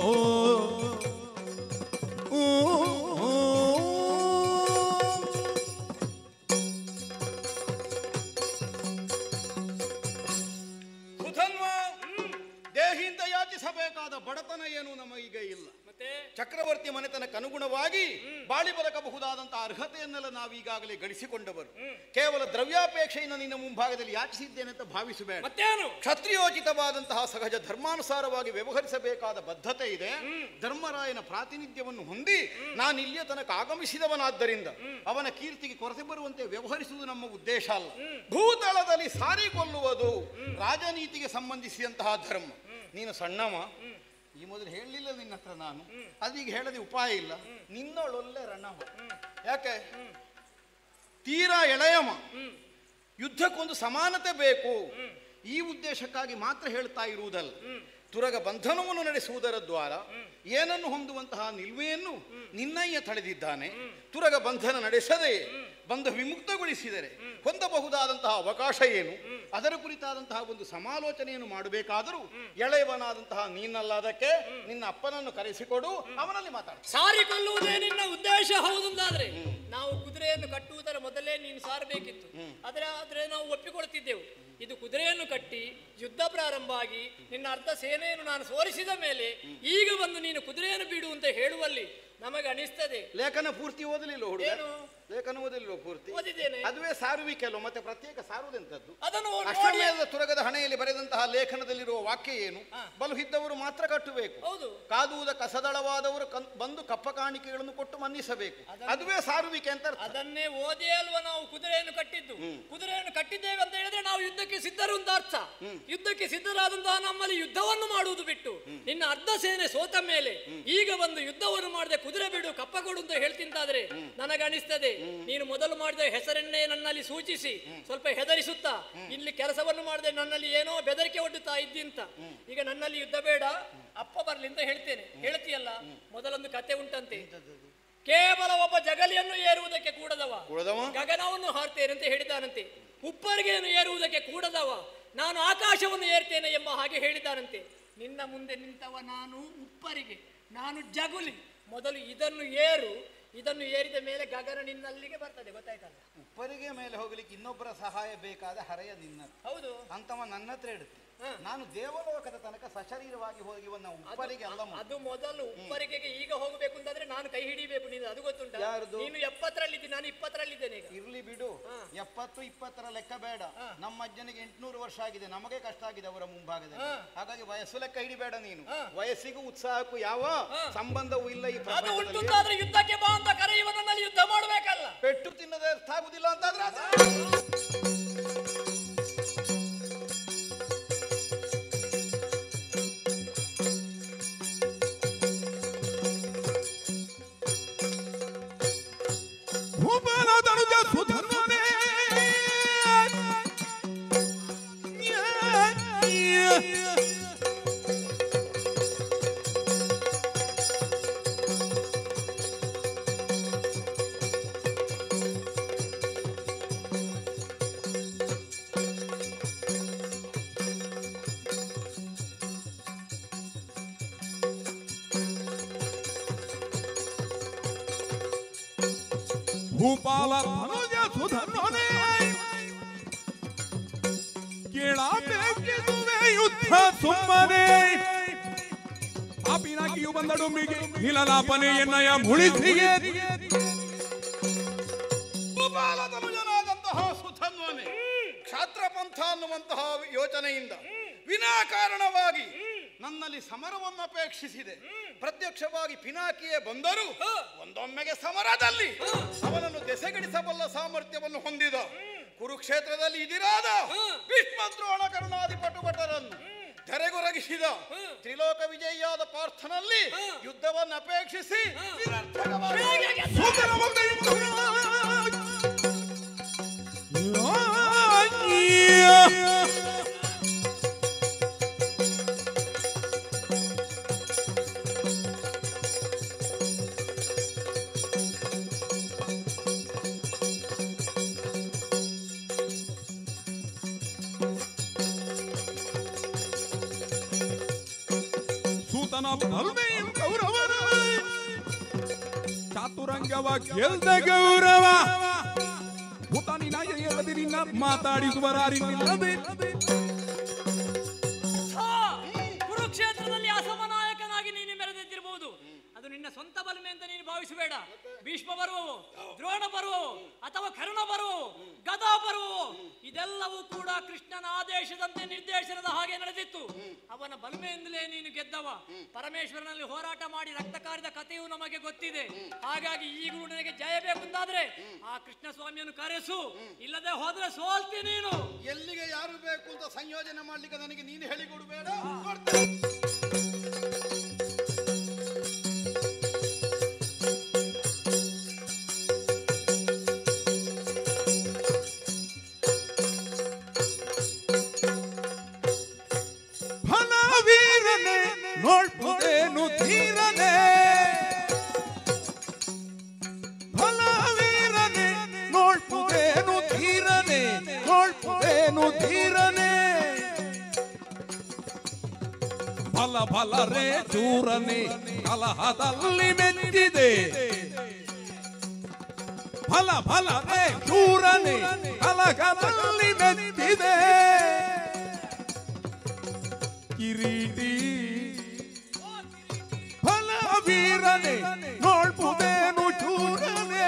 ಓ, ಓ. ಸುಧನ್ವ ದೇಹಿಯಿಂದ ಯಾಚಿಸಬೇಕಾದ ಬಡತನ ಏನು ನಮಗೀಗ ಇಲ್ಲ ಮತ್ತೆ ಚಕ್ರವರ್ತಿ ಮನೆತನಕ್ಕೆ ಅನುಗುಣವಾಗಿ ಬಾಳಿ ಬದುಕಬಹುದಾದಂತಹ ಅರ್ಹತೆಯನ್ನೆಲ್ಲ ನಾವು ಈಗಾಗಲೇ ಗಳಿಸಿಕೊಂಡವರು ಕೇವಲ ದ್ರವ್ಯಾಪೇಕ್ಷೆಯಿಂದ ನಿನ್ನ ಮುಂಭಾಗದಲ್ಲಿ ಯಾಚಿಸಿದ್ದೇನೆ ಅಂತ ಭಾವಿಸಬೇಡ ಮತ್ತೇನು ಕ್ಷತ್ರಿಯೋಚಿತವಾದಂತಹ ಸಹಜ ಧರ್ಮಾನುಸಾರವಾಗಿ ವ್ಯವಹರಿಸಬೇಕಾದ ಬದ್ಧತೆ ಇದೆ ಧರ್ಮರಾಯನ ಪ್ರಾತಿನಿಧ್ಯವನ್ನು ಹೊಂದಿ ನಾನು ಇಲ್ಲಿಯ ತನಕ ಆಗಮಿಸಿದವನಾದ್ದರಿಂದ ಅವನ ಕೀರ್ತಿಗೆ ಕೊರತೆ ಬರುವಂತೆ ವ್ಯವಹರಿಸುವುದು ನಮ್ಮ ಉದ್ದೇಶ ಅಲ್ಲ ಭೂತಳದಲ್ಲಿ ಸಾರಿಕೊಳ್ಳುವುದು ರಾಜನೀತಿಗೆ ಸಂಬಂಧಿಸಿದಂತಹ ಧರ್ಮ ನೀನು ಸಣ್ಣವ ಈ ಮೊದಲು ಹೇಳಲಿಲ್ಲ ನಿನ್ನ ಹತ್ರ ನಾನು ಅದೀಗ ಹೇಳದೆ ಉಪಾಯ ಇಲ್ಲ ನಿನ್ನೊಳೊಳ್ಳೆ ರಣವ ಯಾಕೆ ತೀರಾ ಎಳೆಯಮ ಯುದ್ಧಕ್ಕೊಂದು ಸಮಾನತೆ ಬೇಕು ಈ ಉದ್ದೇಶಕ್ಕಾಗಿ ಮಾತ್ರ ಹೇಳ್ತಾ ಇರುವುದಲ್ಲ ತುರಗ ಬಂಧನವನ್ನು ನಡೆಸುವುದರ ದ್ವಾರ ಏನನ್ನು ಹೊಂದುವಂತಹ ನಿಲ್ವೆಯನ್ನು ನಿನ್ನಯ್ಯ ತಳೆದಿದ್ದಾನೆ ತುರಗ ಬಂಧನ ನಡೆಸದೆ ಬಂಧ ವಿಮುಕ್ತಗೊಳಿಸಿದರೆ ಹೊಂದಬಹುದಾದಂತಹ ಅವಕಾಶ ಏನು ಅದರ ಕುರಿತಾದಂತಹ ಒಂದು ಸಮಾಲೋಚನೆಯನ್ನು ಮಾಡಬೇಕಾದರೂ ಎಳೆಯವನಾದಂತಹ ನೀನಲ್ಲದಕ್ಕೆ ನಿನ್ನ ಅಪ್ಪನನ್ನು ಕರೆಸಿಕೊಡು ಅವನಲ್ಲಿ ಮಾತಾಡ ಸಾರಿ ಕೊಲ್ಲುವುದೇ ನಿನ್ನ ಉದ್ದೇಶ ಹೌದಂದಾದ್ರೆ ನಾವು ಕುದುರೆಯನ್ನು ಕಟ್ಟುವುದರ ಮೊದಲೇ ನೀನು ಸಾರಬೇಕಿತ್ತು ಆದರೆ ಆದ್ರೆ ನಾವು ಒಪ್ಪಿಕೊಳ್ತಿದ್ದೆವು ಇದು ಕುದುರೆಯನ್ನು ಕಟ್ಟಿ ಯುದ್ಧ ಪ್ರಾರಂಭ ಆಗಿ ನಿನ್ನ ಅರ್ಧ ಸೇನೆಯನ್ನು ನಾನು ಸೋರಿಸಿದ ಮೇಲೆ ಈಗ ಬಂದು ನೀನು ಕುದುರೆಯನ್ನು ಬಿಡು ಅಂತ ಹೇಳುವಲ್ಲಿ ನಮಗೆ ಅನಿಸ್ತದೆ ಲೇಖನ ಪೂರ್ತಿ ಓದಲಿಲ್ಲ ಹುಡುಗ ಏನು? ಲೇಖನ ಓದಲಿಲ್ಲ ಪೂರ್ತಿ ಓದಿದ್ದೇನೆ ಅದುವೇ ಸಾರುವಿಕೆ ಅಲ್ವ ಮತ್ತೆ ಪ್ರತ್ಯೇಕ ಸಾರುವುದೆಂತದ್ದು ಅದನ್ನು ನೋಡಿ ಅಶ್ವಮೇಧದ ತುರಗದ ಹಣೆಯಲ್ಲಿ ಬರೆದಂತಹ ಲೇಖನದಲ್ಲಿರುವ ವಾಕ್ಯ ಏನು ಬಲು ಹಿದ್ದವರು ಮಾತ್ರ ಕಟ್ಟಬೇಕು ಹೌದು ಕಾದುವುದ ಕಸದಳವಾದವರು ಕನ್- ಬಂದು ಕಪ್ಪ ಕಾಣಿಕೆಗಳನ್ನು ಕೊಟ್ಟು ಮನ್ನಿಸಬೇಕು ಅದುವೇ ಸಾರುವಿಕೆ ಅಂತ ಅರ್ಥ. ಅದನ್ನೇ ಓದಿ ಅಲ್ವಾ ನಾವು ಕುದುರೆಯನ್ನು ಕಟ್ಟಿದ್ದು ಕುದುರೆಯನ್ನು ಕಟ್ಟಿದ್ದೇವೆ ಅಂತ ಹೇಳಿದ್ರೆ ನಾವು ಯುದ್ಧಕ್ಕೆ ಸಿದ್ಧರು ಅಂತ ಅರ್ಥ ಯುದ್ಧಕ್ಕೆ ಸಿದ್ಧರಾದಂತಹ ನಮ್ಮಲ್ಲಿ ಯುದ್ಧವನ್ನು ಮಾಡುವುದು ಬಿಟ್ಟು ನಿನ್ನ ಅರ್ಧ ಸೇನೆ ಸೋತ ಮೇಲೆ ಈಗ ಬಂದು ಯುದ್ಧವನ್ನು ಮಾಡದೆ ಕುದುರೆ ಬಿಡು ಕಪ್ಪ ಕೊಡು ಅಂತ ಹೇಳ್ತಿಂತಾದ್ರೆ ನನಗನಿಸ್ತದೆ ನೀನು ಮೊದಲು ಮಾಡಿದ ಹೆಸರನ್ನೇ ನನ್ನಲ್ಲಿ ಸೂಚಿಸಿ ಸ್ವಲ್ಪ ಹೆದರಿಸುತ್ತಾ ಇಲ್ಲಿ ಕೆಲಸವನ್ನು ಮಾಡದೆ ನನ್ನಲ್ಲಿ ಏನೋ ಬೆದರಿಕೆ ಒಡ್ಡುತ್ತಾ ಇದ್ದಿಂತ ಈಗ ನನ್ನಲ್ಲಿ ಯುದ್ಧ ಬೇಡ ಅಪ್ಪ ಬರ್ಲಿ ಅಂತ ಹೇಳ್ತೇನೆ ಹೇಳ್ತೀಯಲ್ಲ ಮೊದಲೊಂದು ಕತೆ ಉಂಟಂತೆ ಕೇವಲ ಒಬ್ಬ ಜಗಲಿಯನ್ನು ಏರುವುದಕ್ಕೆ ಕೂಡದವ ಕೂಡದವ? ಗಗನವನ್ನು ಹಾರ್ತೇನೆ ಅಂತ ಹೇಳಿದ್ದಾನಂತೆ ಉಪ್ಪರಿಗೆಯನ್ನು ಏರುವುದಕ್ಕೆ ಕೂಡದವ ನಾನು ಆಕಾಶವನ್ನು ಏರ್ತೇನೆ ಎಂಬ ಹಾಗೆ ಹೇಳಿದ್ದಾನಂತೆ ನಿನ್ನ ಮುಂದೆ ನಿಂತವ ನಾನು ಉಪ್ಪರಿಗೆ ನಾನು ಜಗುಲಿ ಮೊದಲು ಇದನ್ನು ಏರು ಇದನ್ನು ಏರಿದ ಮೇಲೆ ಗಗನ ನಿನ್ನಲ್ಲಿಗೆ ಬರ್ತದೆ ಗೊತ್ತಾಯ್ತಲ್ಲ ಉಪ್ಪರಿಗೆ ಮೇಲೆ ಹೋಗ್ಲಿಕ್ಕೆ ಇನ್ನೊಬ್ಬರ ಸಹಾಯ ಬೇಕಾದ ಹರೆಯ ನಿನ್ನ ಹೌದು ಅಂತವ ನನ್ನ ಹತ್ರ ಇಡುತ್ತೆ ಹ. ನಾನು ದೇವಲೋಕದ ತನಕ ಸಶರೀರವಾಗಿ ಹೋಗಿವನ್ನ ಉಪ್ಪರಿಗೆ ಅಲ್ಲ ಮಾ- ಅದು ಮೊದಲು ಉಪ್ಪರಿಗೆಗೆ ಈಗ ಹೋಗಬೇಕು ಅಂತಂದ್ರೆ ನಾನು ಕೈ ಹಿಡಿಬೇಕು ನೀನು ಅದು ಗೊತ್ತುಂಟ ಯಾರ್ದು? ನೀನು ಎಪ್ಪತ್ತರಲ್ಲಿದ್ದಿ ನಾನು ಇಪ್ಪತ್ತರಲ್ಲಿದ್ದೇನೆ ಈಗ ಇರ್ಲಿ ಬಿಡು ಹ. ಎಪ್ಪತ್ತು ಇಪ್ಪತ್ತರ ಲೆಕ್ಕ ಬೇಡ ನಮ್ಮ ಅಜ್ಜನಿಗೆ ಎಂಟುನೂರು ವರ್ಷ ಆಗಿದೆ ನಮಗೆ ಕಷ್ಟ ಆಗಿದೆ ಅವರ ಮುಂಭಾಗದಲ್ಲಿ ಹ. ಹಾಗಾಗಿ ವಯಸ್ಸು ಲೆಕ್ಕ ಹಿಡಿಬೇಡ ನೀನು ಹ. ವಯಸ್ಸಿಗೂ ಉತ್ಸಾಹಕ್ಕೂ ಯಾವ ಸಂಬಂಧವೂ ಇಲ್ಲ ಈ ಅದು ಪ್ರಪಂಚದಲ್ಲಿ ಉಂಟುಂಟಾದ್ರೆ ಯುದ್ಧಕ್ಕೆ ಬಾ ಅಂತ ಕರೆಯುವ ನನ್ನಲ್ಲಿ ಯುದ್ಧ ಮಾಡಬೇಕಲ್ಲ ಪೆಟ್ಟು ತಿನ್ನದೆ ಅರ್ಥ ಆಗುದಿಲ್ಲ ಅಂತಾದ್ರೆ ಅದು- ಭೂಪಾಲ ತನುಜ ಸುಧನ್ವನೇ ಭೂಪಾಲ ತನುಜ ಸುಧನ್ವನೇ ಕೇಳಬೇಕಿದುವೆ ಯುದ್ಧ ಸುಮ್ಮನೆ ಪಾಪಿನಾಗಿಯು ಬಂದ ಡುಂಬಿಗೆ ನಿಲಲಾಪನೆ ಎನ್ನಯ ಮುಳಿಸಿಗೆ ಭೂಪಾಲ ತನುಜನಾದಂತಹ ಸುಧನ್ವನೆ ಕ್ಷಾತ್ರ ಪಂಥ ಅನ್ನುವಂತಹ ಯೋಚನೆಯಿಂದ ವಿನಾಕಾರಣವಾಗಿ ನನ್ನಲ್ಲಿ ಸಮರವನ್ನು ಅಪೇಕ್ಷಿಸಿದೆ ಪ್ರತ್ಯಕ್ಷವಾಗಿ ಪಿನಾಕಿಯೇ ಬಂದರೂ ಒಂದೊಮ್ಮೆಗೆ ಸಮರದಲ್ಲಿ ಅವನನ್ನು ದೆಸೆಗಡಿಸಬಲ್ಲ ಸಾಮರ್ಥ್ಯವನ್ನು ಹೊಂದಿದ ಕುರುಕ್ಷೇತ್ರದಲ್ಲಿ ಇದಿರಾದ ಭೀಷ್ಮದ್ರೋಣ ಕರುಣಾಧಿಪಟು ಭಟರನ್ನು ಧರೆಗೊರಗಿಸಿದ ತ್ರಿಲೋಕ ವಿಜಯಿಯಾದ ಪಾರ್ಥನಲ್ಲಿ ಯುದ್ಧವನ್ನು ಅಪೇಕ್ಷಿಸಿ ನಿರರ್ಥಕವಾಗಿ ಸೂತನ ಮಗನ ಸೂತನ ಬಲ್ಮೆಯು ಗೌರವನ ಚಾತುರಂಗವ ಗೆಲ್ದ ಗೌರವ ಹುತಾನಿನ ಎಳದಿರಿನ ಮಾತಾಡಿಸುವರಾರಿಲ್ಲದೆ ಹಾ, ಕುರುಕ್ಷೇತ್ರದಲ್ಲಿ ಅಸಮನಾಯಕನಾಗಿ ನೀನು ಮೆರೆದಿದ್ದಿರಬಹುದು ಅದು ನಿನ್ನ ಸ್ವಂತ ಬಲಮೆ ಅಂತ ನೀನು ಭಾವಿಸಬೇಡ ಭೀಷ್ಮ ಬರುವವು ದ್ರೋಣ ಬರುವವು ಅಥವಾ ಕರ್ಣ ಬರುವವು ಗದಾ ಬರುವವು ಇದೆಲ್ಲವೂ ಕೂಡ ಕೃಷ್ಣನ ಆದೇಶದಂತೆ ನಿರ್ದೇಶನದ ಹಾಗೆ ನಡೆದಿತ್ತು ಅವನ ಬಲಮೆಯಿಂದಲೇ ನೀನು ಗೆದ್ದವ ಪರಮೇಶ್ವರನಲ್ಲಿ ಹೋರಾಟ ಮಾಡಿ ರಕ್ತ ಕಾರಿದ ಕಥೆಯು ನಮಗೆ ಗೊತ್ತಿದೆ ಹಾಗಾಗಿ ಈಗಲೂ ನನಗೆ ಜಯ ಬೇಕಂತಾದ್ರೆ ಆ ಕೃಷ್ಣ ಸ್ವಾಮಿಯನ್ನು ಕರೆಸು ಇಲ್ಲದೆ ಹೋದ್ರೆ ಸೋಲ್ತಿ ನೀನು ಎಲ್ಲಿಗೆ ಯಾರು ಬೇಕು ಅಂತ ಸಂಯೋಜನೆ ಮಾಡ್ಲಿಕ್ಕೆ ನನಗೆ ನೀನು ಹೇಳಿಕೊಡಬೇಡ ಕೊಡ್ತೇನೆ. ಫಲವೀರನೆ ನೋಡ್ಬೋದೇನು ಧೀರನೆ ಫಲವೀರನೆ ನೋಡ್ ವೀರನೇ ಫಲ ಫಲ ರೇ ಚೂರನೆ ಕಲಹದಲ್ಲಿ ಮೆಚ್ಚಿದೆ ಫಲ ಫಲ ರೇ ಚೂರನೆ ಕಲಹದಲ್ಲಿ ಮೆಚ್ಚಿದೆ ಕಿರೀಟಿ ಫಲ ವೀರನೆ ನೋಡ್ಬುದೇನು ಚೂರನೆ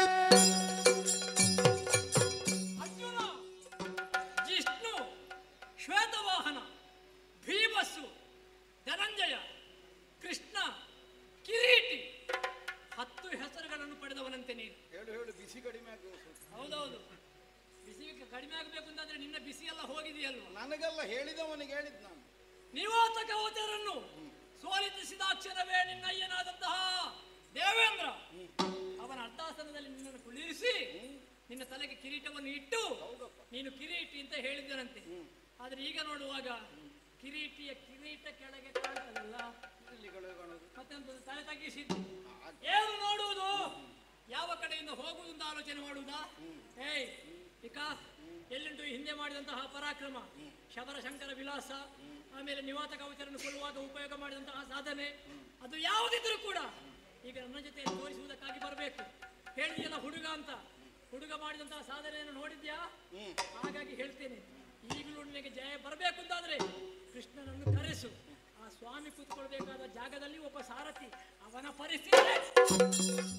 ಅರ್ಜುನ ಜಿಷ್ಣು ಶ್ವೇತವಾಹನ ಭೀಮಸ್ಸು ಧನಂಜಯ ಕೃಷ್ಣ ಕಿರೀಟಿ ಹತ್ತು ಹೆಸರುಗಳನ್ನು ಪಡೆದವನಂತೆ ನೀನು ಹೇಳು ಹೇಳು ಬಿಸಿ ಕಡಿಮೆ ಆಗುವ ಸ್ವಲ್ಪ. ಹೌದೌದು ಬಿಸಿ ಕಡಿಮೆ ಆಗಬೇಕು ಅಂತಂದ್ರೆ ನಿನ್ನ ಬಿಸಿ ಎಲ್ಲ ಹೋಗಿದೆಯಲ್ವ ನನಗೆಲ್ಲ ಹೇಳಿದವನಿಗೆ ಹೇಳಿದ್ ನಾನು ನಿವಾತ ಕವಚರನ್ನು ಸೋಲಿಸಿದ ಅಕ್ಷರವೇ ನಿನ್ನಯ್ಯನಾದಂತಹ ದೇವೇಂದ್ರ ಅವನ ಅರ್ಧಾಸನದಲ್ಲಿ ನಿನ್ನನ್ನು ಕುಳ್ಳಿರಿಸಿ ನಿನ್ನ ತಲೆಗೆ ಕಿರೀಟವನ್ನು ಇಟ್ಟು ನೀನು ಕಿರೀಟಿ ಅಂತ ಹೇಳಿದ್ದನಂತೆ ಆದ್ರೆ ಈಗ ನೋಡುವಾಗ ಕಿರೀಟಿಯ ಕಿರೀಟ ಕೆಳಗೆ ಕಾಣ್ತದಲ್ಲ ಮತ್ತೆಂತ ತಲೆ ತಗ್ಗಿಸಿದ್ದು ಏನು ನೋಡುವುದು ಯಾವ ಕಡೆಯಿಂದ ಹೋಗುವುದು ಅಂತ ಆಲೋಚನೆ ಮಾಡುವುದಾ ಏಯ್ ಇಕ ಎಲ್ಲಿಂಟು ಈ ಹಿಂದೆ ಮಾಡಿದಂತಹ ಪರಾಕ್ರಮ ಶಬರ ಶಂಕರ ವಿಲಾಸ ಆಮೇಲೆ ನಿವಾತ ಕವಚರನ್ನು ಕೊಲ್ಲುವಾಗ ಉಪಯೋಗ ಮಾಡಿದಂತಹ ಸಾಧನೆ ಅದು ಯಾವುದಿದ್ರೂ ಕೂಡ ಈಗ ನನ್ನ ಜೊತೆ ತೋರಿಸುವುದಕ್ಕಾಗಿ ಬರಬೇಕು ಹೇಳಿದೆಯಲ್ಲ ಹುಡುಗ ಅಂತ ಹುಡುಗ ಮಾಡಿದಂತಹ ಸಾಧನೆಯನ್ನು ನೋಡಿದ್ಯಾ ಹಾಗಾಗಿ ಹೇಳ್ತೇನೆ ಈಗಲೂ ನಿನಗೆ ಜಯ ಬರಬೇಕು ಅಂತಾದ್ರೆ ಕೃಷ್ಣನನ್ನು ಕರೆಸು ಆ ಸ್ವಾಮಿ ಕೂತ್ಕೊಳ್ಬೇಕಾದ ಜಾಗದಲ್ಲಿ ಒಬ್ಬ ಸಾರಥಿ ಅವನ ಪರಿಸ್ಥಿತಿ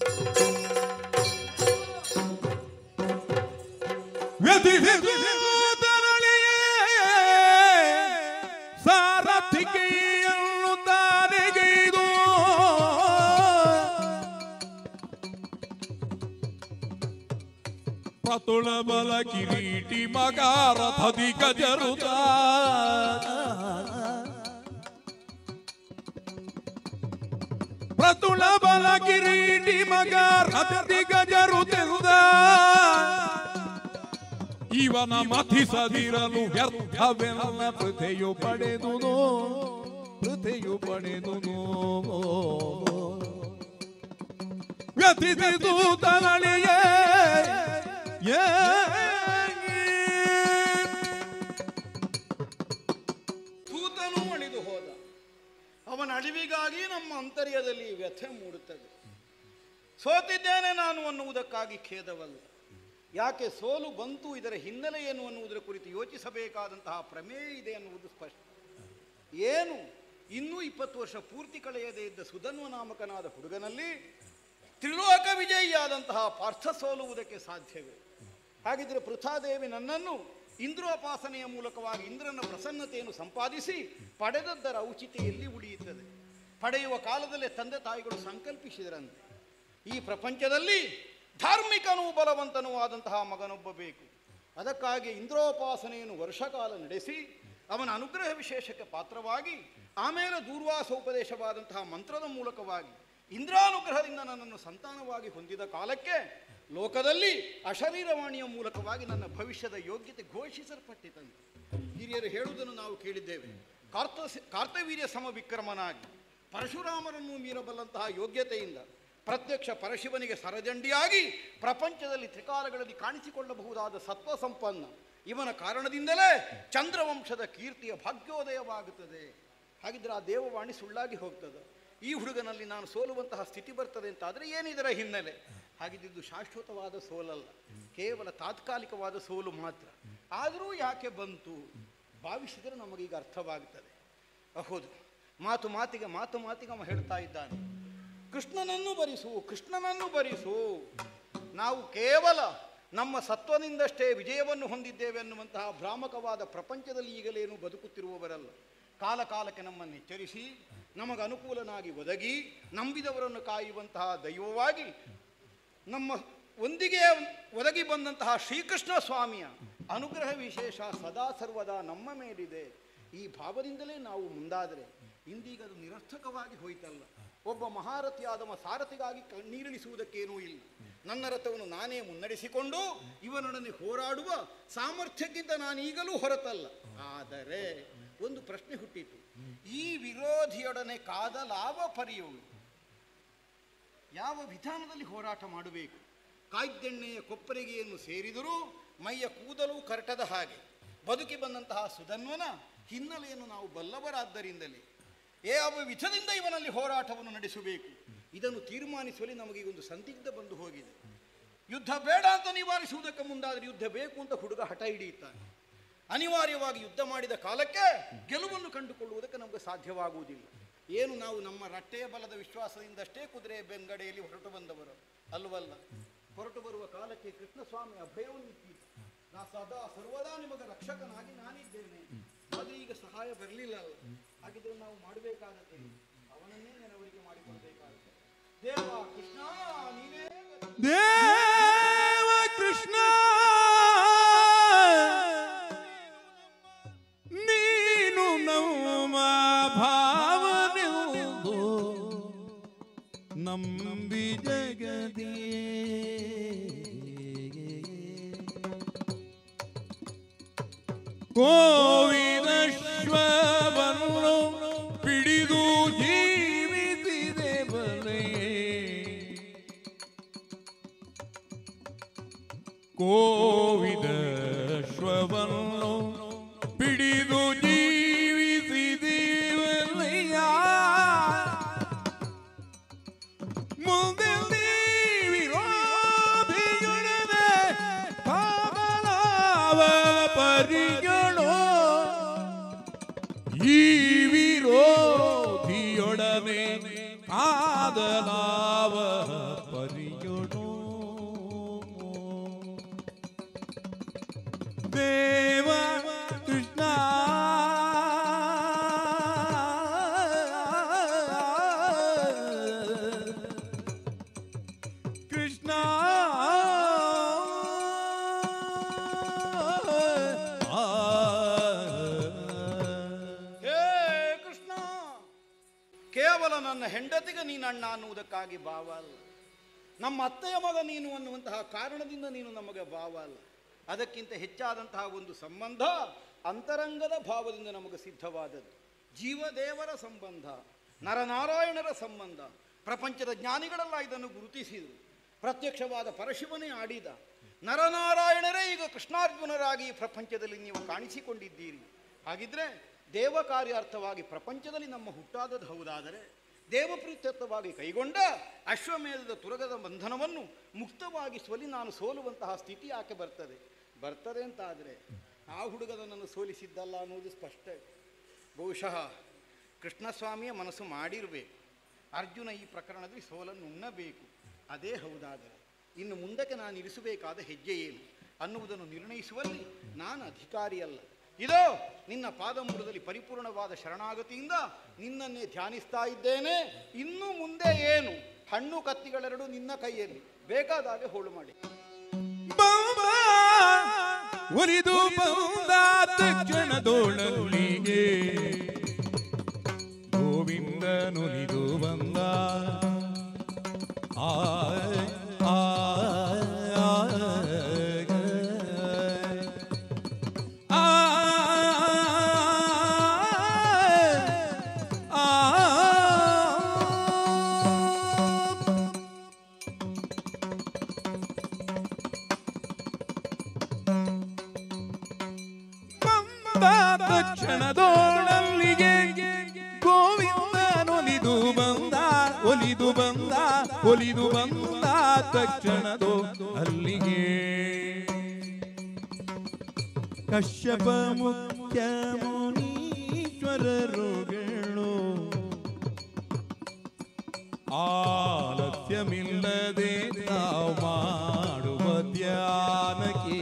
ವ್ಯತಿಸಿದರಳಿಯೇ ಸಾರಥಿಗೆಯನ್ನು ತಾನಿಗೈದು ಪ್ರತುಳ ಬಲ ಕಿರೀಟಿ ಮಗ ರಥದಿ ಗಜರುತ ಪ್ರತುಳ ಬಲ ಕಿರೀಟಿ ಮಗ ರಥದಿ ಗಜರುತೆರುದ ಇವನ ಮಥಿಸದಿರಲು ವ್ಯರ್ಥವೆಲ್ಲ ಪೃಥೆಯು ಪಡೆದುದು ಪೃಥೆಯು ಪಡೆದುದು ವ್ಯಥಿಸಿದು ತನಳಿಯೇ ಏ ತೂತನೂ ಅಳಿದು ಹೋದ ಅವನ ಅಳಿವಿಗಾಗಿ ನಮ್ಮ ಅಂತರ್ಯದಲ್ಲಿ ವ್ಯಥೆ ಮೂಡುತ್ತದೆ ಸೋತಿದ್ದೇನೆ ನಾನು ಅನ್ನುವುದಕ್ಕಾಗಿ ಖೇದವಲ್ಲ ಯಾಕೆ ಸೋಲು ಬಂತು ಇದರ ಹಿನ್ನೆಲೆ ಏನು ಅನ್ನುವುದರ ಕುರಿತು ಯೋಚಿಸಬೇಕಾದಂತಹ ಪ್ರಮೇಯ ಇದೆ ಅನ್ನುವುದು ಸ್ಪಷ್ಟ ಏನು ಇನ್ನೂ ಇಪ್ಪತ್ತು ವರ್ಷ ಪೂರ್ತಿ ಕಳೆಯದೇ ಇದ್ದ ಸುಧನ್ವ ನಾಮಕನಾದ ಹುಡುಗನಲ್ಲಿ ತ್ರಿಲೋಕ ವಿಜಯಿಯಾದಂತಹ ಪಾರ್ಥ ಸೋಲುವುದಕ್ಕೆ ಸಾಧ್ಯವೇ ಹಾಗಿದ್ರೆ ಪೃಥಾದೇವಿ ನನ್ನನ್ನು ಇಂದ್ರೋಪಾಸನೆಯ ಮೂಲಕವಾಗಿ ಇಂದ್ರನ ಪ್ರಸನ್ನತೆಯನ್ನು ಸಂಪಾದಿಸಿ ಪಡೆದದ್ದರ ಔಚಿತ್ಯ ಎಲ್ಲಿ ಉಳಿಯುತ್ತದೆ ಪಡೆಯುವ ಕಾಲದಲ್ಲೇ ತಂದೆ ತಾಯಿಗಳು ಸಂಕಲ್ಪಿಸಿದರಂತೆ ಈ ಪ್ರಪಂಚದಲ್ಲಿ ಧಾರ್ಮಿಕನೂ ಬಲವಂತನೂ ಆದಂತಹ ಮಗನೊಬ್ಬ ಬೇಕು ಅದಕ್ಕಾಗಿ ಇಂದ್ರೋಪಾಸನೆಯನ್ನು ವರ್ಷಕಾಲ ನಡೆಸಿ ಅವನ ಅನುಗ್ರಹ ವಿಶೇಷಕ್ಕೆ ಪಾತ್ರವಾಗಿ ಆಮೇಲೆ ದೂರ್ವಾಸೋಪದೇಶವಾದಂತಹ ಮಂತ್ರದ ಮೂಲಕವಾಗಿ ಇಂದ್ರಾನುಗ್ರಹದಿಂದ ನನ್ನನ್ನು ಸಂತಾನವಾಗಿ ಹೊಂದಿದ ಕಾಲಕ್ಕೆ ಲೋಕದಲ್ಲಿ ಅಶರೀರವಾಣಿಯ ಮೂಲಕವಾಗಿ ನನ್ನ ಭವಿಷ್ಯದ ಯೋಗ್ಯತೆ ಘೋಷಿಸಲ್ಪಟ್ಟಿತಂತೆ ಹಿರಿಯರು ಹೇಳುವುದನ್ನು ನಾವು ಕೇಳಿದ್ದೇವೆ ಕಾರ್ತ ಕಾರ್ತವೀರ್ಯ ಸಮವಿಕ್ರಮನಾಗಿ ಪರಶುರಾಮರನ್ನು ಮೀರಬಲ್ಲಂತಹ ಯೋಗ್ಯತೆಯಿಂದ ಪ್ರತ್ಯಕ್ಷ ಪರಶಿವನಿಗೆ ಸರಜಂಡಿಯಾಗಿ ಪ್ರಪಂಚದಲ್ಲಿ ತ್ರಿಕಾಲಗಳಲ್ಲಿ ಕಾಣಿಸಿಕೊಳ್ಳಬಹುದಾದ ಸತ್ವ ಸಂಪನ್ನ ಇವನ ಕಾರಣದಿಂದಲೇ ಚಂದ್ರವಂಶದ ಕೀರ್ತಿಯ ಭಾಗ್ಯೋದಯವಾಗುತ್ತದೆ ಹಾಗಿದ್ರೆ ಆ ದೇವವಾಣಿ ಸುಳ್ಳಾಗಿ ಹೋಗ್ತದೆ ಈ ಹುಡುಗನಲ್ಲಿ ನಾನು ಸೋಲುವಂತಹ ಸ್ಥಿತಿ ಬರ್ತದೆ ಅಂತಾದರೆ ಏನಿದರ ಹಿನ್ನೆಲೆ ಹಾಗಿದ್ದು ಶಾಶ್ವತವಾದ ಸೋಲಲ್ಲ ಕೇವಲ ತಾತ್ಕಾಲಿಕವಾದ ಸೋಲು ಮಾತ್ರ ಆದರೂ ಯಾಕೆ ಬಂತು ಭಾವಿಸಿದರೆ ನಮಗೀಗ ಅರ್ಥವಾಗುತ್ತದೆ ಹೌದು ಮಾತು ಮಾತಿಗೆ ಮಾತು ಮಾತಿಗೆ ಅವ ಹೇಳ್ತಾ ಇದ್ದಾನೆ ಕೃಷ್ಣನನ್ನು ಬರಿಸು ಕೃಷ್ಣನನ್ನು ಬರಿಸು ನಾವು ಕೇವಲ ನಮ್ಮ ಸತ್ವದಿಂದಷ್ಟೇ ವಿಜಯವನ್ನು ಹೊಂದಿದ್ದೇವೆ ಅನ್ನುವಂತಹ ಭ್ರಾಮಕವಾದ ಪ್ರಪಂಚದಲ್ಲಿ ಈಗಲೇನು ಬದುಕುತ್ತಿರುವವರಲ್ಲ ಕಾಲ ಕಾಲಕ್ಕೆ ನಮ್ಮನ್ನು ಎಚ್ಚರಿಸಿ ನಮಗೆ ಅನುಕೂಲನಾಗಿ ಒದಗಿ ನಂಬಿದವರನ್ನು ಕಾಯುವಂತಹ ದೈವವಾಗಿ ನಮ್ಮ ಒಂದಿಗೆ ಒದಗಿ ಬಂದಂತಹ ಶ್ರೀಕೃಷ್ಣ ಸ್ವಾಮಿಯ ಅನುಗ್ರಹ ವಿಶೇಷ ಸದಾ ಸರ್ವದಾ ನಮ್ಮ ಮೇಲಿದೆ ಈ ಭಾವದಿಂದಲೇ ನಾವು ಮುಂದಾದರೆ ಇಂದೀಗ ಅದು ನಿರರ್ಥಕವಾಗಿ ಹೋಯ್ತಲ್ಲ ಒಬ್ಬ ಮಹಾರಥಿಯಾದವ ಸಾರಥಿಗಾಗಿ ಕಣ್ಣೀರಿಳಿಸುವುದಕ್ಕೇನೂ ಇಲ್ಲ ನನ್ನ ರಥವನ್ನು ನಾನೇ ಮುನ್ನಡೆಸಿಕೊಂಡು ಇವನೊಡನೆ ಹೋರಾಡುವ ಸಾಮರ್ಥ್ಯಕ್ಕಿಂತ ನಾನೀಗಲೂ ಹೊರತಲ್ಲ ಆದರೆ ಒಂದು ಪ್ರಶ್ನೆ ಹುಟ್ಟಿತು ಈ ವಿರೋಧಿಯೊಡನೆ ಕಾದ ಲಾಭ ಪಡೆಯುವುದು ಯಾವ ವಿಧಾನದಲ್ಲಿ ಹೋರಾಟ ಮಾಡಬೇಕು ಕಾಯ್ದೆಣ್ಣೆಯ ಕೊಪ್ಪರಿಗೆಯನ್ನು ಸೇರಿದರೂ ಮೈಯ ಕೂದಲು ಕರಟದ ಹಾಗೆ ಬದುಕಿ ಬಂದಂತಹ ಸುಧನ್ವನ ಹಿನ್ನೆಲೆಯನ್ನು ನಾವು ಬಲ್ಲವರಾದ್ದರಿಂದಲೇ ಯಾವ ವಿಧದಿಂದ ಇವನಲ್ಲಿ ಹೋರಾಟವನ್ನು ನಡೆಸಬೇಕು ಇದನ್ನು ತೀರ್ಮಾನಿಸುವಲ್ಲಿ ನಮಗೆ ಒಂದು ಸಂದಿಗ್ಧ ಬಂದು ಹೋಗಿದೆ ಯುದ್ಧ ಬೇಡ ಅಂತ ನಿವಾರಿಸುವುದಕ್ಕೆ ಮುಂದಾದರೆ ಯುದ್ಧ ಬೇಕು ಅಂತ ಹುಡುಗ ಹಠ ಹಿಡಿಯುತ್ತಾನೆ ಅನಿವಾರ್ಯವಾಗಿ ಯುದ್ಧ ಮಾಡಿದ ಕಾಲಕ್ಕೆ ಗೆಲುವನ್ನು ಕಂಡುಕೊಳ್ಳುವುದಕ್ಕೆ ನಮಗೆ ಸಾಧ್ಯವಾಗುವುದಿಲ್ಲ ಏನು ನಾವು ನಮ್ಮ ರಟ್ಟೆಯ ಬಲದ ವಿಶ್ವಾಸದಿಂದಷ್ಟೇ ಕುದುರೆ ಬೆಂಗಡೆಯಲ್ಲಿ ಹೊರಟು ಬಂದವರು ಅಲ್ವಲ್ಲ ಹೊರಟು ಬರುವ ಕಾಲಕ್ಕೆ ಕೃಷ್ಣಸ್ವಾಮಿ ಅಭಯವನ್ನು ಇಟ್ಟಿದ್ದ ನಾ ಸದಾ ಸರ್ವದಾ ನಿಮಗೆ ರಕ್ಷಕನಾಗಿ ನಾನಿದ್ದೇನೆ ಆದರೆ ಈಗ ಸಹಾಯ ಬರಲಿಲ್ಲ ಅಲ್ಲ ಹಾಗಿದ್ರೆ ನಾವು ಮಾಡಬೇಕಾಗತ್ತೆ ಅವನನ್ನೇ ನೆನವರಿಕೆ ಮಾಡಿಕೊಳ್ಬೇಕಾಗುತ್ತೆ ದೇವ ಕೃಷ್ಣ ನೀನೇ ಗತಿ. ದೇವ ಕೃಷ್ಣ ನೀನು ನಮ್ಮ ಭಾವನೆಂದು ನಂಬಿ ಜಗದೇ ಕೋವಿದಶ್ವವನ್ನು ಪಿಡಿದು ಜೀವಿಸಿದೆ ಬರೇ ಕೋವಿದಶ್ವವನ್ನು ಪಿಡಿದು ಜೀವಿಸಿದೀವಲ್ಲಯ್ಯ ಮುಂದೆ ವಿರೋಧಿಗಳೇ ಕಾಮಲಾವ ಪರಿಗಳು ಈ ವಿರೋಧಿಯೊಡನೆ ಕಾದಲಾವ ಪರಿಗಳು ದೇವ ಕೃಷ್ಣ ಕೃಷ್ಣ ಹೇ ಕೃಷ್ಣ ಕೇವಲ ನನ್ನ ಹೆಂಡತಿಗೆ ನೀನು ಅಣ್ಣ ಅನ್ನುವುದಕ್ಕಾಗಿ ಭಾವ ಅಲ್ಲ ನಮ್ಮ ಅತ್ತೆಯ ಮಗ ನೀನು ಅನ್ನುವಂತಹ ಕಾರಣದಿಂದ ನೀನು ನಮಗೆ ಭಾವ ಅಲ್ಲ ಅದಕ್ಕಿಂತ ಹೆಚ್ಚಾದಂತಹ ಒಂದು ಸಂಬಂಧ ಅಂತರಂಗದ ಭಾವದಿಂದ ನಮಗೆ ಸಿದ್ಧವಾದದ್ದು ಜೀವದೇವರ ಸಂಬಂಧ ನರನಾರಾಯಣರ ಸಂಬಂಧ ಪ್ರಪಂಚದ ಜ್ಞಾನಿಗಳೆಲ್ಲ ಇದನ್ನು ಗುರುತಿಸಿದರು ಪ್ರತ್ಯಕ್ಷವಾದ ಪರಶಿವನೇ ಆಡಿದ ನರನಾರಾಯಣರೇ ಈಗ ಕೃಷ್ಣಾರ್ಜುನರಾಗಿ ಈ ಪ್ರಪಂಚದಲ್ಲಿ ನೀವು ಕಾಣಿಸಿಕೊಂಡಿದ್ದೀರಿ ಹಾಗಿದ್ರೆ ದೇವ ಕಾರ್ಯಾರ್ಥವಾಗಿ ಪ್ರಪಂಚದಲ್ಲಿ ನಮ್ಮ ಹುಟ್ಟಾದದ್ದು ಹೌದಾದರೆ ದೇವಪ್ರೀತ್ಯರ್ಥವಾಗಿ ಕೈಗೊಂಡ ಅಶ್ವಮೇಧದ ತುರಗದ ಬಂಧನವನ್ನು ಮುಕ್ತವಾಗಿಸುವಲ್ಲಿ ನಾನು ಸೋಲುವಂತಹ ಸ್ಥಿತಿ ಯಾಕೆ ಬರ್ತದೆ ಬರ್ತದೆ ಅಂತ ಆದರೆ ಆ ಹುಡುಗ ನನ್ನನ್ನು ಸೋಲಿಸಿದ್ದಲ್ಲ ಅನ್ನೋದು ಸ್ಪಷ್ಟ ಬಹುಶಃ ಕೃಷ್ಣಸ್ವಾಮಿಯ ಮನಸ್ಸು ಮಾಡಿರಬೇಕು ಅರ್ಜುನ ಈ ಪ್ರಕರಣದಲ್ಲಿ ಸೋಲನ್ನು ಉಣ್ಣಬೇಕು ಅದೇ ಹೌದಾದರೆ ಇನ್ನು ಮುಂದಕ್ಕೆ ನಾನು ಇರಿಸಬೇಕಾದ ಹೆಜ್ಜೆ ಏನು ಅನ್ನುವುದನ್ನು ನಿರ್ಣಯಿಸುವಲ್ಲಿ ನಾನು ಅಧಿಕಾರಿಯಲ್ಲ ಇದೋ ನಿನ್ನ ಪಾದಮೂಲದಲ್ಲಿ ಪರಿಪೂರ್ಣವಾದ ಶರಣಾಗತಿಯಿಂದ ನಿನ್ನನ್ನೇ ಧ್ಯಾನಿಸ್ತಾ ಇದ್ದೇನೆ ಇನ್ನು ಮುಂದೆ ಏನು ಹಣ್ಣು ಕತ್ತಿಗಳೆರಡು ನಿನ್ನ ಕೈಯಲ್ಲಿ ಬೇಕಾದಾಗೆ ಹೋಳು ಮಾಡಿ ಬಂದ ಒಲಿದು ಬಂದ ತಕ್ಷಣದೋಳಲ್ಲಿಗೆ ಗೋವಿಂದ ನುಲಿದು ಬಂದ ಆ ಆ, ಆ, ಆ, ಆ, ಆ ಬಂದ ತಕ್ಷಣದೋಳಲ್ಲಿಗೆ ಗೋವಿಂದನೊಲಿದು ಬಂದ ಒಲಿದು ಬಂದ ಒಲಿದು ಬಂದ ತಕ್ಷಣದೋ ಅಲ್ಲಿಗೆ ಕಶ್ಯಪ ಮುಖ್ಯ ಮುನೀಶ್ವರರುಗಳು ಆಲಸ್ಯಮಿಲ್ಲದೆ ತಾವು ಮಾಡುವ ಧ್ಯಾನಕ್ಕೆ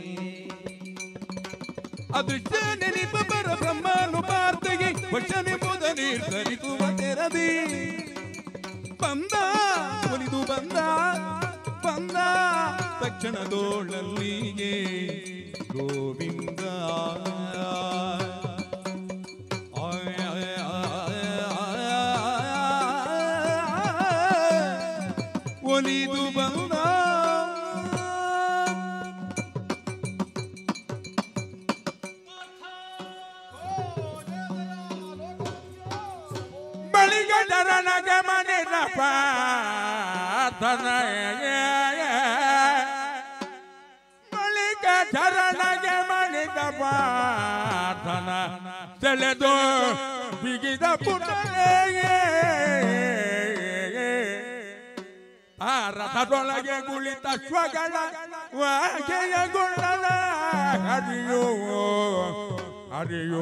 ಅದೃಶ್ಯ ನೆನಪ ಪರ ಬ್ರಹ್ಮನು ಪಾರ್ಥಗೆ ವಶನೆಂಬುದ ನಿರ್ಧರಿಸುವ ತೆರದಿ ಬಂದ ಒಲಿದು ಬಂದ ಬಂದ ತಕ್ಷಣದೋಳಲ್ಲಿಗೆ ಗೋವಿಂದ ಆಯ್ ಆಯ್ ಆಯ್ ಆಯ್ ಒಲಿದು ಬಂದ ಬಳಿಗ ಶರಣಗೆ ಮನಿದ ಪ್ರಾರ್ಥನೆ ಬಳಿಗ ಶರಣಗೆ ಮನಿದ ಮಾತನ ಸೆಳೆದು ಬಿಗಿದ ಪುಟನೆಗೆ ಆ ರಥದೊಳಗೆ ಕುಳಿತ ಶ್ವಗಳ ವಾಗೆಯಗೊಳ್ಳಲ ಹರಿಯೋ ಹರಿಯೋ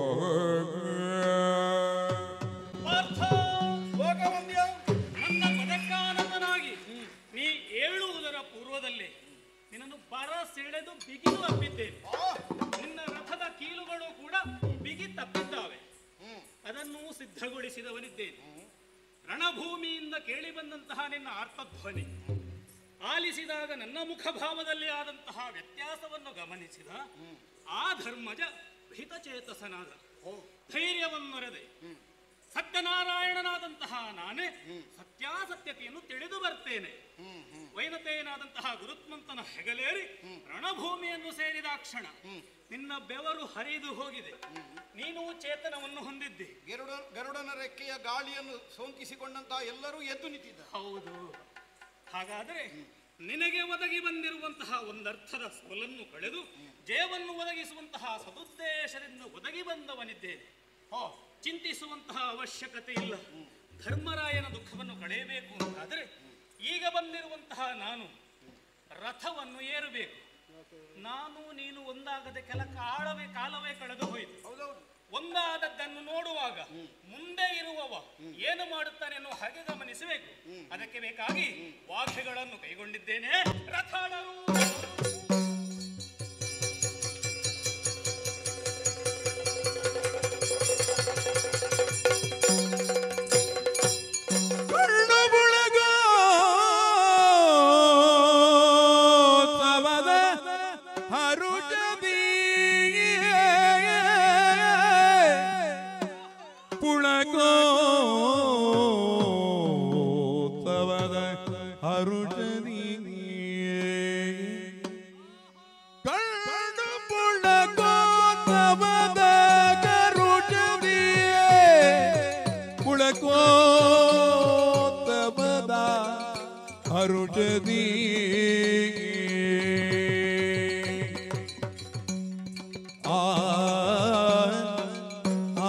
ಲೋಕವಂದ್ಯ ನನ್ನ ಪದಕ್ಕಾನಂದನಾಗಿ ನೀ ಏಳುವುದರ ಪೂರ್ವದಲ್ಲೇ ನಿನ್ನನ್ನು ಬರ ಸೆಳೆದು ಬಿಗಿದು ಅಪ್ಪಿದ್ದೇನೆ ನಿನ್ನ ರಥದ ಕೀಲುಗಳು ಕೂಡ ಬಿಗಿ ತಪ್ಪಿದ್ದಾವೆ ಅದನ್ನು ಸಿದ್ಧಗೊಳಿಸಿದವನಿದ್ದೇನೆ ರಣಭೂಮಿಯಿಂದ ಕೇಳಿ ಬಂದಂತಹ ನಿನ್ನ ಆರ್ತಧ್ವನಿ ಆಲಿಸಿದಾಗ ನನ್ನ ಮುಖಭಾವದಲ್ಲಿ ಆದಂತಹ ವ್ಯತ್ಯಾಸವನ್ನು ಗಮನಿಸಿದ ಆ ಧರ್ಮಜ ಹಿತಚೇತಸನಾದ ಧೈರ್ಯವನ್ನೊರೆದೆ ಸತ್ಯನಾರಾಯಣನಾದಂತಹ ನಾನೇ ಸತ್ಯಾಸತ್ಯತೆಯನ್ನು ತಿಳಿದು ಬರ್ತೇನೆ ವೈನತೆಯನಾದಂತಹ ಗುರುತ್ಮಂತನ ಹೆಗಲೇರಿ ರಣಭೂಮಿಯನ್ನು ಸೇರಿದ ಕ್ಷಣ ನಿನ್ನ ಬೆವರು ಹರಿದು ಹೋಗಿದೆ ನೀನು ಚೇತನವನ್ನು ಹೊಂದಿದ್ದಿ ಗರುಡ ಗರುಡನ ರೆಕ್ಕೆಯ ಗಾಳಿಯನ್ನು ಸೋಂಕಿಸಿಕೊಂಡಂತಹ ಎಲ್ಲರೂ ಎದ್ದು ನಿಂತಿದ್ದಾರೆ ಹೌದು ಹಾಗಾದರೆ ನಿನಗೆ ಒದಗಿ ಬಂದಿರುವಂತಹ ಒಂದರ್ಥದ ಸೋಲನ್ನು ಕಳೆದು ಜಯವನ್ನು ಒದಗಿಸುವಂತಹ ಸದುದ್ದೇಶದಿಂದ ಒದಗಿ ಬಂದವನಿದ್ದೇನೆ ಹೋ ಚಿಂತಿಸುವಂತಹ ಅವಶ್ಯಕತೆ ಇಲ್ಲ ಧರ್ಮರಾಯನ ದುಃಖವನ್ನು ಕಳೆಯಬೇಕು ಅಂತಾದರೆ ಈಗ ಬಂದಿರುವಂತಹ ನಾನು ರಥವನ್ನು ಏರಬೇಕು ನಾನು ನೀನು ಒಂದಾಗದೆ ಕೆಲ ಕಾಲವೇ ಕಾಲವೇ ಕಳೆದು ಹೋಯಿತು ಒಂದಾದದ್ದನ್ನು ನೋಡುವಾಗ ಮುಂದೆ ಇರುವವ ಏನು ಮಾಡುತ್ತಾನೆ ಅನ್ನೋ ಹಾಗೆ ಗಮನಿಸಬೇಕು ಅದಕ್ಕೆ ಬೇಕಾಗಿ ವಾಕ್ಯಗಳನ್ನು ಕೈಗೊಂಡಿದ್ದೇನೆ ರಥಾಳರು ಕಣ್ಣು ಮುಳುಗೋ ತವದ ಹರುಟದಿ ಪುಳಗೋ ತವದ ಹರುಟದಿ ಕಣ್ಣು ಪುಳಗೋ ತವದ ಕರುಟದಿಯೇ ಕುಳಕೋತ್ತಮದ ಹರುಟದಿ ಆ ಆ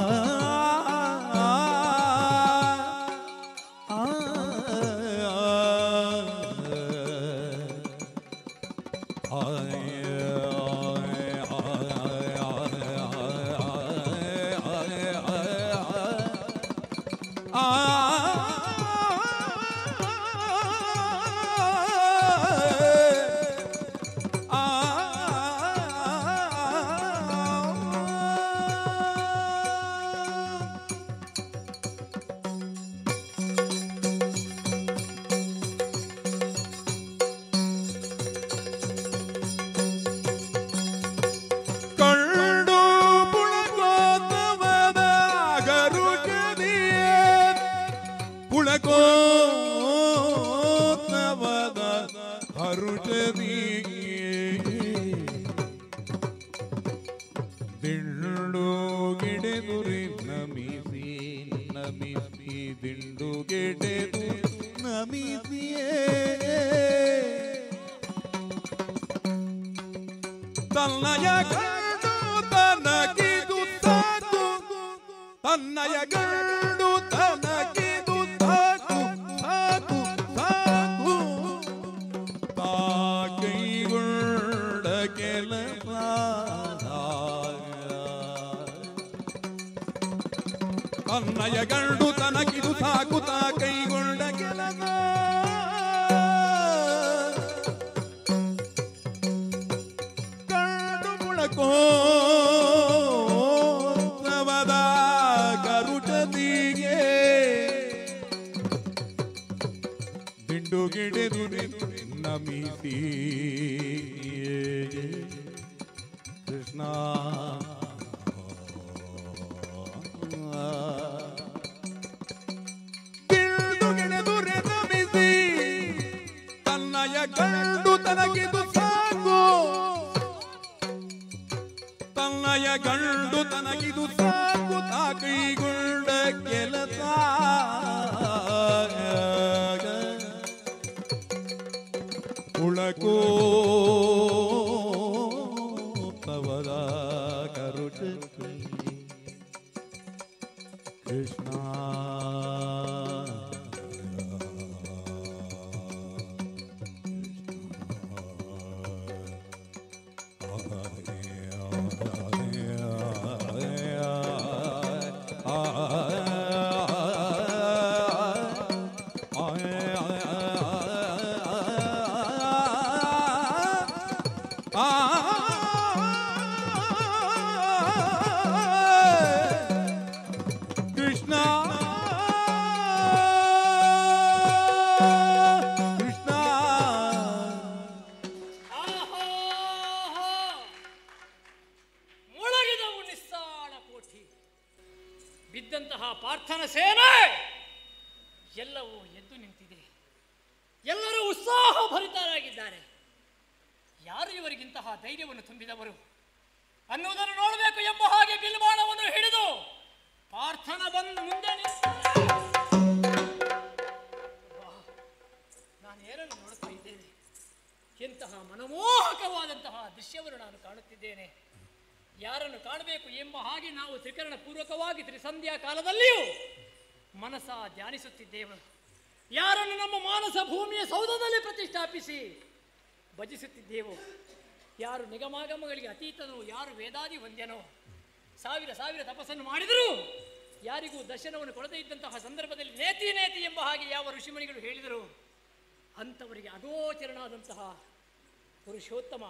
ಕಂಡು ಪುಳಕೋತವದ ಗರುಟದಿಯೇ ಪುಳಕೋತವದ ಹರುಟದಿಯೇ ದಿಂಡು ಗಿಡೆದುರಿ ನಮಿಸಿ ನಮಿಸಿ ದಿಂಡು ಗೆಡೆದು ನಮಿಸಿಯೇ ತನ್ನಯ ಗಂಡು ತನಗಿದು ಸಾಕು ತನ್ನಯ ಗಂಡು ತನಗಿದು ಸಾಕು ಸಾಕು ಸಾಕು ತಾ ಕೈಗೊಂಡ ಕೆಲಸ ತನ್ನಯ ಗಂಡು ತನಗಿದು ಸಾಕು ತಾ ಕೈಗೊಂಡ ಕೆಲಸ ಕಂಡು ಮುಳಕೋ ನವದ ಗರುಟದಿಗೆ ದಿಂಡು ಗಿಡೆದು ನಮಿಸಿ ಕೃಷ್ಣ ದಿಂಡು ಗಿಡೆದು ನಮಿಸಿ ತನ್ನಯ ಗಂಡು ತನಗಿದು ಸಾಕು ತನ್ನಯ ಗಂಡು ತನಗಿದು ಸಾಕು ತಾ ಕೈಗೊಂಡ ಕೆಲಸ ಉಳಕೋ ತವರ ಆ ಕೃಷ್ಣ ಕೃಷ್ಣ ಆಹಾಹಾ. ಮೊಳಗಿದವು ನಿಸ್ಸಾಳ ಕೋಟಿ ಬಿದ್ದಂತಹ ಪಾರ್ಥನ ಸೇನೆ ಎಲ್ಲವೂ ಎದ್ದು ನಿಂತಿದೆ ಎಲ್ಲರೂ ಉತ್ಸಾಹ ಭರಿತರಾಗಿದ್ದಾರೆ ಯಾರು ಇವರಿಗಿಂತಹ ಧೈರ್ಯವನ್ನು ತುಂಬಿದವರು ಅನ್ನುವುದನ್ನು ನೋಡಬೇಕು ಎಂಬ ಹಾಗೆ ಬಿಲ್ಬಾಣವನ್ನು ಹಿಡಿದು ಪಾರ್ಥನ ಬಂದು ಮುಂದೆ ನಿಂತ ನಾನು ಏನನ್ನು ನೋಡ್ತಾ ಇದ್ದೇನೆ ಎಂತಹ ಮನಮೋಹಕವಾದಂತಹ ದೃಶ್ಯವನ್ನು ನಾನು ಕಾಣುತ್ತಿದ್ದೇನೆ ಯಾರನ್ನು ಕಾಣಬೇಕು ಎಂಬ ಹಾಗೆ ನಾವು ತ್ರಿಕರಣ ಪೂರ್ವಕವಾಗಿ ತ್ರಿಸಂಧ್ಯಾ ಕಾಲದಲ್ಲಿಯೂ ಮನಸ ಧ್ಯಾನಿಸುತ್ತಿದ್ದೇವೆ ಯಾರನ್ನು ನಮ್ಮ ಮಾನಸ ಭೂಮಿಯ ಸೌಧದಲ್ಲಿ ಪ್ರತಿಷ್ಠಾಪಿಸಿ ಭಜಿಸುತ್ತಿದ್ದೆವು ಯಾರು ನಿಗಮಾಗಮಗಳಿಗೆ ಅತೀತನೋ ಯಾರು ವೇದಾದಿ ವಂದ್ಯನೋ ಸಾವಿರ ಸಾವಿರ ತಪಸ್ಸನ್ನು ಮಾಡಿದರೂ ಯಾರಿಗೂ ದರ್ಶನವನ್ನು ಕೊಡದೇ ಇದ್ದಂತಹ ಸಂದರ್ಭದಲ್ಲಿ ನೇತಿ ನೇತಿ ಎಂಬ ಹಾಗೆ ಯಾವ ಋಷಿಮಣಿಗಳು ಹೇಳಿದರು ಅಂಥವರಿಗೆ ಅಗೋಚರನಾದಂತಹ ಪುರುಷೋತ್ತಮ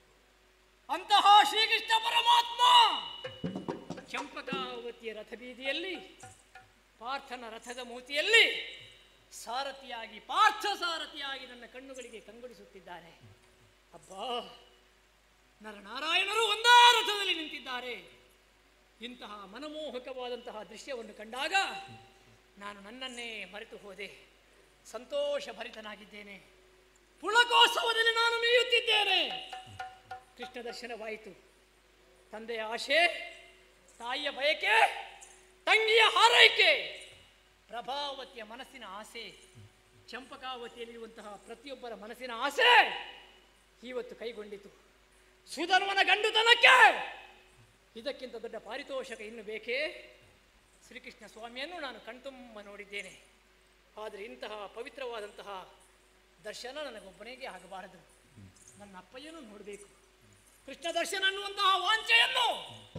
ಅಂತಹ ಶ್ರೀಕೃಷ್ಣ ಪರಮಾತ್ಮ ಚಂಪಕಾವತಿಯ ರಥಬೀದಿಯಲ್ಲಿ ಪಾರ್ಥನ ರಥದ ಮೂತಿಯಲ್ಲಿ ಸಾರಥಿಯಾಗಿ ಪಾರ್ಥ ಸಾರಥಿಯಾಗಿ ನನ್ನ ಕಣ್ಣುಗಳಿಗೆ ಕಂಗೊಳಿಸುತ್ತಿದ್ದಾನೆ ಅಬ್ಬಾ ನರನಾರಾಯಣರು ಒಂದೇ ರಥದಲ್ಲಿ ನಿಂತಿದ್ದಾರೆ ಇಂತಹ ಮನಮೋಹಕವಾದಂತಹ ದೃಶ್ಯವನ್ನು ಕಂಡಾಗ ನಾನು ನನ್ನನ್ನೇ ಮರೆತು ಹೋದೆ ಸಂತೋಷ ಭರಿತನಾಗಿದ್ದೇನೆ ಪುಳಕೋತ್ಸವದಲ್ಲಿ ನಾನು ಮೀಯುತ್ತಿದ್ದೇನೆ ಕೃಷ್ಣ ದರ್ಶನವಾಯಿತು ತಂದೆಯ ಆಶೆ ತಾಯಿಯ ಬಯಕೆ ತಂಗಿಯ ಹಾರೈಕೆ ಪ್ರಭಾವತಿಯ ಮನಸ್ಸಿನ ಆಸೆ ಚಂಪಕಾವತಿಯಲ್ಲಿರುವಂತಹ ಪ್ರತಿಯೊಬ್ಬರ ಮನಸ್ಸಿನ ಆಸೆ ಇವತ್ತು ಕೈಗೊಂಡಿತು ಸುಧರ್ಮನ ಗಂಡುತನಕ್ಕೆ ಇದಕ್ಕಿಂತ ದೊಡ್ಡ ಪಾರಿತೋಷಕ ಇನ್ನು ಬೇಕೇ ಶ್ರೀಕೃಷ್ಣ ಸ್ವಾಮಿಯನ್ನು ನಾನು ಕಣ್ತುಂಬ ನೋಡಿದ್ದೇನೆ ಆದರೆ ಇಂತಹ ಪವಿತ್ರವಾದಂತಹ ದರ್ಶನ ನನಗೊಬ್ಬನಿಗೆ ಆಗಬಾರದು ನನ್ನ ಅಪ್ಪಯ್ಯನೂ ನೋಡಬೇಕು ಕೃಷ್ಣ ದರ್ಶನ ಅನ್ನುವಂತಹ ವಾಂಛೆಯನ್ನು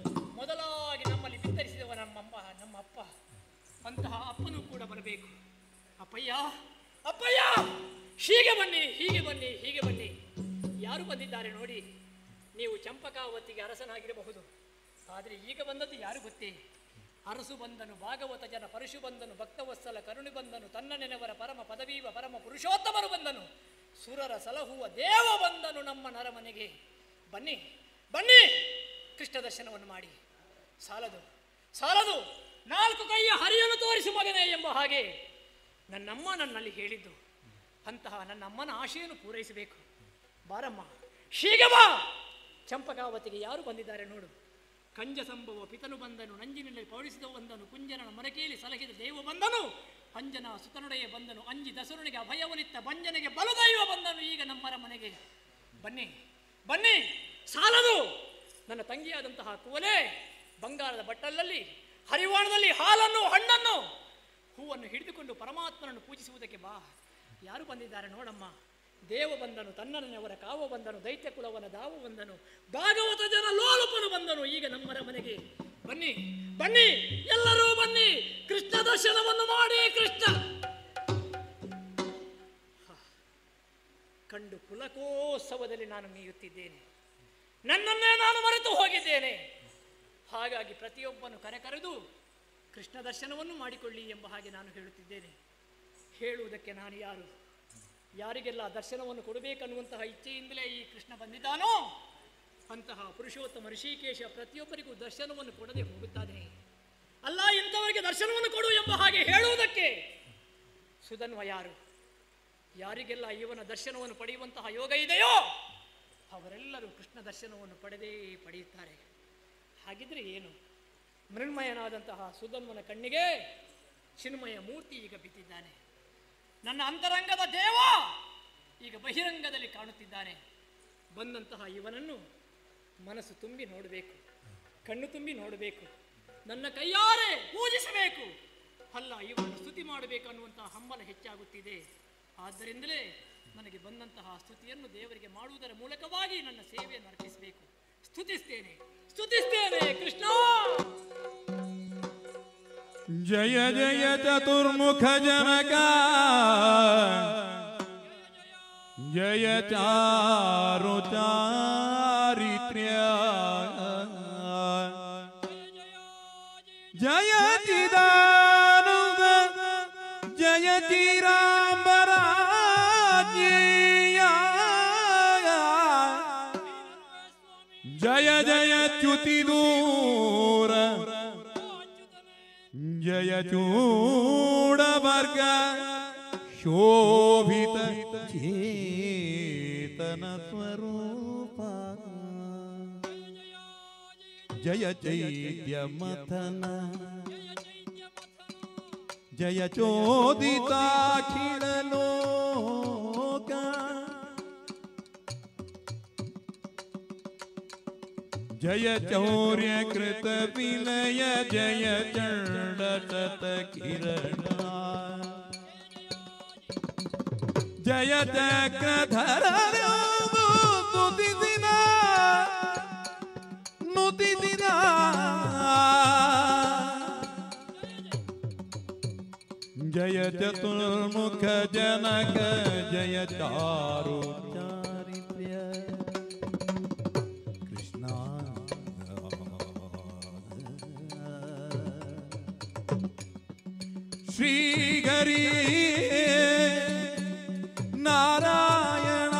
ಮೊದಲಾಗಿ ನಮ್ಮಲ್ಲಿ ಬಿತ್ತರಿಸಿದವ ನಮ್ಮಮ್ಮ ನಮ್ಮ ಅಪ್ಪ ಅಂತಹ ಅಪ್ಪನೂ ಕೂಡ ಬರಬೇಕು ಅಪ್ಪಯ್ಯ ಅಪ್ಪಯ್ಯ ಹೀಗೆ ಬನ್ನಿ ಹೀಗೆ ಬನ್ನಿ ಹೀಗೆ ಬನ್ನಿ ಯಾರು ಬಂದಿದ್ದಾರೆ ನೋಡಿ ನೀವು ಚಂಪಕಾವತಿಗೆ ಅರಸನಾಗಿರಬಹುದು ಆದರೆ ಈಗ ಬಂದದ್ದು ಯಾರು ಗೊತ್ತೇ ಅರಸು ಬಂದನು ಭಾಗವತ ಜನ ಪರಶು ಬಂದನು ಭಕ್ತವತ್ಸಲ ಕರುಣಿ ಬಂದನು ತನ್ನ ನೆನೆವರ ಪರಮ ಪದವೀವ ಪರಮ ಪುರುಷೋತ್ತಮರು ಬಂದನು ಸುರರ ಸಲಹುವ ದೇವ ಬಂದನು ನಮ್ಮ ನರಮನೆಗೆ ಬನ್ನಿ ಬನ್ನಿ ಕೃಷ್ಣ ದರ್ಶನವನ್ನು ಮಾಡಿ ಸಾಲದು ಸಾಲದು ನಾಲ್ಕು ಕೈಯ ಹರಿಯನ್ನು ತೋರಿಸು ಮಗನೇ ಎಂಬ ಹಾಗೆ ನನ್ನಮ್ಮ ನನ್ನಲ್ಲಿ ಹೇಳಿದ್ದು ಅಂತಹ ನನ್ನ ಅಮ್ಮನ ಆಶೆಯನ್ನು ಪೂರೈಸಬೇಕು ಬಾರಮ್ಮ ಹೀಗೆ ಬಾ ಚಂಪಕಾವತಿಗೆ ಯಾರು ಬಂದಿದ್ದಾರೆ ನೋಡು ಕಂಜ ಸಂಭವ ಪಿತನು ಬಂದನು ನಂಜಿನಲ್ಲಿ ಪೌಡಿಸಿದ ಬಂದನು ಕುಂಜನನ ಮರಕೇಲಿ ಸಲಹಿದ ದೇವ ಬಂದನು ಅಂಜನ ಸುತನುಡೆಯ ಬಂದನು ಅಂಜಿ ದಸರುನಿಗೆ ಅಭಯವನಿತ್ತ ಬಂಜನಿಗೆ ಬಲದೈವ ಬಂದನು ಈಗ ನಮ್ಮರ ಮನೆಗೆ ಬನ್ನಿ ಬನ್ನಿ ಸಾಲದು ನನ್ನ ತಂಗಿಯಾದಂತಹ ಕುವಲೆ ಬಂಗಾರದ ಬಟ್ಟಲಲ್ಲಿ ಹರಿವಾಣದಲ್ಲಿ ಹಾಲನ್ನು ಹಣ್ಣನ್ನು ಹೂವನ್ನು ಹಿಡಿದುಕೊಂಡು ಪರಮಾತ್ಮನನ್ನು ಪೂಜಿಸುವುದಕ್ಕೆ ಬಾ ಯಾರು ಬಂದಿದ್ದಾರೆ ನೋಡಮ್ಮ ದೇವ ಬಂದನು ತನ್ನನೆಯವರ ಕಾವ ಬಂದನು ದೈತ್ಯ ಕುಲವನ ದಾವ ಬಂದನು ಭಾಗವತ ಜನ ಲೋಲುಪನು ಬಂದನು ಈಗ ನಮ್ಮರ ಮನೆಗೆ ಬನ್ನಿ ಬನ್ನಿ ಎಲ್ಲರೂ ಬನ್ನಿ ಕೃಷ್ಣ ದರ್ಶನವನ್ನು ಮಾಡಿ ಕೃಷ್ಣ ಹ. ಕಂಡು ಪುಲಕೋತ್ಸವದಲ್ಲಿ ನಾನು ಮೀಯುತ್ತಿದ್ದೇನೆ ನನ್ನನ್ನೇ ನಾನು ಮರೆತು ಹೋಗಿದ್ದೇನೆ ಹಾಗಾಗಿ ಪ್ರತಿಯೊಬ್ಬನು ಕರೆಕರೆದು ಕೃಷ್ಣ ದರ್ಶನವನ್ನು ಮಾಡಿಕೊಳ್ಳಿ ಎಂಬ ಹಾಗೆ ನಾನು ಹೇಳುತ್ತಿದ್ದೇನೆ ಹೇಳುವುದಕ್ಕೆ ನಾನು ಯಾರು ಯಾರಿಗೆಲ್ಲ ದರ್ಶನವನ್ನು ಕೊಡಬೇಕನ್ನುವಂತಹ ಇಚ್ಛೆಯಿಂದಲೇ ಈ ಕೃಷ್ಣ ಬಂದಿದ್ದಾನೋ ಅಂತಹ ಪುರುಷೋತ್ತಮ ಋಷಿಕೇಶ ಪ್ರತಿಯೊಬ್ಬರಿಗೂ ದರ್ಶನವನ್ನು ಕೊಡದೆ ಹೋಗುತ್ತಾನೆ ಅಲ್ಲ ಇಂಥವರಿಗೆ ದರ್ಶನವನ್ನು ಕೊಡು ಎಂಬ ಹಾಗೆ ಹೇಳುವುದಕ್ಕೆ ಸುಧನ್ವ ಯಾರು ಯಾರಿಗೆಲ್ಲ ಇವನ ದರ್ಶನವನ್ನು ಪಡೆಯುವಂತಹ ಯೋಗ ಇದೆಯೋ ಅವರೆಲ್ಲರೂ ಕೃಷ್ಣ ದರ್ಶನವನ್ನು ಪಡೆದೇ ಪಡೆಯುತ್ತಾರೆ ಹಾಗಿದ್ರೆ ಏನು ಮೃಣ್ಮಯನಾದಂತಹ ಸುಧನ್ವನ ಕಣ್ಣಿಗೆ ಚಿನ್ಮಯ ಮೂರ್ತಿ ಈಗ ಬಿದ್ದಿದ್ದಾನೆ ನನ್ನ ಅಂತರಂಗದ ದೇವ ಈಗ ಬಹಿರಂಗದಲ್ಲಿ ಕಾಣುತ್ತಿದ್ದಾನೆ ಬಂದಂತಹ ಇವನನ್ನು ಮನಸ್ಸು ತುಂಬಿ ನೋಡಬೇಕು ಕಣ್ಣು ತುಂಬಿ ನೋಡಬೇಕು ನನ್ನ ಕೈಯಾರೆ ಪೂಜಿಸಬೇಕು ಅಲ್ಲ ಇವನನ್ನು ಸ್ತುತಿ ಮಾಡಬೇಕು ಅನ್ನುವಂತಹ ಹಂಬಲ ಹೆಚ್ಚಾಗುತ್ತಿದೆ ಆದ್ದರಿಂದಲೇ ನನಗೆ ಬಂದಂತಹ ಸ್ತುತಿಯನ್ನು ದೇವರಿಗೆ ಮಾಡುವುದರ ಮೂಲಕವಾಗಿ ನನ್ನ ಸೇವೆಯನ್ನು ಅರ್ಪಿಸಬೇಕು ಸ್ತುತಿಸ್ತೇನೆ ಸ್ತುತಿಸ್ತೇನೆ ಕೃಷ್ಣ ಜಯ ಜಯ ಚತುರ್ಮುಖ ಜನಕ ಜಯ ಚಾರು ಚಾ ಜಯ ಜಯ ಚ್ಯುತಿದೂರ ಜಯ ಚೂಡ ವರ್ಗ ಶೋಭಿತ ಚೇತನ ಸ್ವರೂಪ ಜಯ ಚೈತ್ಯ ಮಥನ ಜಯ ಚೋದಿತಾಖಿಳ ಲೋಕ ಜಯ ಚೌರ್ಯ ಕೃತ ವಿಲಯ ಜಯ ಚಂಡ ಶತ ಕಿರಣ ಜಯ ಚಕ್ರಧರ ನುತಿ ದಿನ ನುತಿ ದಿನ ಜಯ ಚತುರ್ಮುಖ ಜನಕ ಜಯ ಚಾರು ಚಾರಿತ್ರ್ಯ ಕೃಷ್ಣ ಶ್ರೀಗರಿ ನಾರಾಯಣ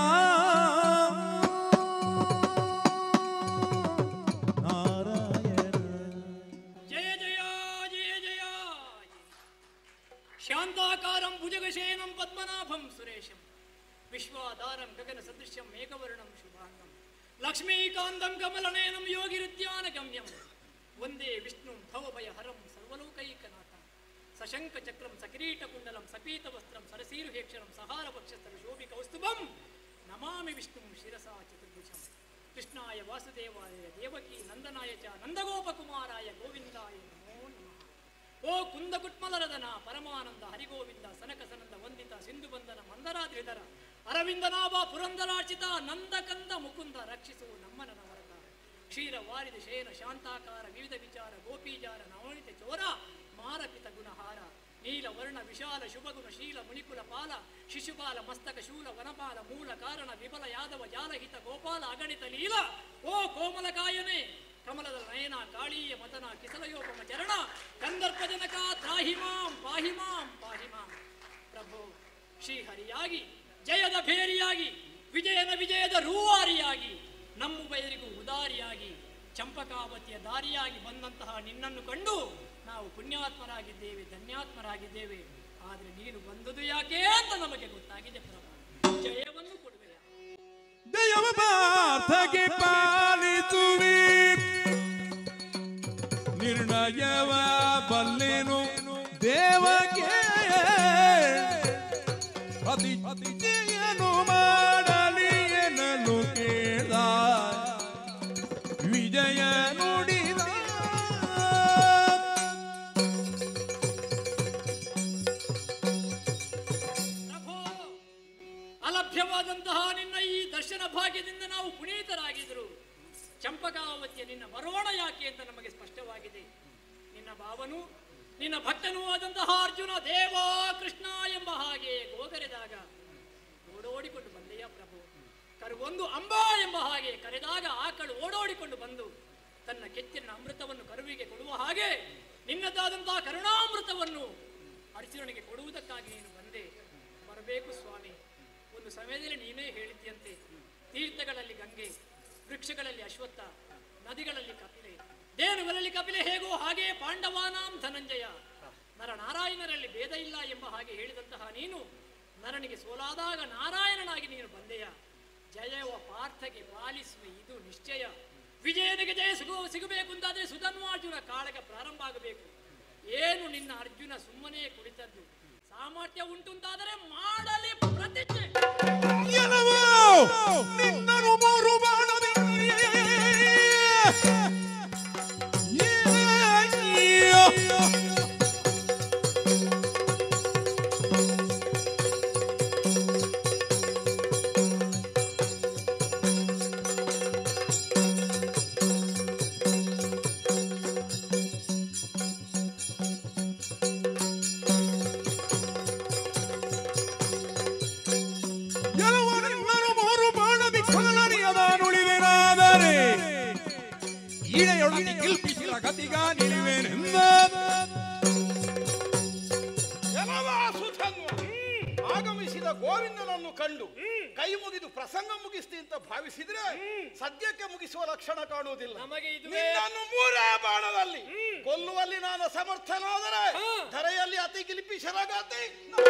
ನಾರಾಯಣ ಜಯ ಜಯ ಜಯ ಜಯ ಶಾಂತಾಕಾರಂ ಭುಜಗಶೇನಂ ಪದ್ಮನಾಭಂ ಸುರೇಶಂ ವಿಶ್ವಾಧಾರಂ ಗಗನ ಸದೃಶ್ಯಂ ಮೇಘವರ್ಣಂ ಶುಭಾಂಗಂ ಲಕ್ಷ್ಮೀಕಾಂತಂ ಕಮಲನಯನಂ ಯೋಗಿರುದ್ಯಾನ ಗಮ್ಯಂ ವಂದೇ ವಿಷ್ಣು ಭವಭಯ ಹರಂ ಸರ್ವಲೋಕೈಕನಾಥ ಸಶಂಕ ಚಕ್ರಂ ಸಕಿರೀಟ ಕುಂಡಲಂ ಸಪೀತ ವಸ್ತ್ರಂ ಸರಸೀರುಹೇಕ್ಷರಂ ಸಹಾರ ಪಕ್ಷಸ್ಥರ ಶೋಭಿ ಕೌಸ್ತುಭಂ ನಮಾಮಿ ವಿಷ್ಣು ಶಿರಸಾ ಚತುರ್ಭುಜಂ ಕೃಷ್ಣಾಯ ವಾಸುದೇವಾಯ ದೇವಕಿ ನಂದನಾಯ ಚ ನಂದಗೋಪಕುಮಾರಾಯ ಗೋವಿಂದಾಯ ನಮೋ ನಮಃ ಓ ಕುಂದಕುಟ್ಮಲರದನ ಪರಮಾನಂದ ಹರಿಗೋವಿಂದ ಸನಕ ಸನಂದ ವಂದಿತ ಸಿಂಧು ಬಂಧನ ಮಂದರಾದ್ರಿಧರ ಅರವಿಂದನಾಭ ಪುರಂದರಾರ್ಚಿತ ನಂದಕಂದ ಮುಕುಂದ ರಕ್ಷಿಸು ನಮ್ಮನ ನವರತ ಕ್ಷೀರ ವಾರಿದ ಶಯನ ಶಾಂತಾಕಾರ ವಿವಿಧ ವಿಚಾರ ಗೋಪೀಜಾರ ನವನಿತ ಚೋರ ಮಾರಪಿತ ಗುಣಹಾರ ನೀಲ ವರ್ಣ ವಿಶಾಲ ಶುಭಗುಣ ಶೀಲ ಮುನಿಕುಲ ಪಾಲ ಶಿಶುಪಾಲ ಮಸ್ತಕ ಶೂಲ ವನಪಾಲ ಮೂಲ ಕಾರಣ ವಿಫಲ ಯಾದವ ಜಾಲಹಿತ ಗೋಪಾಲ ಅಗಣಿತ ಲೀಲ ಓ ಕೋಮಲಕಾಯನೆ ಕಮಲದ ನಯನ ಕಾಳೀಯ ಮತನ ಕಿಸಲಯೋಪಮ ಚರಣ ಕಂದರ್ಪ ಜನಕ ತ್ರಾಹಿಮಾಂ ಪಾಹಿಮಾಂ ಪಾಹಿಮಾಂ ಪ್ರಭು ಶ್ರೀಹರಿಯಾಗಿ ಜಯದ ಭೇರಿಯಾಗಿ ವಿಜಯನ ವಿಜಯದ ರೂವಾರಿಯಾಗಿ ನಮ್ಮುಬಯರಿಗೂ ಉದಾರಿಯಾಗಿ ಚಂಪಕಾವತಿಯ ದಾರಿಯಾಗಿ ಬಂದಂತಹ ನಿನ್ನನ್ನು ಕಂಡು ನಾವು ಪುಣ್ಯಾತ್ಮರಾಗಿದ್ದೇವೆ ಧನ್ಯಾತ್ಮರಾಗಿದ್ದೇವೆ ಆದರೆ ನೀನು ಬಂದುದು ಯಾಕೆ ಅಂತ ನಮಗೆ ಗೊತ್ತಾಗಿದೆ ಪ್ರಭು ಜಯವನ್ನು ಕೊಡುವೆಯ ದಯವ ಪಾರ್ಥಗೆ ಪಾಲಿಸುವಿ ನಿರ್ಣಯವ ಬಲ್ಲೆನು ದೇವಗೆ ಅತಿ ಅತಿಜಯನು ಮಾಡಲಿ ಎನ್ನಲು ಕೇಳ ವಿಜಯ ನುಡಿದ ಪ್ರಭು ಅಲಭ್ಯವಾದಂತಹ ನಿನ್ನ ಈ ದರ್ಶನ ಭಾಗ್ಯದಿಂದ ನಾವು ಪುನೀತರಾಗಿದ್ರು ಚಂಪಕಾವತಿಯ ನಿನ್ನ ಬರೋಣ ಯಾಕೆ ಅಂತ ನಮಗೆ ಸ್ಪಷ್ಟವಾಗಿದೆ ನಿನ್ನ ಭಾವನು ನಿನ್ನ ಭಕ್ತನೂ ಆದಂತಹ ಅರ್ಜುನ ದೇವ ಕೃಷ್ಣ ಎಂಬ ಹಾಗೆ ಗೋಗರೆದಾಗ ಓಡೋಡಿಕೊಂಡು ಬಂದೆಯ ಪ್ರಭು ಕರುವೊಂದು ಅಂಬಾ ಎಂಬ ಹಾಗೆ ಕರೆದಾಗ ಆಕಳು ಓಡೋಡಿಕೊಂಡು ಬಂದು ತನ್ನ ಕೆತ್ತಿನ ಅಮೃತವನ್ನು ಕರುವಿಗೆ ಕೊಡುವ ಹಾಗೆ ನಿನ್ನದಾದಂತಹ ಕರುಣಾಮೃತವನ್ನು ಅರ್ಜುನನಿಗೆ ಕೊಡುವುದಕ್ಕಾಗಿ ನೀನು ಬಂದೆ ಬರಬೇಕು ಸ್ವಾಮಿ ಒಂದು ಸಮಯದಲ್ಲಿ ನೀನೇ ಹೇಳಿದ್ಯಂತೆ ತೀರ್ಥಗಳಲ್ಲಿ ಗಂಗೆ ವೃಕ್ಷಗಳಲ್ಲಿ ಅಶ್ವತ್ಥ ನದಿಗಳಲ್ಲಿ ಕಪಿಲೆ ದೇನುಗಳಲ್ಲಿ ಕಪಿಲೆ ಹೇಗೋ ಹಾಗೆ ಪಾಂಡವಾನಾಂ ಧನಂಜಯ ನರ ನಾರಾಯಣರಲ್ಲಿ ಭೇದ ಇಲ್ಲ ಎಂಬ ಹಾಗೆ ಹೇಳಿದಂತಹ ನೀನು ನರನಿಗೆ ಸೋಲಾದಾಗ ನಾರಾಯಣನಾಗಿ ನೀನು ಬಂದೆಯ ಜಯವ ಪಾರ್ಥಗೆ ಪಾಲಿಸುವೆ ಇದು ನಿಶ್ಚಯ ವಿಜಯನಿಗೆ ಜಯ ಸಿಗು ಸಿಗಬೇಕು ಅಂತಾದ್ರೆ ಸುಧನ್ವಾರ್ಜುನ ಕಾಳಗ ಪ್ರಾರಂಭ ಆಗಬೇಕು ಏನು ನಿನ್ನ ಅರ್ಜುನ ಸುಮ್ಮನೆ ಕುಳಿತದ್ದು ಸಾಮರ್ಥ್ಯ ಉಂಟು ಅಂತಾದರೆ ಮಾಡಲಿ ಪ್ರತಿಜ್ಞೆ ಎಲ್ಲವೂ ನಿನ್ನನು ಮೂರು ಬಾಣದಿ ಎಲ್ಲವೂ ನಿನ್ನನು ಮೂರು ಬಾಣದಿ ಕೊಲ್ಲರಿಯದ ನುಳಿವೆನಾದರೆ ಈಳೆಯೊಳಗೆ ಗೆಲ್ಪಿಸಿದ ಗತಿಗ ನಿಲಿವೆನೆಂದ ಎಲ್ಲವ ಸುಧನ್ವ ಆಗಮಿಸಿದ ಗೋವಿಂದನನ್ನು ಕಂಡು ಕೈ ಮುಗಿದು ಪ್ರಸಂಗ ಮುಗಿಸ್ತಿ ಅಂತ ಭಾವಿಸಿದ್ರೆ ಸದ್ಯಕ್ಕೆ ಮುಗಿಸುವ ಲಕ್ಷಣ ಕಾಣುವುದಿಲ್ಲ ನಮಗೆ ಇದುವೇ ನಿನ್ನನ್ನು ಮೂರೇ ಬಾಣದಲ್ಲಿ ಕೊಲ್ಲುವಲ್ಲಿ ನಾನು ಸಮರ್ಥನಾದರೆ ಹಾ. ಧರೆಯಲ್ಲಿ ಅತಿ ಗಿಲಿಪಿಶರಾಗತಿ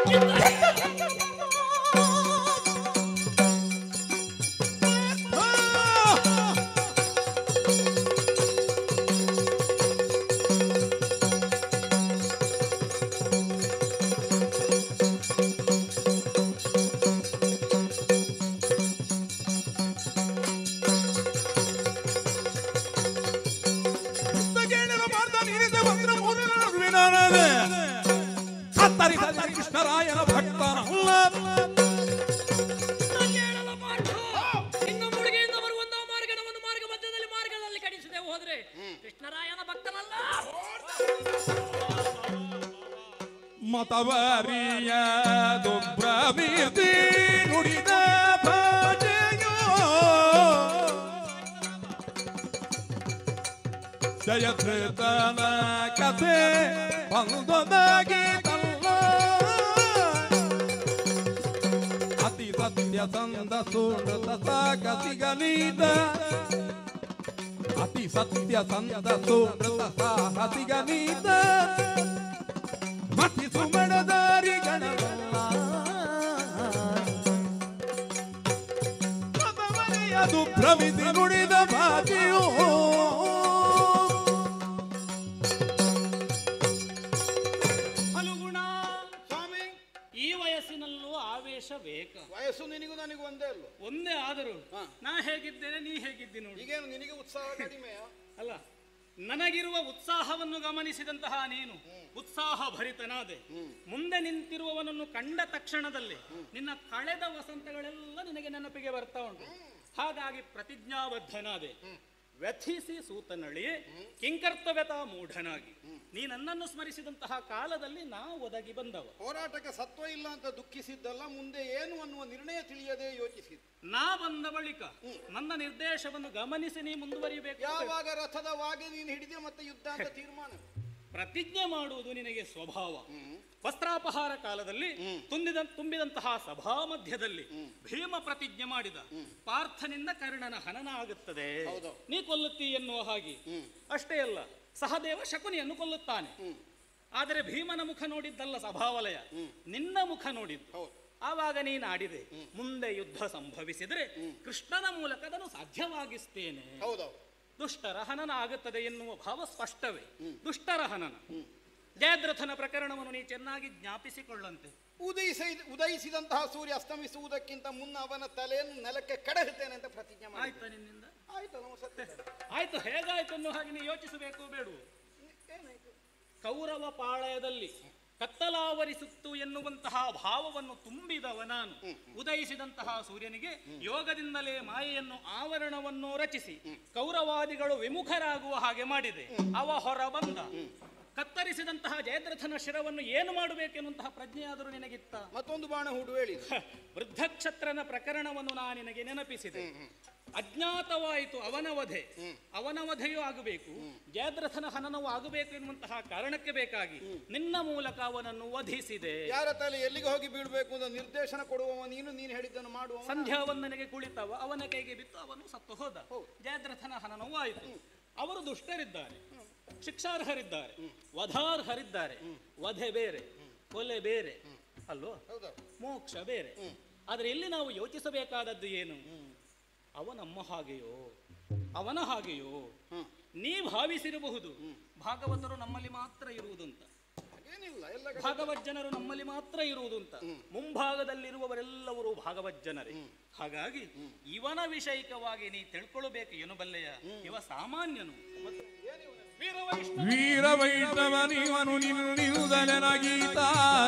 ಕೇಳಿದ ಮಾರ್ಗ ನೀರಿದೆ ಬಂದ್ರ ಮೂರರ ನಡುವೆ ನಾನದೆ. ಕತ್ತರಿಸದ ಕೃಷ್ಣರಾಯನ ಭಕ್ತನಲ್ಲ ಕೇಳಲ ಮಾರ್ಗ ಇನ್ನು ಮುಳುಗೆಯಿಂದ ಬರುವಂತಹ ಮಾರ್ಗ ನಮ್ಮನ್ನು ಮಾರ್ಗ ಮಧ್ಯದಲ್ಲಿ ಮಾರ್ಗದಲ್ಲಿ ಕಡಿಸದೆ ಹೋದ್ರೆ ಕೃಷ್ಣರಾಯನ ಭಕ್ತನಲ್ಲ ಮತವರಿಯ ದುಬ್ರವೀರ್ತಿ ನುಡಿದ ಭಾಷೆಯೋ ಜಯಧೃತನ ಕಥೆ ಬಂದೊದಗಿತಲ್ಲ ಅತಿ ಸತ್ಯ ಸಂದ ಸುನೃತ ಸಾಗತಿಗಲೀತ ಅತಿ ಸತ್ಯ ಸಂದ ಸುನೃತ ಸಾಹಸಿಗಲೀತ ಮತಿ ಸುಮಣದಾರಿಗಳಲ್ಲ ಅದು ಭ್ರಮಿಸಿ ನುಡಿದ ಬಾಜಿಯೋ ಫಲುಗುಣ ಸ್ವಾಮಿ ಈ ವಯಸ್ಸಿನಲ್ಲೂ ಆವೇಶ ಬೇಕ ವಯಸ್ಸು ನಿನಗೂ ನನಗೂ ಒಂದೇ ಅಲ್ವ ಒಂದೇ ಆದರೂ ಹಾ. ನಾ ಹೇಗಿದ್ದೇನೆ ನೀ ಹೇಗಿದ್ದಿ ನೋಡಿ ಈಗೇನು ನಿನಗೆ ಉತ್ಸಾಹ ಕಡಿಮೆಯಾ ಅಲ್ಲ ನನಗಿರುವ ಉತ್ಸಾಹವನ್ನು ಗಮನಿಸಿದಂತಹ ನೀನು ಉತ್ಸಾಹ ಭರಿತನಾದೆ ಮುಂದೆ ನಿಂತಿರುವವನನ್ನು ಕಂಡ ತಕ್ಷಣದಲ್ಲಿ ನಿನ್ನ ಕಳೆದ ವಸಂತಗಳೆಲ್ಲ ನಿನಗೆ ನೆನಪಿಗೆ ಬರ್ತಾ ಉಂಟು ಹಾಗಾಗಿ ಪ್ರತಿಜ್ಞಾಬದ್ಧನಾದೆ ವ್ಯಥಿಸಿ ಸೂತನಳಿ ಕಿಂಕರ್ತವ್ಯತ ಮೂಢನಾಗಿ ನೀ ನನ್ನನ್ನು ಸ್ಮರಿಸಿದಂತಹ ಕಾಲದಲ್ಲಿ ನಾ ಒದಗಿ ಬಂದವ ಹೋರಾಟಕ್ಕೆ ಸತ್ವ ಇಲ್ಲ ಅಂತ ದುಃಖಿಸಿದ್ದಲ್ಲ ಮುಂದೆ ಏನು ಅನ್ನುವ ನಿರ್ಣಯ ತಿಳಿಯದೆ ಯೋಚಿಸಿದ್ದು ನಾ ಬಂದ ಬಳಿಕ ನನ್ನ ನಿರ್ದೇಶವನ್ನು ಗಮನಿಸಿ ನೀ ಮುಂದುವರಿಬೇಕು ಯಾವಾಗ ರಥದ ವಾಗಿ ನೀನು ಹಿಡಿದೆ ಮತ್ತೆ ಯುದ್ಧ ಅಂತ ತೀರ್ಮಾನ ಪ್ರತಿಜ್ಞೆ ಮಾಡುವುದು ನಿನಗೆ ಸ್ವಭಾವ ವಸ್ತ್ರಾಪಹಾರ ಕಾಲದಲ್ಲಿ ತುಂಬಿದ ತುಂಬಿದಂತಹ ಸಭಾ ಮಧ್ಯದಲ್ಲಿ ಭೀಮ ಪ್ರತಿಜ್ಞೆ ಮಾಡಿದ ಪಾರ್ಥನಿಂದ ಕರ್ಣನ ಹನನ ಆಗುತ್ತದೆ ಹೌದು. ನೀ ಕೊಲ್ಲುತ್ತಿ ಎನ್ನುವ ಹಾಗೆ ಅಷ್ಟೇ ಅಲ್ಲ ಸಹದೇವ ಶಕುನಿಯನ್ನು ಕೊಲ್ಲುತ್ತಾನೆ ಆದರೆ ಭೀಮನ ಮುಖ ನೋಡಿದ್ದಲ್ಲ ಸಭಾವಲಯ ನಿನ್ನ ಮುಖ ನೋಡಿದ್ದು ಹೌದು. ಆವಾಗ ನೀನು ಆಡಿದೆ ಮುಂದೆ ಯುದ್ಧ ಸಂಭವಿಸಿದರೆ ಕೃಷ್ಣನ ಮೂಲಕ ಅದನ್ನು ಸಾಧ್ಯವಾಗಿಸ್ತೇನೆ ಹೌದೌದು ದುಷ್ಟರ ಹನನ ಆಗುತ್ತದೆ ಎನ್ನುವ ಭಾವ ಸ್ಪಷ್ಟವೇ ದುಷ್ಟರ ಹನನ ಜಯದ್ರಥನ ಪ್ರಕರಣವನ್ನು ನೀ ಚೆನ್ನಾಗಿ ಜ್ಞಾಪಿಸಿಕೊಳ್ಳಂತೆ ಉದಯಿಸ ಉದಯಿಸಿದಂತಹ ಸೂರ್ಯ ಅಸ್ತಮಿಸುವುದಕ್ಕಿಂತ ಮುನ್ನ ಅವನ ತಲೆಯನ್ನು ನೆಲಕ್ಕೆ ಕಡಹುತ್ತೇನೆ ಅಂತ ಪ್ರತಿಜ್ಞೆ ಮಾಡಿ ಆಯ್ತಾ ನಿನ್ನಿಂದ ಆಯ್ತು ನಮ್ಮ ಸತ್ಯ ಆಯ್ತು ಹೇಗಾಯ್ತು ಅನ್ನೋ ಹಾಗೆ ನೀ ಯೋಚಿಸಬೇಕು ಬೇಡವು ಏನಾಯ್ತು ಕೌರವ ಪಾಳಯದಲ್ಲಿ ಕತ್ತಲಾವರಿಸುತ್ತು ಎನ್ನುವಂತಹ ಭಾವವನ್ನು ತುಂಬಿದವ ನಾನು ಉದಯಿಸಿದಂತಹ ಸೂರ್ಯನಿಗೆ ಯೋಗದಿಂದಲೇ ಮಾಯೆಯನ್ನು ಆವರಣವನ್ನು ರಚಿಸಿ ಕೌರವಾದಿಗಳು ವಿಮುಖರಾಗುವ ಹಾಗೆ ಮಾಡಿದೆ ಅವ ಹೊರ ಬಂದ ಕತ್ತರಿಸಿದಂತಹ ಜಯದ್ರಥನ ಶಿರವನ್ನು ಏನು ಮಾಡಬೇಕೆನ್ನುವಂತಹ ಪ್ರಜ್ಞೆಯಾದರೂ ನಿನಗಿತ್ತ ಮತ್ತೊಂದು ಬಾಣ ಹೂಡು ಹೇಳಿ ವೃದ್ಧಕ್ಷತ್ರನ ಪ್ರಕರಣವನ್ನು ನಾನು ನಿನಗೆ ನೆನಪಿಸಿದೆ ಅಜ್ಞಾತವಾಯಿತು ಅವನ ವಧೆ ಅವನ ವಧೆಯೂ ಆಗಬೇಕು ಜಯದ್ರಥನ ಹನನವು ಆಗಬೇಕು ಎನ್ನುವಂತಹ ಕಾರಣಕ್ಕೆ ಬೇಕಾಗಿ ನಿನ್ನ ಮೂಲಕ ಅವನನ್ನು ವಧಿಸಿದೆ ಯಾರ ತಲೆ ಎಲ್ಲಿಗೆ ಹೋಗಿ ಬೀಳ್ಬೇಕು ಅಂತ ನಿರ್ದೇಶನ ಕೊಡುವವ ನೀನು ನೀನು ಹೇಳಿದ್ದನ್ನು ಮಾಡುವ ಸಂಧ್ಯಾ ವಂದನೆಗೆ ಕುಳಿತವ ಅವನ ಕೈಗೆ ಬಿತ್ತು ಅವನು ಸತ್ತು ಹೋದ ಜಯದ್ರಥನ ಹನನವೂ ಆಯಿತು ಅವರು ದುಷ್ಟರಿದ್ದಾರೆ ಶಿಕ್ಷಾರ್ಹರಿದ್ದಾರೆ ವಧಾರ್ಹರಿದ್ದಾರೆ ವಧೆ ಬೇರೆ ಕೊಲೆ ಬೇರೆ ಅಲ್ವೋ ಹೌದಾ ಮೋಕ್ಷ ಬೇರೆ ಆದರೆ ಇಲ್ಲಿ ನಾವು ಯೋಚಿಸಬೇಕಾದದ್ದು ಏನು ಅವ ನಮ್ಮ ಹಾಗೆಯೋ ಅವನ ಹಾಗೆಯೋ ನೀ ಭಾವಿಸಿರಬಹುದು ಭಾಗವತರು ನಮ್ಮಲ್ಲಿ ಮಾತ್ರ ಇರುವುದು ಅಂತ ಹಾಗೇನಿಲ್ಲ ಎಲ್ಲ ಕಡೆ ಭಾಗವಜ್ಜನರು ನಮ್ಮಲ್ಲಿ ಮಾತ್ರ ಇರುವುದು ಅಂತ ಮುಂಭಾಗದಲ್ಲಿರುವವರೆಲ್ಲವರು ಭಾಗವಜ್ಜನರೇ ಹಾಗಾಗಿ ಇವನ ವಿಷಯಿಕವಾಗಿ ನೀ ತಿಳ್ಕೊಳ್ಬೇಕು ಏನು ಬಲ್ಲೆಯ ಇವ ಸಾಮಾನ್ಯನು ಮತ್ತು ವೀರವೈಷ್ಣವ ವೀರ ವೈಷ್ಣವನಿವನು ನಿನ್ನಿರುದಲನಗೀತ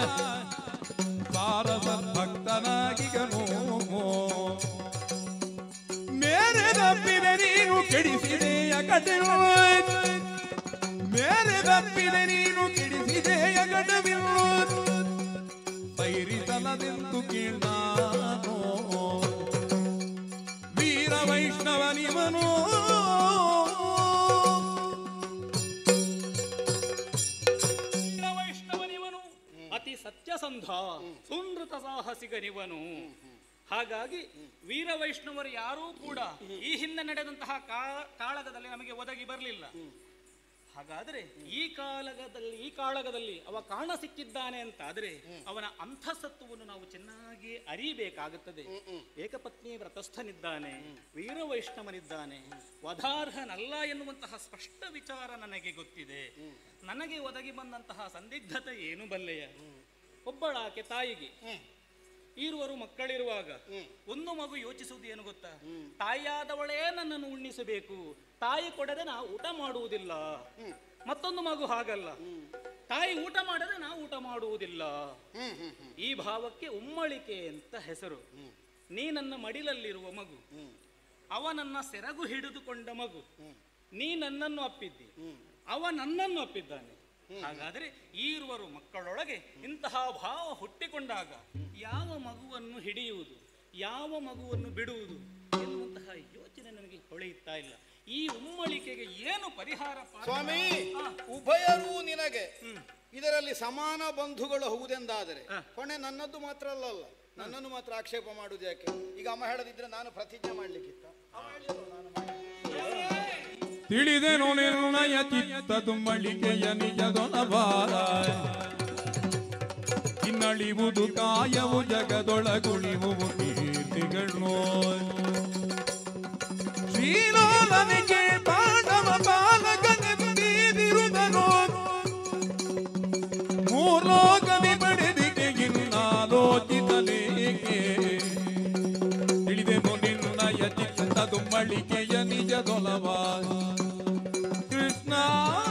ಸಾರಸ ಭಕ್ತನಾಗಿಗನು ಮೇರೆ ತಪ್ಪಿದೆ ನೀನು ಕೆಡಿಸಿದೆಯ ಕಟೆಯು ಮೇರೆ ತಪ್ಪಿದೆ ನೀನು ಕೆಡಿಸಿದೆಯ ಕಟವಿರು ಸೈರಿಸಲದೆಂದು ಕೀಳಾನೋ ವೀರ ವೈಷ್ಣವನಿವನು ವೈಷ್ಣವನಿವನು ಅತಿ ಸತ್ಯಸಂಧ ಸುನೃತ ಸಾಹಸಿಗನಿವನು ಹಾಗಾಗಿ ವೀರ ವೈಷ್ಣವರು ಯಾರೂ ಕೂಡ ಈ ಹಿಂದೆ ನಡೆದಂತಹ ಕಾ- ಕಾಳಗದಲ್ಲಿ ನಮಗೆ ಒದಗಿ ಬರಲಿಲ್ಲ ಹಾಗಾದ್ರೆ ಈ ಕಾಳಗದಲ್ಲಿ ಈ ಕಾಳಗದಲ್ಲಿ ಅವ ಕಾಣ ಸಿಕ್ಕಿದ್ದಾನೆ ಅಂತ ಆದ್ರೆ ಅವನ ಅಂತಸತ್ವವನ್ನು ನಾವು ಚೆನ್ನಾಗಿ ಅರಿಬೇಕಾಗುತ್ತದೆ ಏಕಪತ್ನಿ ವ್ರತಸ್ಥನಿದ್ದಾನೆ ವೀರ ವೈಷ್ಣವನಿದ್ದಾನೆ ವಧಾರ್ಹನಲ್ಲ ಎನ್ನುವಂತಹ ಸ್ಪಷ್ಟ ವಿಚಾರ ನನಗೆ ಗೊತ್ತಿದೆ ನನಗೆ ಒದಗಿ ಬಂದಂತಹ ಸಂದಿಗ್ಧತೆ ಏನು ಬಲ್ಲೆಯ ಒಬ್ಬಳಾಕೆ ತಾಯಿಗೆ ಈರುವರು ಮಕ್ಕಳಿರುವಾಗ ಒಂದು ಮಗು ಯೋಚಿಸುವುದು ಏನು ಗೊತ್ತಾ ತಾಯಿಯಾದವಳೇ ನನ್ನನ್ನು ಉಣ್ಣಿಸಬೇಕು ತಾಯಿ ಕೊಡದೆ ನಾ ಊಟ ಮಾಡುವುದಿಲ್ಲ ಮತ್ತೊಂದು ಮಗು ಹಾಗಲ್ಲ ತಾಯಿ ಊಟ ಮಾಡದೆ ನಾ ಊಟ ಮಾಡುವುದಿಲ್ಲ ಈ ಭಾವಕ್ಕೆ ಉಮ್ಮಳಿಕೆ ಅಂತ ಹೆಸರು ನೀ ನನ್ನ ಮಡಿಲಲ್ಲಿರುವ ಮಗು ಅವ ನನ್ನ ಸೆರಗು ಹಿಡಿದುಕೊಂಡ ಮಗು ನೀ ನನ್ನನ್ನು ಅಪ್ಪಿದ್ದಿ ಅವ ನನ್ನನ್ನು ಅಪ್ಪಿದ್ದಾನೆ ಹಾಗಾದರೆ ಈರುವರು ಮಕ್ಕಳೊಳಗೆ ಇಂತಹ ಭಾವ ಹುಟ್ಟಿಕೊಂಡಾಗ ಯಾವ ಮಗುವನ್ನು ಹಿಡಿಯುವುದು ಯಾವ ಮಗುವನ್ನು ಬಿಡುವುದು ಎನ್ನುವಂತಹ ಯೋಚನೆ ನನಗೆ ಹೊಳೆಯುತ್ತಾ ಇಲ್ಲ ಈ ಉಮ್ಮಳಿಕೆಗೆ ಏನು ಪರಿಹಾರ ಪಾತ್ರ? ಸ್ವಾಮಿ ಆ, ಉಭಯರೂ ನಿನಗೆ ಇದರಲ್ಲಿ ಸಮಾನ ಬಂಧುಗಳು ಹೌದೆಂದಾದರೆ ಕೊನೆ ನನ್ನದ್ದು ಮಾತ್ರ ಅಲ್ಲಲ್ಲ ನನ್ನನ್ನು ಮಾತ್ರ ಆಕ್ಷೇಪ ಮಾಡುವುದು ಯಾಕೆ ಈಗ ಅಮ್ಮ ಹೇಳದಿದ್ರೆ ನಾನು ಪ್ರತಿಜ್ಞೆ ಮಾಡ್ಲಿಕ್ಕಿತ್ತ ಅಮ್ಮ ಹೇಳಿದ್ರು ನಾನು ಮಾಡಿ. ತಿಳಿದೆನು ನಿರ್ಣಯ ಚಿತ್ತದು ಮಳಿಗೆಯ ನಿಜದೊನಬಾರ ಇನ್ನಳಿವುದು ಕಾಯವು ಜಗದೊಳಗುಳಿಯುವು ಕೀರ್ತಿಗಳು ಶ್ರೀಲೋಲನಿಗೆ ಪಾಂಡವ ಬಾಲಕನೆಂದಿರುದನು ಮೂರ್ಲೋಕದಿ ಪಡೆದಿಗೆ ಇನ್ನಾಲೋಚಿಸಲೇಕೆ ತಿಳಿದೆನು ನಿರ್ಣಯ ಚಿತ್ತದು ಮಳಿಗೆಯ ನಿಜದೊಲವ ಕೃಷ್ಣ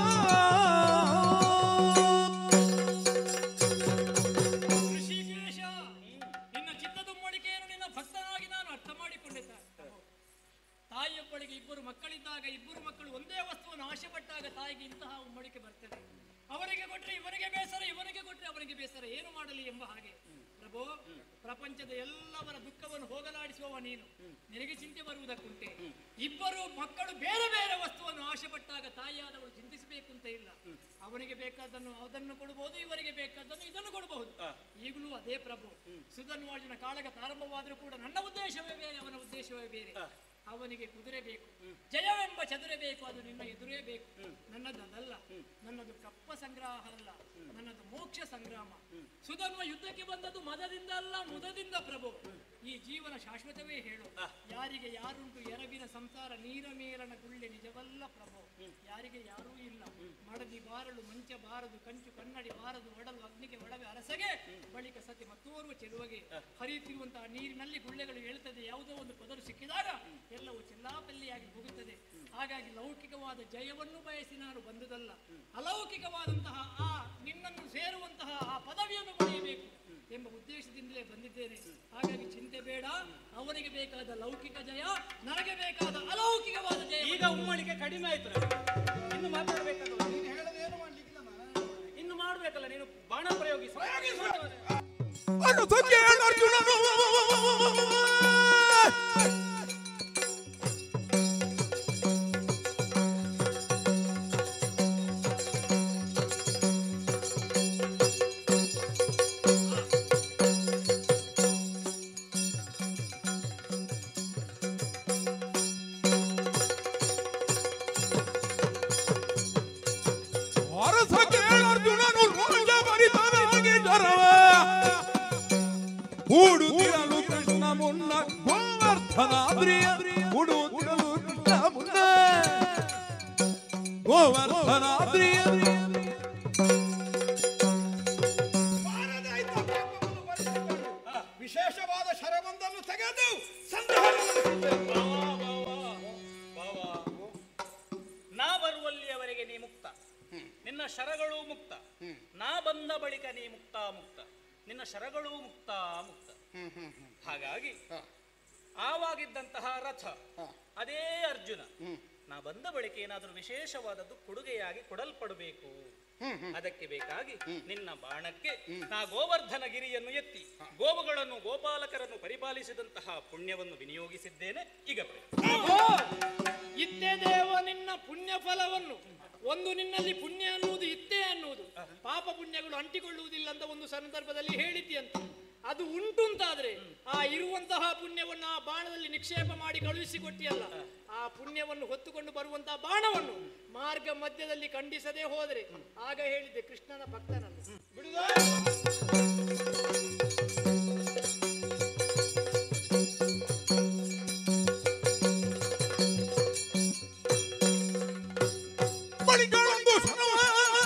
ಋಷಿಕೇಶ ನಿನ್ನ ಚಿತ್ತದುಮ್ಮಡಿಕೆಯನ್ನು ನಿನ್ನ ಭಕ್ತನಾಗಿ ನಾನು ಅರ್ಥ ಮಾಡಿಕೊಂಡೆ ತಾ- ತಾಯಿಯೊಬ್ಬಳಿಗೆ ಇಬ್ಬರು ಮಕ್ಕಳಿದ್ದಾಗ ಇಬ್ಬರು ಮಕ್ಕಳು ಒಂದೇ ವಸ್ತುವನ್ನು ಆಶೆ ಪಟ್ಟಾಗ ತಾಯಿಗೆ ಇಂತಹ ಉಮ್ಮಡಿಕೆ ಬರ್ತದೆ ಅವರಿಗೆ ಕೊಟ್ಟರೆ ಇವರಿಗೆ ಬೇಸರ ಇವರಿಗೆ ಕೊಟ್ಟರೆ ಅವರಿಗೆ ಬೇಸರ ಏನು ಮಾಡಲಿ ಎಂಬ ಹಾಗೆ ಪ್ರಭು ಪ್ರಪಂಚದ ಎಲ್ಲವರ ದುಃಖವನ್ನು ಹೋಗಲಾಡಿಸುವವ ನೀನು ನಿನಗೆ ಚಿಂತೆ ಬರುವುದಕ್ಕುಂಟೆ ಇಬ್ಬರು ಮಕ್ಕಳು ಬೇರೆ ಬೇರೆ ವಸ್ತುವನ್ನು ಆಶೆ ಪಟ್ಟಾಗ ತಾಯಿಯಾದವಳು ಚಿಂತಿಸಬೇಕು ಅಂತ ಇಲ್ಲ ಅವನಿಗೆ ಬೇಕಾದನ್ನು ಅದನ್ನು ಕೊಡಬಹುದು ಇವರಿಗೆ ಬೇಕಾದನ್ನು ಇದನ್ನು ಕೊಡಬಹುದು ಈಗಲೂ ಅದೇ ಪ್ರಭು ಸುಧನ್ವಾಜನ ಕಾಳಗ ಪ್ರಾರಂಭವಾದರೂ ಕೂಡ ನನ್ನ ಉದ್ದೇಶವೇ ಬೇರೆ ಅವನ ಉದ್ದೇಶವೇ ಬೇರೆ ಅವನಿಗೆ ಕುದುರೆ ಬೇಕು ಜಯವೆಂಬ ಚದುರೆ ಬೇಕು ಅದು ನಿನ್ನ ಎದುರೇ ಬೇಕು ನನ್ನದು ಅದಲ್ಲ ನನ್ನದು ಕಪ್ಪ ಸಂಗ್ರಹ ಅಲ್ಲ ನನ್ನದು ಮೋಕ್ಷ ಸಂಗ್ರಾಮ ಸುಧನ್ವ ಯುದ್ಧಕ್ಕೆ ಬಂದದ್ದು ಮದದಿಂದ ಅಲ್ಲ ಮುದದಿಂದ ಪ್ರಭು ಈ ಜೀವನ ಶಾಶ್ವತವೇ ಹೇಳು ಯಾರಿಗೆ ಯಾರುಂಟು ಎರವಿನ ಸಂಸಾರ ನೀರ ಮೇಲನ ಗುಳ್ಳೆ ನಿಜವಲ್ಲ ಪ್ರಭು ಯಾರಿಗೆ ಯಾರೂ ಇಲ್ಲ ಮಡದಿ ಬಾರಲು ಮಂಚ ಬಾರದು ಕಂಚು ಕನ್ನಡಿ ಬಾರದು ಒಡಲು ಅಗ್ನಿಗೆ ಒಡವೆ ಅರಸಗೆ ಬಳಿಕ ಸತಿ ಮತ್ತೋರ್ವ ಚೆಲುವಗೆ ಹರಿಯುತ್ತಿರುವಂತಹ ನೀರಿನಲ್ಲಿ ಗುಳ್ಳೆಗಳು ಏಳುತ್ತದೆ ಯಾವುದೋ ಒಂದು ಪದರು ಸಿಕ್ಕಿದಾಗ ಎಲ್ಲವೂ ಚೆಲ್ಲಾಪಲ್ಲಿಯಾಗಿ ಹೋಗುತ್ತದೆ ಹಾಗಾಗಿ ಲೌಕಿಕವಾದ ಜಯವನ್ನು ಬಯಸಿ ನಾನು ಬಂದುದಲ್ಲ ಅಲೌಕಿಕವಾದಂತಹ ಆ ನಿನ್ನನ್ನು ಸೇರುವಂತಹ ಆ ಪದವಿಯನ್ನು ಪಡೆಯಬೇಕು ಎಂಬ ಉದ್ದೇಶದಿಂದಲೇ ಬಂದಿದ್ದೇನೆ ಹಾಗಾಗಿ ಚಿಂತೆ ಬೇಡ ಅವನಿಗೆ ಬೇಕಾದ ಲೌಕಿಕ ಜಯ ನನಗೆ ಬೇಕಾದ ಅಲೌಕಿಕವಾದ ಜಯ ಈಗ ಉಮ್ಮಳಿಕೆ ಕಡಿಮೆ ಆಯ್ತು ನನಗೆ. ಇನ್ನು ಮಾತಾಡ್ಬೇಕಲ್ಲ ನೀನು ಹೇಳದೇನು ಮಾಡ್ಲಿಕ್ಕಿಲ್ಲ ನಾನು ಇನ್ನು ಮಾಡ್ಬೇಕಲ್ಲ ನೀನು ಬಾಣ ಪ್ರಯೋಗಿಸಿ ಅನುತ ಕೇಳು ಅರ್ಜುನನು ಅರಸ ಕೇಳು ಅರ್ಜುನನು ರೋಷ ಭರಿತನಾಗಿ ಜರವ ಹೂಡುತ್ತಿರಲು ಕೃಷ್ಣ ಮುನ್ನ ಗೋವರ್ಧನಾದ್ರಿಯ ಹೂಡುತ್ತಿರಲು ಕೃಷ್ಣ ಮುನ್ನ ಗೋವರ್ಧನಾದ್ರಿಯ ಬಾರದಾಯ್ತು ಕೋಪವನ್ನು ಬರಿಸಿಕೊಂಡು ವಿಶೇಷವಾದ ಶರವೊಂದನ್ನು ತೆಗೆದು ಸಂಧಾನಗೊಳಿಸಿದ್ದೇನೆ. ನಾ ಬರುವಲ್ಲಿಯವರೆಗೆ ನೀ ಮುಕ್ತ ನಿನ್ನ ಶರಗಳು ಮುಕ್ತ ನಾ ಬಂದ ಬಳಿಕ ನೀ ಮುಕ್ತ ಮುಕ್ತ ನಿನ್ನ ಶರಗಳು ಮುಕ್ತ ಮುಕ್ತ ಹಾಗಾಗಿ ಆವಾಗಿದ್ದಂತಹ ರಥ ಅದೇ ಅರ್ಜುನ ನಾ ಬಂದ ಬಳಿಕ ಏನಾದರೂ ವಿಶೇಷವಾದದ್ದು ಕೊಡುಗೆಯಾಗಿ ಕೊಡಲ್ಪಡಬೇಕು ಅದಕ್ಕೆ ಬೇಕಾಗಿ ನಿನ್ನ ಬಾಣಕ್ಕೆ ನಾ ಗೋವರ್ಧನ ಗಿರಿಯನ್ನು ಎತ್ತಿ ಗೋವುಗಳನ್ನು ಗೋಪಾಲಕರನ್ನು ಪರಿಪಾಲಿಸಿದಂತಹ ಪುಣ್ಯವನ್ನು ವಿನಿಯೋಗಿಸಿದ್ದೇನೆ ಈಗ ಪಡೆ. ಇತ್ತೇ ದೇವ ನಿನ್ನ ಪುಣ್ಯ ಫಲವನ್ನು ಒಂದು ನಿನ್ನಲ್ಲಿ ಪುಣ್ಯ ಅನ್ನುವುದು ಇತ್ತೇ ಅನ್ನುವುದು ಪಾಪ ಪುಣ್ಯಗಳು ಅಂಟಿಕೊಳ್ಳುವುದಿಲ್ಲ ಅಂತ ಒಂದು ಸಂದರ್ಭದಲ್ಲಿ ಹೇಳಿದ್ಯಂತ ಅದು ಉಂಟುಂತಾದ್ರೆ ಆ ಇರುವಂತಹ ಪುಣ್ಯವನ್ನು ಆ ಬಾಣದಲ್ಲಿ ನಿಕ್ಷೇಪ ಮಾಡಿ ಕಳುಹಿಸಿಕೊಟ್ಟಿಯಲ್ಲ ಆ ಪುಣ್ಯವನ್ನು ಹೊತ್ತುಕೊಂಡು ಬರುವಂತಹ ಬಾಣವನ್ನು ಮಾರ್ಗ ಮಧ್ಯದಲ್ಲಿ ಖಂಡಿಸದೆ ಹೋದರೆ ಆಗ ಹೇಳಿದ್ದೆ ಕೃಷ್ಣನ ಭಕ್ತನನ್ನು ಬಳಿಗಳೊಂದು ಸರವಾಯ.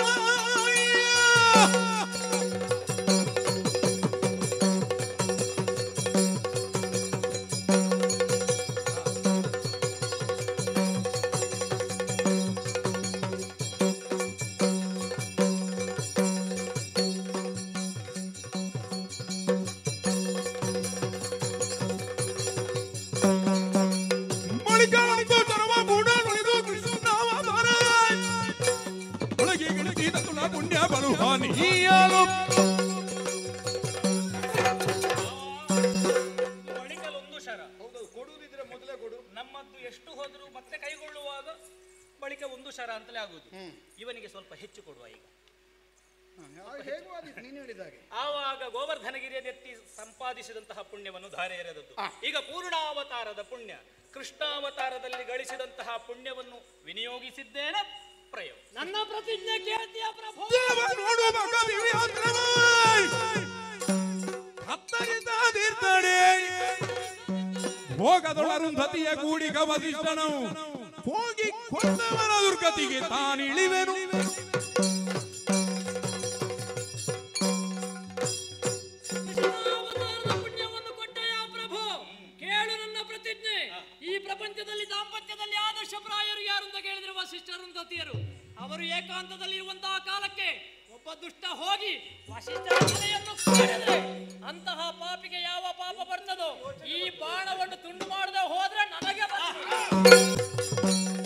ಬಳಿಗಳೊಂದು ಸರವ ಬೂಡಲೊಳಿದು ಕೃಷ್ಣಾವತಾರ. ಒಳಗೆ ಗಿಳಗಿ ತಗುಲ ಪುಣ್ಯ ಬಲು ಹಾನಿಯಾಲು ಬಳಿಕಲೊಂದು ಶರ ಹೌದು ಕೊಡುವುದಿದ್ರೆ ಮೊದಲೇ ಕೊಡು ನಮ್ಮದ್ದು ಎಷ್ಟು ಹೋದರೂ ಮತ್ತೆ ಕೈಗೊಳ್ಳುವಾಗ ಬಳಿಕ ಒಂದು ಶರ ಅಂತಲೇ ಆಗುದು ಇವನಿಗೆ ಸ್ವಲ್ಪ ಹೆಚ್ಚು ಕೊಡುವ ಈಗ ಹಾ, ಹೇಗೂ ಆದೀತು ನೀನು ಹೇಳಿದ ಹಾಗೆ ಆವಾಗ ಗೋವರ್ಧನಗಿರಿಯದೆತ್ತಿ ಸಂಪಾದಿಸಿದಂತಹ ಪುಣ್ಯವನ್ನು ಧಾರೆ ಎರೆದದ್ದು ಈಗ ಪೂರ್ಣಾವತಾರದ ಪುಣ್ಯ ಕೃಷ್ಣಾವತಾರದಲ್ಲಿ ಗಳಿಸಿದಂತಹ ಪುಣ್ಯವನ್ನು ವಿನಿಯೋಗಿಸಿದ್ದೇನೆ ಪ್ರಯೋಗ ನನ್ನ ಪ್ರತಿಜ್ಞೆ ಕೇಳ್ತೀಯ ಪ್ರಭು ದೇವ ನೋಡು ಮಗ ದಿವ್ಯಾಸ್ತ್ರವಾಯ್. ಹತ್ತರಿಂದ ತೀರ್ಥಡೆ ಭೋಗದೊಳರುಂಧತಿಯ ಗೂಡಿಗ ವಸಿಷ್ಠನು ಹೋಗಿ ಕೊಂದವನ ದುರ್ಗತಿಗೆ ತಾನಿಳಿವೆನು ಕೃಷ್ಣಾವತಾರದ ಪುಣ್ಯವನ್ನು ಕೊಟ್ಟೆಯ ಪ್ರಭು ಕೇಳು ನನ್ನ ಪ್ರತಿಜ್ಞೆ ಈ ಪ್ರಪಂಚದಲ್ಲಿ ದಾಂಪತ್ಯದಲ್ಲಿ ಆದರ್ಶಪ್ರಾಯರು ಯಾರು ಅಂತ ಕೇಳಿದ್ರೆ ವಸಿಷ್ಠರು ದತಿಯರು ಅವರು ಏಕಾಂತದಲ್ಲಿ ಇರುವಂತಹ ಕಾಲಕ್ಕೆ ಒಬ್ಬ ದುಷ್ಟ ಹೋಗಿ ವಸಿಷ್ಠರ ತಲೆಯನ್ನು ಕಡಿದ್ರೆ ಅಂತಹ ಪಾಪಿಗೆ ಯಾವ ಪಾಪ ಬರ್ತದೋ ಈ ಬಾಣವನ್ನು ತುಂಡು ಮಾಡದೆ ಹೋದ್ರೆ ನನಗೆ ಬರ್ತದೆ.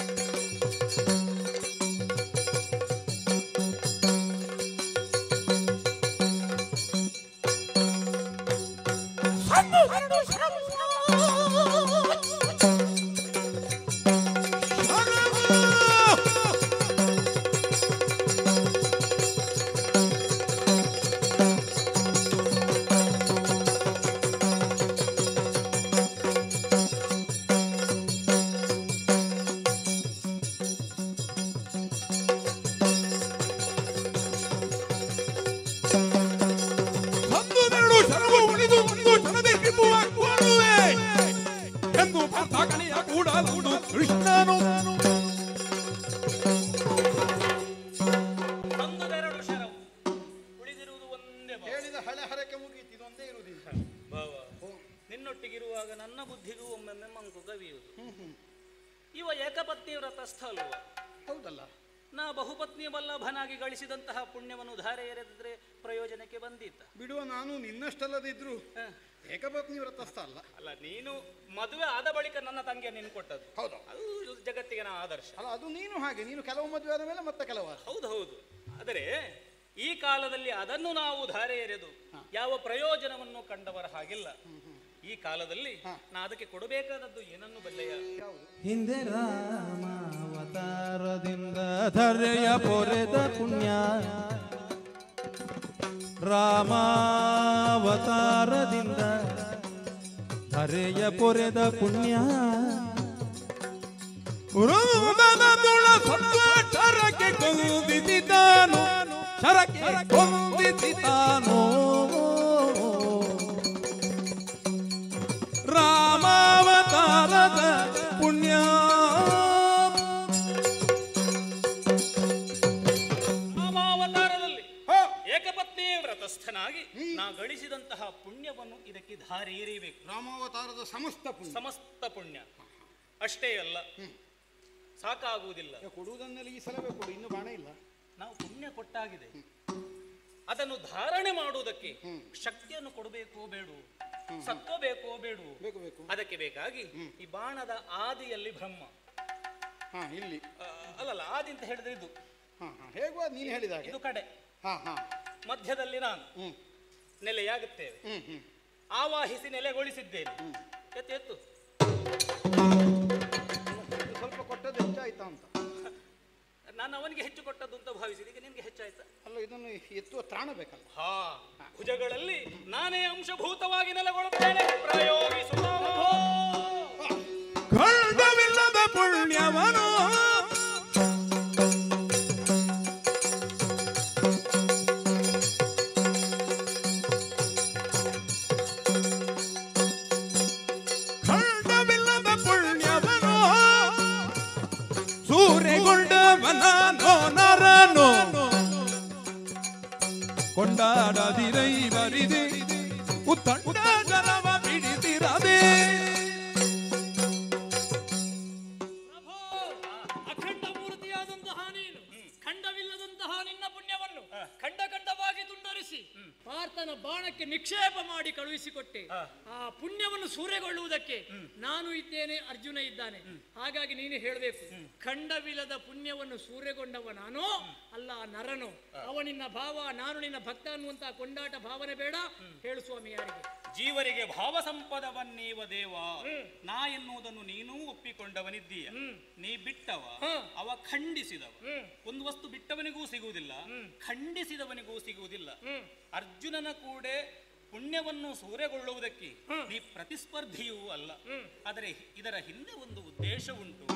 ಒಂದು ನೆರಳು ಶರವು ಉಳಿದು ಒಂದು ಶರದೆ ಕಿಬ್ಬುವ ಕೋರುವೆ ಎಂದು ಪಾರ್ಥ ಕಣಿಯ ಕೂಡಲೊಂದು ಕೃಷ್ಣನು ಒಂದೆರಡು ಶರವು ಉಳಿದಿರುವುದು ಒಂದೇ ಭಾವ. ಹೇಳಿದ ಹಳೆ ಹರಕೆ ಮುಗೀತು ಇದೊಂದೇ ಇರುವುದಿಲ್ಲ ಭಾವ ನಿನ್ನೊಟ್ಟಿಗಿರುವಾಗ ನನ್ನ ಬುದ್ಧಿಗೂ ಒಮ್ಮೊಮ್ಮೆ ಮಂಕು ಕವಿಯುವುದು ಇವ ಏಕಪತ್ನಿ ವ್ರತಸ್ಥ ಅಲ್ವ ಹೌದಲ್ಲ ನಾ ಬಹುಪತ್ನಿ ವಲ್ಲಭನಾಗಿ ಗಳಿಸಿದಂತಹ ಪುಣ್ಯವನ್ನು ಧಾರೆ ಎರೆದಿದ್ರೆ ಪ್ರಯೋಜನಕ್ಕೆ ಬಂದಿತ್ತ ಬಿಡುವ ನಾನು ನಿನ್ನಷ್ಟಲ್ಲದಿದ್ರು ಹ. ಏಕಪತ್ನಿ ವ್ರತಸ್ಥ ಅಲ್ಲ ಅಲ್ಲ ನೀನು ಮದುವೆ ಆದ ಬಳಿಕ ನನ್ನ ತಂಗಿಯ ನಿನ್ ಕೊಟ್ಟದ್ದು ಹೌದು ಅದು ಜಗತ್ತಿಗೆ ನಾ ಆದರ್ಶ ಅಲ್ಲ ಅದು ನೀನು ಹಾಗೆ ನೀನು ಕೆಲವು ಮದುವೆ ಆದ ಮೇಲೆ ಮತ್ತೆ ಕೆಲವು ಆದ. ಹೌದು ಹೌದು ಆದರೆ ಈ ಕಾಲದಲ್ಲಿ ಅದನ್ನು ನಾವು ಧಾರೆ ಎರೆದು ಯಾವ ಪ್ರಯೋಜನವನ್ನು ಕಂಡವರ ಹಾಗಿಲ್ಲ ಈ ಕಾಲದಲ್ಲಿ ನಾ ಅದಕ್ಕೆ ಕೊಡಬೇಕಾದದ್ದು ಏನನ್ನು ಬಲ್ಲೆಯ ಹಿಂದೆ ರಾಮಾವತಾರದಿಂದ ಧರೆಯ ಪೊರೆದ ಪುಣ್ಯ ರಾಮಾವತಾರದಿಂದ ಧರೆಯ ಪೊರೆದ ಪುಣ್ಯ ವೃಂದದ ತುಳ ಸತ್ವ ಶರಕ್ಕೆ ಕೊಂದಿಸಿತಾನು ಶರಕ್ಕೆ ಕೊಂದಿಸಿತಾನು ರಾಮಾವತಾರದ ಪುಣ್ಯ ರಾಮಾವತಾರದಲ್ಲಿ ಏಕಪತ್ನಿ ವ್ರತಸ್ಥನಾಗಿ ನಾ ಗಳಿಸಿದಂತಹ ಪುಣ್ಯವನ್ನು ಇದಕ್ಕೆ ಧಾರೆ ಎರೆಯಬೇಕು ರಾಮಾವತಾರದ ಸಮಸ್ತ ಪುಣ್ಯ ಸಮಸ್ತ ಪುಣ್ಯ ಅಷ್ಟೇ ಅಲ್ಲ ಸಾಕಾಗುವುದಿಲ್ಲ ಈಗ ಕೊಡುವುದನ್ನೆಲ್ಲ ಈ ಸಲವೇ ಕೊಡು ಇನ್ನು ಬಾಣ ಇಲ್ಲ ನಾವು ಪುಣ್ಯ ಕೊಟ್ಟಾಗಿದೆ ಅದನ್ನು ಧಾರಣೆ ಮಾಡುವುದಕ್ಕೆ ಶಕ್ತಿಯನ್ನು ಕೊಡಬೇಕೋ ಬೇಡು ಸತ್ವ ಬೇಕೋ ಬೇಡು ಬೇಕು ಬೇಕು ಅದಕ್ಕೆ ಬೇಕಾಗಿ ಈ ಬಾಣದ ಆದಿಯಲ್ಲಿ ಬ್ರಹ್ಮ ಹಾ ಇಲ್ಲಿ ಆ, ಅಲ್ಲಲ್ಲ ಆದಿ ಅಂತ ಹೇಳಿದ್ರೆ ಇದು ಹಾ ಹಾ ಹೇಗೂ ಅದು ನೀನು ಹೇಳಿದ ಹಾಗೆ ಇದು ಕಡೆ ಹಾ ಹಾ ಮಧ್ಯದಲ್ಲಿ ನಾನು ಹ್ಮ್ ನೆಲೆಯಾಗುತ್ತೇವೆ ಹ್ಮ್ ಹ್ಮ್ ಆವಾಹಿಸಿ ನೆಲೆಗೊಳಿಸಿದ್ದೇನೆ ಎತ್ತು ಎತ್ತು ಇದು ಸ್ವಲ್ಪ ಕೊಟ್ಟದ್ದು ಹೆಚ್ಚಾಯ್ತಾ ಅಂತ ನಾ ನಾನು ಅವನಿಗೆ ಹೆಚ್ಚು ಕೊಟ್ಟದ್ದು ಅಂತ ಭಾವಿಸಿದೆ ಈಗ ನಿನ್ಗೆ ಹೆಚ್ಚಾಯ್ತಾ ಅಲ್ಲ ಇದನ್ನು ಎತ್ತುವ ತ್ರಾಣ ಬೇಕಲ್ಲ ಹಾ ಭುಜಗಳಲ್ಲಿ ನಾನೇ ಅಂಶಭೂತವಾಗಿ ನೆಲೆಗೊಳ್ಳುತ್ತೇನೆ ಪ್ರಯೋಗಿಸುವ ಖಂಡವಿಲ್ಲದ ಪುಣ್ಯವನು ಖಂಡವಿಲ್ಲದ ಪುಣ್ಯವನು ಸೂರೆಗೊಂಡವನೋ ನರನು ಕೊಂಡಾಡದಿರೈ ಬರಿದೆ ಉತ್ತಂಡ ಜನವ ಬಿಡಿದಿರದೆ ಪ್ರಭೋ ಅಖಂಡ ಮೂರ್ತಿಯಾದಂತಹ ನೀನು ಖಂಡವಿಲ್ಲದಂತಹ ನಿನ್ನ ಪುಣ್ಯವನ್ನು ಖಂಡ ಖಂಡವಾಗಿ ತುಂಡರಿಸಿ ಪಾರ್ಥನ ಬಾಣಕ್ಕೆ ನಿಕ್ಷೇಪ ಮಾಡಿ ಕಳುಹಿಸಿಕೊಟ್ಟೆ ಆ ಪುಣ್ಯವನ್ನು ಸೂರೆಗೊಳ್ಳುವುದಕ್ಕೆ ನಾನು ಇದ್ದೇನೆ ಅರ್ಜುನ ಇದ್ದಾನೆ ಹಾಗಾಗಿ ನೀನು ಹೇಳಬೇಕು ಖಂಡವಿಲ್ಲದ ಪುಣ್ಯವನ್ನು ಸೂರೆಗೊಂಡವ ನಾನು ಅಲ್ಲ ನರನು ಅವ ನಿನ್ನ ಭಾವ ನಾನು ನಿನ್ನ ಭಕ್ತ ಅನ್ನುವಂತಹ ಕೊಂಡಾಟ ಭಾವನೆ ಬೇಡ ಹೇಳು ಸ್ವಾಮಿ ಯಾರಿಗೆ ಜೀವರಿಗೆ ಭಾವ ಸಂಪದವನ್ನೀವ ದೇವ ನಾ ಎನ್ನುವುದನ್ನು ನೀನೂ ಒಪ್ಪಿಕೊಂಡವನಿದ್ದೀಯ ನೀ ಬಿಟ್ಟವ ಅವ ಖಂಡಿಸಿದವ ಒಂದು ವಸ್ತು ಬಿಟ್ಟವನಿಗೂ ಸಿಗುವುದಿಲ್ಲ ಖಂಡಿಸಿದವನಿಗೂ ಸಿಗುವುದಿಲ್ಲ ಅರ್ಜುನನ ಕೂಡ ಪುಣ್ಯವನ್ನು ಸೂರೆಗೊಳ್ಳುವುದಕ್ಕೆ ನೀ ಪ್ರತಿಸ್ಪರ್ಧಿಯೂ ಅಲ್ಲ ಆದರೆ ಇದರ ಹಿಂದೆ ಒಂದು ಉದ್ದೇಶ ಉಂಟು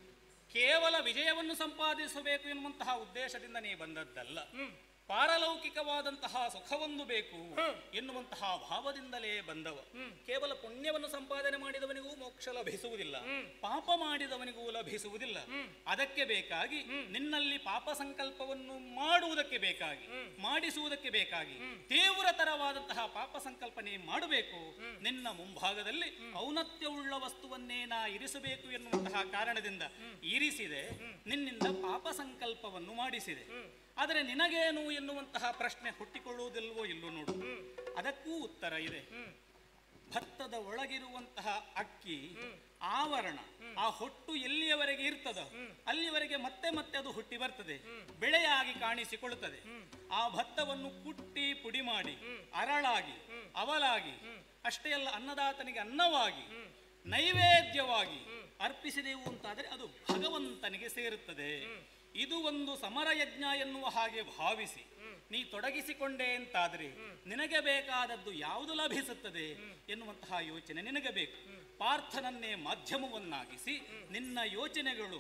ಕೇವಲ ವಿಜಯವನ್ನು ಸಂಪಾದಿಸಬೇಕು ಎನ್ನುವಂತಹ ಉದ್ದೇಶದಿಂದ ನೀ ಬಂದದ್ದಲ್ಲ ಪಾರಲೌಕಿಕವಾದಂತಹ ಸುಖವೊಂದು ಬೇಕು ಎನ್ನುವಂತಹ ಭಾವದಿಂದಲೇ ಬಂದವ ಕೇವಲ ಪುಣ್ಯವನ್ನು ಸಂಪಾದನೆ ಮಾಡಿದವನಿಗೂ ಮೋಕ್ಷ ಲಭಿಸುವುದಿಲ್ಲ ಪಾಪ ಮಾಡಿದವನಿಗೂ ಲಭಿಸುವುದಿಲ್ಲ ಅದಕ್ಕೆ ಬೇಕಾಗಿ ನಿನ್ನಲ್ಲಿ ಪಾಪ ಸಂಕಲ್ಪವನ್ನು ಮಾಡುವುದಕ್ಕೆ ಬೇಕಾಗಿ ಮಾಡಿಸುವುದಕ್ಕೆ ಬೇಕಾಗಿ ತೀವ್ರತರವಾದಂತಹ ಪಾಪ ಸಂಕಲ್ಪನೆ ಮಾಡಬೇಕು ನಿನ್ನ ಮುಂಭಾಗದಲ್ಲಿ ಔನ್ನತ್ಯವುಳ್ಳ ವಸ್ತುವನ್ನೇ ನಾ ಇರಿಸಬೇಕು ಎನ್ನುವಂತಹ ಕಾರಣದಿಂದ ಇರಿಸಿದೆ ನಿನ್ನಿಂದ ಪಾಪ ಸಂಕಲ್ಪವನ್ನು ಮಾಡಿಸಿದೆ ಆದರೆ ನಿನಗೇನು ಎನ್ನುವಂತಹ ಪ್ರಶ್ನೆ ಹುಟ್ಟಿಕೊಳ್ಳುವುದಿಲ್ವೋ ಇಲ್ಲೋ ನೋಡು ಅದಕ್ಕೂ ಉತ್ತರ ಇದೆ ಭತ್ತದ ಒಳಗಿರುವಂತಹ ಅಕ್ಕಿ ಆವರಣ ಆ ಹೊಟ್ಟು ಎಲ್ಲಿಯವರೆಗೆ ಇರ್ತದ ಅಲ್ಲಿಯವರೆಗೆ ಮತ್ತೆ ಮತ್ತೆ ಅದು ಹುಟ್ಟಿ ಬರ್ತದೆ ಬೆಳೆಯಾಗಿ ಕಾಣಿಸಿಕೊಳ್ಳುತ್ತದೆ ಆ ಭತ್ತವನ್ನು ಕುಟ್ಟಿ ಪುಡಿ ಮಾಡಿ ಅರಳಾಗಿ ಅವಲಾಗಿ ಅಷ್ಟೇ ಅಲ್ಲ ಅನ್ನದಾತನಿಗೆ ಅನ್ನವಾಗಿ ನೈವೇದ್ಯವಾಗಿ ಅರ್ಪಿಸಿದೆವು ಅಂತಾದರೆ ಅದು ಭಗವಂತನಿಗೆ ಸೇರುತ್ತದೆ ಇದು ಒಂದು ಸಮರ ಯಜ್ಞ ಎನ್ನುವ ಹಾಗೆ ಭಾವಿಸಿ ನೀ ತೊಡಗಿಸಿಕೊಂಡೆ ಅಂತಾದ್ರೆ ನಿನಗೆ ಬೇಕಾದದ್ದು ಯಾವುದು ಲಭಿಸುತ್ತದೆ ಎನ್ನುವಂತಹ ಯೋಚನೆ ನಿನಗೆ ಬೇಕು ಪಾರ್ಥನನ್ನೇ ಮಾಧ್ಯಮವನ್ನಾಗಿಸಿ ನಿನ್ನ ಯೋಚನೆಗಳು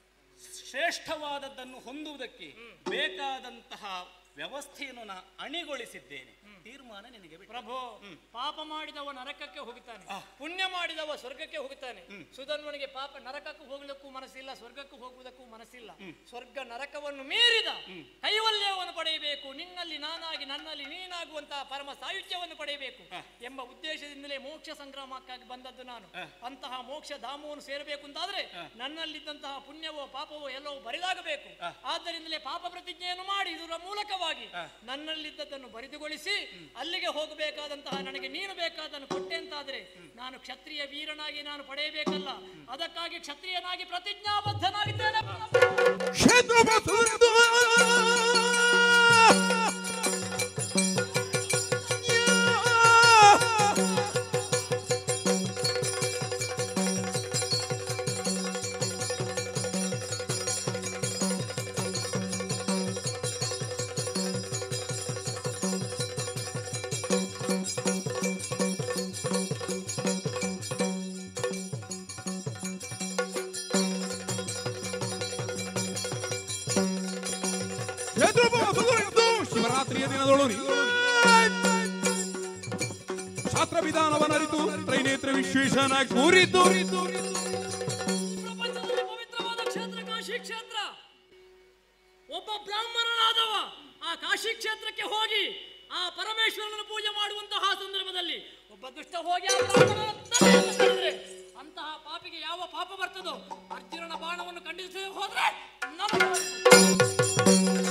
ಶ್ರೇಷ್ಠವಾದದ್ದನ್ನು ಹೊಂದುವುದಕ್ಕೆ ಬೇಕಾದಂತಹ ವ್ಯವಸ್ಥೆಯನ್ನು ನಾ ಅಣಿಗೊಳಿಸಿದ್ದೇನೆ ತೀರ್ಮಾನ ನಿನಗೆ ಬಿಟ್ಟು ಪ್ರಭು ಪಾಪ ಮಾಡಿದವ ನರಕಕ್ಕೆ ಹೋಗುತ್ತಾನೆ ಪುಣ್ಯ ಮಾಡಿದವ ಸ್ವರ್ಗಕ್ಕೆ ಹೋಗುತ್ತಾನೆ ಸುಧನ್ವನಿಗೆ ಪಾಪ ನರಕಕ್ಕೂ ಹೋಗಲಿಕ್ಕೂ ಮನಸ್ಸಿಲ್ಲ ಸ್ವರ್ಗಕ್ಕೂ ಹೋಗುವುದಕ್ಕೂ ಮನಸ್ಸಿಲ್ಲ ಸ್ವರ್ಗ ನರಕವನ್ನು ಮೀರಿದ ಕೈವಲ್ಯವನ್ನು ಪಡೆಯಬೇಕು ನಿನ್ನಲ್ಲಿ ನಾನಾಗಿ ನನ್ನಲ್ಲಿ ನೀನಾಗುವಂತಹ ಪರಮ ಸಾಯುಜ್ಯವನ್ನು ಪಡೆಯಬೇಕು ಎಂಬ ಉದ್ದೇಶದಿಂದಲೇ ಮೋಕ್ಷ ಸಂಗ್ರಾಮಕ್ಕಾಗಿ ಬಂದದ್ದು ನಾನು ಅಂತಹ ಮೋಕ್ಷ ಧಾಮವನ್ನು ಸೇರಬೇಕು ಅಂತಾದ್ರೆ ನನ್ನಲ್ಲಿದ್ದಂತಹ ಪುಣ್ಯವೋ ಪಾಪವೋ ಎಲ್ಲವೂ ಬರಿದಾಗಬೇಕು ಆದ್ದರಿಂದಲೇ ಪಾಪ ಪ್ರತಿಜ್ಞೆಯನ್ನು ಮಾಡಿ ಇದರ ಮೂಲಕವಾಗಿ ನನ್ನಲ್ಲಿದ್ದದ್ದನ್ನು ಬರಿದುಗೊಳಿಸಿ ಅಲ್ಲಿಗೆ ಹೋಗಬೇಕಾದಂತಹ ನನಗೆ ನೀನು ಬೇಕಾದನ್ನು ಕೊಟ್ಟೆ ಅಂತಾದ್ರೆ ನಾನು ಕ್ಷತ್ರಿಯ ವೀರನಾಗಿ ನಾನು ಪಡೆಯಬೇಕಲ್ಲ ಅದಕ್ಕಾಗಿ ಕ್ಷತ್ರಿಯನಾಗಿ ಪ್ರತಿಜ್ಞಾಬದ್ಧನಾಗಿದ್ದೇನೆ ಶತ್ರು ಬಸುಂದು ಶತ್ರು ಬಸುಂದು ಶಿವರಾತ್ರಿಯ ದಿನದೊಳು ನೀವು ಶಾಸ್ತ್ರ ವಿಧಾನವನ್ನರಿತು ತ್ರೈನೇತ್ರ ವಿಶ್ವೇಶನಾಗಿ ಕೂರಿತು ಪ್ರಪಂಚದಲ್ಲಿ ಪವಿತ್ರವಾದ ಕ್ಷೇತ್ರ ಕಾಶಿ ಕ್ಷೇತ್ರ ಒಬ್ಬ ಬ್ರಾಹ್ಮಣನಾದವ ಆ ಕಾಶಿ ಕ್ಷೇತ್ರಕ್ಕೆ ಹೋಗಿ ಆ ಪರಮೇಶ್ವರನನ್ನು ಪೂಜೆ ಮಾಡುವಂತಹ ಸಂದರ್ಭದಲ್ಲಿ ಒಬ್ಬ ದುಷ್ಟ ಹೋಗಿ ಆ ಬ್ರಾಹ್ಮಣನ ತಲೆಯನ್ನು ಕಡಿದ್ರೆ ಅಂತಹ ಪಾಪಿಗೆ ಯಾವ ಪಾಪ ಬರ್ತದೋ ಅರ್ಜುನನ ಬಾಣವನ್ನು ಖಂಡಿಸದೆ ಹೋದ್ರೆ ನಮಗೆ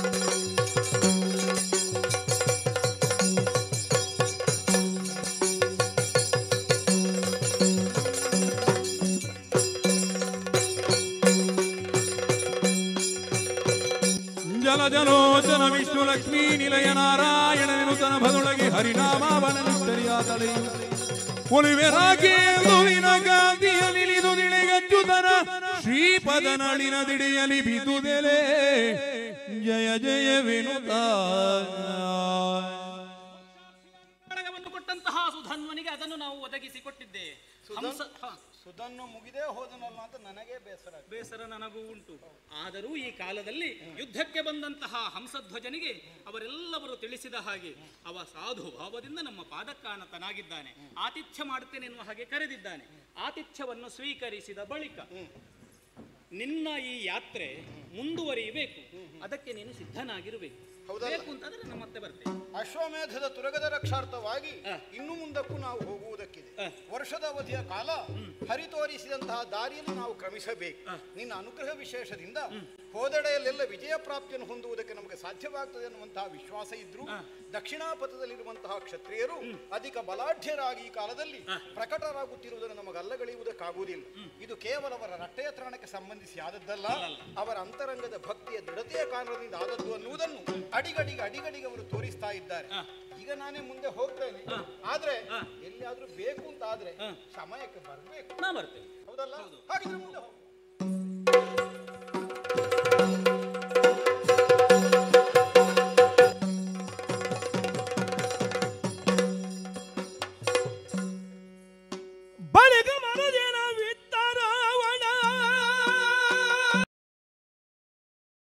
ಜಲ ಜಲೋಚನ ವಿಷ್ಣು ಲಕ್ಷ್ಮೀ ನಿಲಯ ನಾರಾಯಣ ನಿನುತನ ಭದೊಳಗೆ ಹರಿನಾಮವನ ನಿಷ್ಟರಿಯ ತಲೆಯು ಒಲಿವೆರಾಗಿ ಗಾಂಧಿಯಲ್ಲಿಳಿದು ದಿಳೆಗಚ್ಚುತನ ಶ್ರೀಪದ ನಳಿನದಿಡಿಯಲಿ ಬಿದುದೆಲೆ ಜಯ ಜಯ ವಿನುತ ಕಡಗವನ್ನು ಕೊಟ್ಟಂತಹ ಸುಧನ್ವನಿಗೆ ಅದನ್ನು ನಾವು ಒದಗಿಸಿ ಕೊಟ್ಟಿದ್ದೇವೆ ಹಂಸ ಹ, ಸುಧನ್ನು ಮುಗಿದೇ ಹೋದನಲ್ಲ ಅಂತ ನನಗೆ ಬೇಸರ ಆಗ್ತದೆ. ಬೇಸರ ನನಗೂ ಉಂಟು ಆದರೂ ಈ ಕಾಲದಲ್ಲಿ ಯುದ್ಧಕ್ಕೆ ಬಂದಂತಹ ಹಂಸಧ್ವಜನಿಗೆ ಅವರೆಲ್ಲವರು ತಿಳಿಸಿದ ಹಾಗೆ ಅವ ಸಾಧು ಭಾವದಿಂದ ನಮ್ಮ ಪಾದಕ್ಕಾನತನಾಗಿದ್ದಾನೆ ಆತಿಥ್ಯ ಮಾಡುತ್ತೇನೆ ಎನ್ನುವ ಹಾಗೆ ಕರೆದಿದ್ದಾನೆ ಆತಿಥ್ಯವನ್ನು ಸ್ವೀಕರಿಸಿದ ಬಳಿಕ ನಿನ್ನ ಈ ಯಾತ್ರೆ ಮುಂದುವರಿಯಬೇಕು ಅದಕ್ಕೆ ನೀನು ಸಿದ್ಧನಾಗಿರಬೇಕು ಹೌದಲ್ಲ? ಬೇಕು ಅಂತಂದ್ರೆ ನಮ್ಮ ಮತ್ತೆ ಬರ್ತೇವೆ ಅಶ್ವಮೇಧದ ತುರಗದ ರಕ್ಷಾರ್ಥವಾಗಿ ಹ. ಇನ್ನು ಮುಂದಕ್ಕೂ ನಾವು ಹೋಗುವುದಕ್ಕಿದೆ ಹ. ವರ್ಷದ ಅವಧಿಯ ಕಾಲ ಹರಿತೋರಿಸಿದಂತಹ ದಾರಿಯಲ್ಲಿ ನಾವು ಕ್ರಮಿಸಬೇಕು ನಿನ್ನ ಅನುಗ್ರಹ ವಿಶೇಷದಿಂದ ಹೋದೆಡೆಯಲ್ಲೆಲ್ಲ ವಿಜಯ ಪ್ರಾಪ್ತಿಯನ್ನು ಹೊಂದುವುದಕ್ಕೆ ನಮಗೆ ಸಾಧ್ಯವಾಗ್ತದೆ ಅನ್ನುವಂತಹ ವಿಶ್ವಾಸ ಇದ್ರೂ ದಕ್ಷಿಣಾಪಥದಲ್ಲಿರುವಂತಹ ಕ್ಷತ್ರಿಯರು ಅಧಿಕ ಬಲಾಢ್ಯರಾಗಿ ಈ ಕಾಲದಲ್ಲಿ ಪ್ರಕಟರಾಗುತ್ತಿರುವುದನ್ನು ನಮಗೆ ಅಲ್ಲಗಳೆಯುವುದಕ್ಕಾಗುವುದಿಲ್ಲ ಇದು ಕೇವಲ ಅವರ ರಟ್ಟೆಯತ್ರಣಕ್ಕೆ ಸಂಬಂಧಿಸಿ ಆದದ್ದಲ್ಲ ಅವರ ಅಂತರಂಗದ ಭಕ್ತಿಯ ದೃಢತೆಯ ಕಾರಣದಿಂದ ಆದದ್ದು ಅನ್ನುವುದನ್ನು ಅಡಿಗಡಿಗೆ ಅಡಿಗಡಿಗೆ ಅವರು ತೋರಿಸ್ತಾ ಇದ್ದಾರೆ ಈಗ ನಾನೇ ಮುಂದೆ ಹೋಗ್ತೇನೆ ಆದ್ರೆ ಎಲ್ಲಿಯಾದ್ರೂ ಬೇಕು ಅಂತ ಆದ್ರೆ ಸಮಯಕ್ಕೆ ಬರಬೇಕು ನಾ ಬರ್ತೇವೆ ಹೌದಲ್ಲ ಹಾಗಿದ್ರೆ ಮುಂದೆ ಹೋಗು